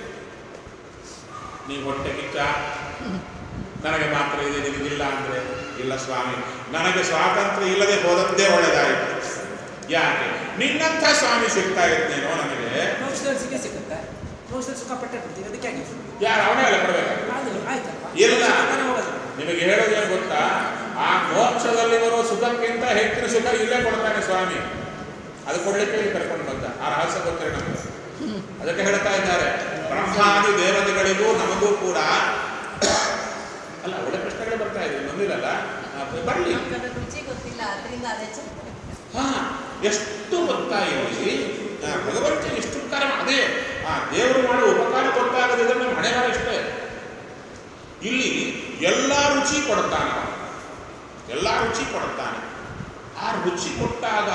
ನೀವು ಹೊಟ್ಟೆ ಕಿಚ್ಚ ನನಗೆ ಮಾತ್ರ ಇದೆ ನಿನಗಿಲ್ಲ ಅಂದ್ರೆ ಇಲ್ಲ ಸ್ವಾಮಿ ನನಗೆ ಸ್ವಾತಂತ್ರ್ಯ ಇಲ್ಲದೆ ಹೋದದ್ದೇ ಒಳ್ಳೆದಾಯಿತು ಯಾಕೆ ನಿನ್ನಂಥ ಸ್ವಾಮಿ ಸಿಗ್ತಾ ಇರ್ತೇನೋ ನನಗೆ ಮೋಕ್ಷದಲ್ಲಿ ಸಿಕ್ಕೇ ಸಿಗುತ್ತೆ ಮೋಕ್ಷದಲ್ಲಿ ಸುಖ ಪಟ್ಟೆ ಬಿಡ್ತೀವಿ ಅದಕ್ಕೆ ಆಗಿ ಯಾರು ಅವನೇ ಅಲ್ಲ ಕೊಡಬೇಕು ಅದು ಆಯ್ತಪ್ಪ ಇಲ್ಲ. ಸುಖನೇ ಹೋಗೋದು ನಿಮಗೆ ಹೇಳೋದೇನು ಗೊತ್ತಾ ಆ ಮೋಕ್ಷದಲ್ಲಿ ಬರೋ ಸುಖಕ್ಕಿಂತ ಹೆಚ್ಚಿನ ಸುಖ ಇಲ್ಲೇ ಕೊಡ್ತಾನೆ ಸ್ವಾಮಿ ಅದು ಕೊಡ್ಲಿಕ್ಕೆ ಇಲ್ಲಿ ಕರ್ಕೊಂಡು ಬಂದ ಆ ರಹಸ್ಯ ಗೊತ್ತೇ ನಮಗೆ ಅದಕ್ಕೆ ಹೇಳ್ತಾ ಇದ್ದಾರೆ ಬ್ರಹ್ಮಾದಿ ದೇವತೆಗಳಿಗೂ ನಮಗೂ ಕೂಡ ಅಲ್ಲ ಒಳ್ಳೆ ಪ್ರಶ್ನೆಗಳೇ ಬರ್ತಾ ಇದೆ ಬಂದಿರಲ್ಲ ಬರಲಿ ನಮ್ಗೆ ಅದ್ರ ರುಚಿ ಗೊತ್ತಿಲ್ಲ ಅದರಿಂದ ಅದೇ ಚೆನ್ನಾಗಿ ಹಾ ಎಷ್ಟು ಗೊತ್ತಾ ಇಲ್ಲಿ ಆ, ಭಗವಂತ ಎಷ್ಟು ಉಪಕಾರ ಅದೇ ಆ ದೇವರು ಮಾಡೋ ಉಪಕಾರ ಗೊತ್ತಾಗದಿದ್ರೆ ನಮ್ಮ ಹಣೆ ಬರ ಇಷ್ಟೇ ಇಲ್ಲಿ ಎಲ್ಲ ರುಚಿ ಕೊಡ್ತಾನೆ ಅವ. ಎಲ್ಲ ರುಚಿ ಕೊಡ್ತಾನೆ ಆ ರುಚಿ ಕೊಟ್ಟಾಗ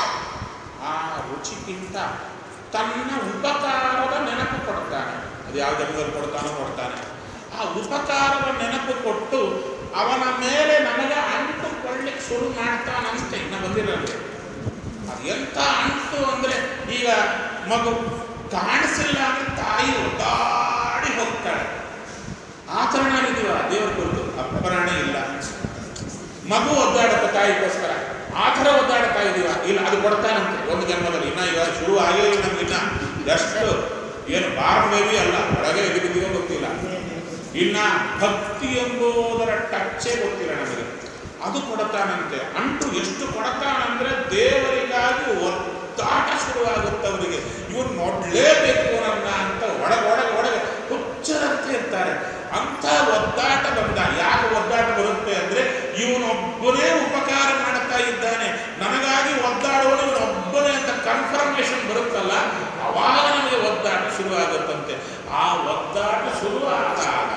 ಆ ರುಚಿಗಿಂತ ತನ್ನ ಉಪಕಾರದ ನೆನಪು ಕೊಡ್ತಾನೆ ಅದು ಯಾವ ಜನ್ಮದಲ್ಲಿ ಕೊಡ್ತಾನೋ ಕೊಡ್ತಾನೆ ಆ ಉಪಕಾರದ ನೆನಪು ಕೊಟ್ಟು ಅವನ ಮೇಲೆ ನಮಗೆ ಅಂಟುಕೊಳ್ಳಿಕ್ಕೆ ಶುರು ಮಾಡ್ತಾನಂತೆ ಇನ್ನು ಬಂದಿರಲಿ ಅದು ಎಂಥ ಅಂಟು ಅಂದ್ರೆ ಈಗ ಮಗು ಕಾಣಿಸಿಲ್ಲ ಅಂದ್ರೆ ತಾಯಿ ಒದ್ದಾಡಿ ಹೋಗ್ತಾಳೆ ಆಚರಣ ಇದೀವ ದೇವರ ಕುರಿತು ಅಪರಾಣೆ ಇಲ್ಲ ಮಗು ಒದ್ದಾಡುತ್ತೆ ತಾಯಿಗೋಸ್ಕರ ಆ ಥರ ಒದ್ದಾಡ್ತಾ ಇದೀವ ಇಲ್ಲ ಅದು ಕೊಡ್ತಾನಂತೆ ಒಂದು ಜನ್ಮದಲ್ಲಿ ಇನ್ನ ಈಗ ಶುರು ಆಗೇ ಇಲ್ಲ ನಮ್ಗೆ ಇನ್ನ ಎಷ್ಟು ಏನು ಬಾರ್ ಬೇಬಿ ಅಲ್ಲ ಒಳಗೆ ಎದುರಿದೆಯೋ ಗೊತ್ತಿಲ್ಲ ಇನ್ನ ಭಕ್ತಿ ಎಂಬುದರ ಟಚ್ಚೇ ಗೊತ್ತಿಲ್ಲ ನಮಗೆ ಅದು ಕೊಡ್ತಾನಂತೆ ಅಂಟು ಎಷ್ಟು ಕೊಡ್ತಾನಂದ್ರೆ ದೇವರಿಗಾಗಿ ಒದ್ದಾಟ ಶುರುವಾಗುತ್ತೆ ಅವರಿಗೆ ಇವನು ನೋಡ್ಲೇಬೇಕು ನನ್ನ ಅಂತ ಒಳಗೆ ಒಳಗೆ ಒಳಗೆ ಹುಚ್ಚರಂತೆ ಇರ್ತಾರೆ ಅಂತ ಒದ್ದಾಟ ಬಂದ ಯಾಕೆ ಒದ್ದಾಟ ಬರುತ್ತೆ ಅಂದ್ರೆ ಇವನೊಬ್ಬನೇ ಉಪಕಾರ ಮಾಡ್ತಾ ಇದ್ದಾನೆ ನನಗಾಗಿ ಒದ್ದಾಡುವನು ಇವನೊಬ್ಬನೇ ಅಂತ ಕನ್ಫರ್ಮೇಶನ್ ಬರುತ್ತಲ್ಲ ಅವಾಗ ನಮಗೆ ಒದ್ದಾಟ ಶುರುವಾಗುತ್ತಂತೆ ಆ ಒದ್ದಾಟ ಶುರುವಾದಾಗ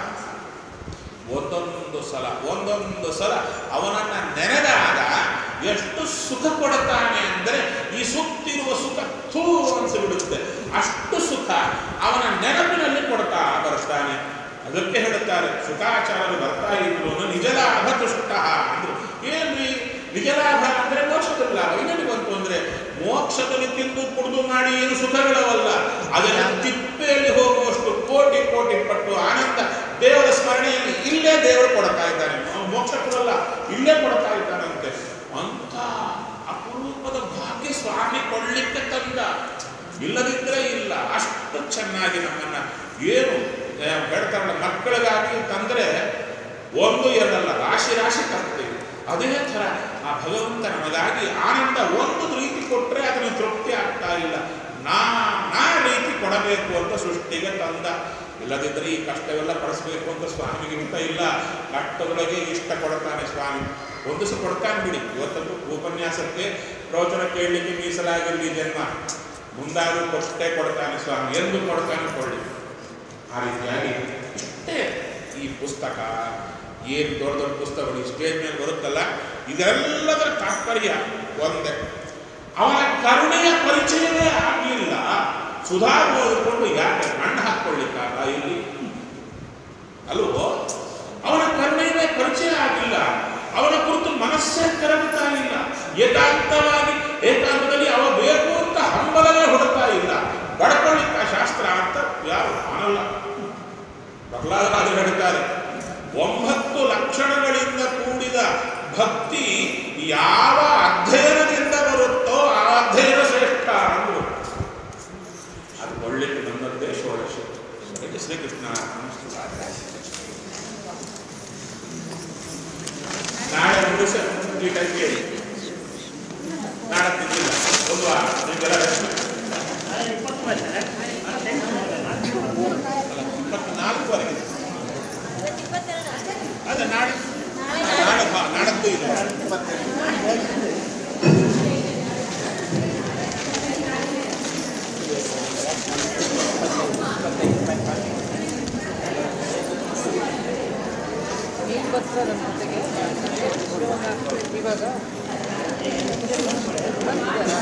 ಒಂದೊಂದು ಸಲ ಒಂದೊಂದು ಸಲ ಅವನನ್ನ ನೆನೆದಾಗ ಎಷ್ಟು ಸುಖ ಕೊಡುತ್ತಾನೆ ಅಂದರೆ ಈ ಸುತ್ತಿರುವ ಸುಖ ಥೂ ಅನಿಸಿಬಿಡುತ್ತೆ ಅಷ್ಟು ಸುಖ ಅವನ ನೆನಪಿನಲ್ಲಿ ಕೊಡ್ತಾ ಬರ್ತಾನೆ ಅದಕ್ಕೆ ಹೇಳುತ್ತಾರೆ ಸುಖಾಚಾರರು ಬರ್ತಾ ಇದ್ರು ನಿಜ ಲಾಭ ತುಷ್ಟ ಅಂದ್ರು ಏನ್ರಿ ನಿಜ ಲಾಭ ಅಂದ್ರೆ ಮೋಕ್ಷದಲ್ಲಿ ಲಾಭ ಇನ್ನೇನು ಬಂತು ಅಂದ್ರೆ ಮೋಕ್ಷದಲ್ಲಿ ತಿಂದು ಕುಡಿದು ಮಾಡಿ ಏನು ಸುಖಗಳವಲ್ಲ ಅದರ ತಿಪ್ಪೆಯಲ್ಲಿ ಹೋಗುವಷ್ಟು ಕೋಟಿ ಕೋಟಿ ಪಟ್ಟು ಆನಂದ ದೇವರ ಸ್ಮರಣೆಯಲ್ಲಿ ಇಲ್ಲೇ ದೇವರು ಕೊಡ್ತಾ ಇದ್ದಾನೆ ಅವನು ಮೋಕ್ಷ ಕೊಡಲ್ಲ ಇಲ್ಲೇ ಕೊಡ್ತಾ ಇದ್ದಾನಂತೆ ಅಂತ ಅಪರೂಪದ ಭಾಗ್ಯ ಸ್ವಾಮಿ ಕೊಡ್ಲಿಕ್ಕೆ ತಂದ ಇಲ್ಲದಿದ್ರೆ ಇಲ್ಲ ಅಷ್ಟು ಚೆನ್ನಾಗಿ ನಮ್ಮನ್ನ ಏನು ಆ, ಹೇಳ್ತಾರಲ್ಲ ಮಕ್ಕಳಿಗಾಗಿ ತಂದ್ರೆ ಒಂದು ಎರಡಲ್ಲ ರಾಶಿ ರಾಶಿ ತರ್ತೀವಿ ಅದೇ ಥರ ಆ ಭಗವಂತ ನಮಗಾಗಿ ಆನಂದ ಒಂದು ರೀತಿ ಕೊಟ್ಟರೆ ಅದನ್ನು ತೃಪ್ತಿ ಆಗ್ತಾ ಇಲ್ಲ ನಾ ನಾ ರೀತಿ ಕೊಡಬೇಕು ಅಂತ ಸೃಷ್ಟಿಗೆ ತಂದ ಇಲ್ಲದಿದ್ದರೆ ಈ ಕಷ್ಟವೆಲ್ಲ ಪಡಿಸ್ಬೇಕು ಅಂತ ಸ್ವಾಮಿಗೆ ಇಷ್ಟ ಇಲ್ಲ ಕಷ್ಟದೊಳಗೆ ಇಷ್ಟ ಕೊಡ್ತಾನೆ ಸ್ವಾಮಿ ಒಂದು ಸಹ ಕೊಡ್ತಾನೆ ಬಿಡಿ ಇವತ್ತಂತೂ ಉಪನ್ಯಾಸಕ್ಕೆ ಪ್ರವಚನ ಕೇಳಲಿಕ್ಕೆ ಮೀಸಲಾಗಿರಲಿ ಜನ್ಮ ಮುಂದಾದ್ರೂ ಕೊಟ್ಟೇ ಕೊಡ್ತಾನೆ ಸ್ವಾಮಿ ಎಂದು ಕೊಡ್ತಾನೆ ಕೊಳ್ಳಿ ಆ ರೀತಿಯಾಗಿ ಇಷ್ಟೇ ಈ ಪುಸ್ತಕ ಏನು ದೊಡ್ಡ ದೊಡ್ಡ ಪುಸ್ತಕಗಳು ಈ ಸ್ಟೇಜ್ ಮೇಲೆ ಬರುತ್ತಲ್ಲ ಇದೆಲ್ಲದರ ತಾತ್ಪರ್ಯ ಒಂದೇ ಅವನ ಕರುಣೆಯ ಪರಿಚಯವೇ ಆಗಲಿಲ್ಲ ಸುಧಾ ಓದಿಕೊಂಡು ಯಾಕೆ ಮಣ್ಣು ಹಾಕ್ಕೊಳ್ಳಿಕ್ಕಾಗ ಇಲ್ಲಿ ಅಲ್ವೋ ಅವನ ಕರುಣೆಯವೇ ಪರಿಚಯ ಆಗಿಲ್ಲ ಅವನ ಕುರಿತು ಮನಸ್ಸೇ ಕರಗುತ್ತಾ ಇಲ್ಲ ಏಕಾಂತವಾಗಿ ಏಕಾಂತದಲ್ಲಿ ಅವ ಬೇಕು ಅಂತ ಹಂಬಲವೇ ಹುಡುಕ್ತಾ ಇಲ್ಲ ಬಡ್ಕೊಳ್ಳಿಕ್ಕ ಶಾಸ್ತ್ರ ಅಂತ ಯಾರು ಕಾಣಲ್ಲ ಪ್ರಹ್ಲಾದರಾಜರು ಹೇಳ್ತಾರೆ ಒಂಬತ್ತು ಲಕ್ಷಣಗಳಿಂದ ಕೂಡಿದ ಭಕ್ತಿ ಯಾವ ಅಧ್ಯಯನದಿಂದ ಬರುತ್ತೋ ಆ ಅಧ್ಯಯನ ಶ್ರೇಷ್ಠ ಅಂದ್ರು ಅದು ಒಳ್ಳೆಯ ಬಂದದ್ದೇ ಷೋಡಶ ಅದಕ್ಕೆ ಶ್ರೀಕೃಷ್ಣ ನಾಳೆ ಮುಗಿಸ ಈ ಟೈಪ್ ಕೇಳಿ ನಾಳೆ ತಿಂದಿಲ್ಲ ಒಂದು ಅಥವಾ ನಿಮಗೆಲ್ಲ ರೆಸ್ಟ್ ಅಲ್ಲ ಇಪ್ಪತ್ನಾಲ್ಕುವರೆಗೆ ಅದೇ ನಾಳೆ ನಾಳೆ ಬಾ- ನಾಡದ್ದು ಇದೆ ನೀನು ಬರ್ತೀರ ನಮ್ಮ ಜೊತೆಗೆ ಇವಾಗ ಬಂದಿದ್ದಾರೆ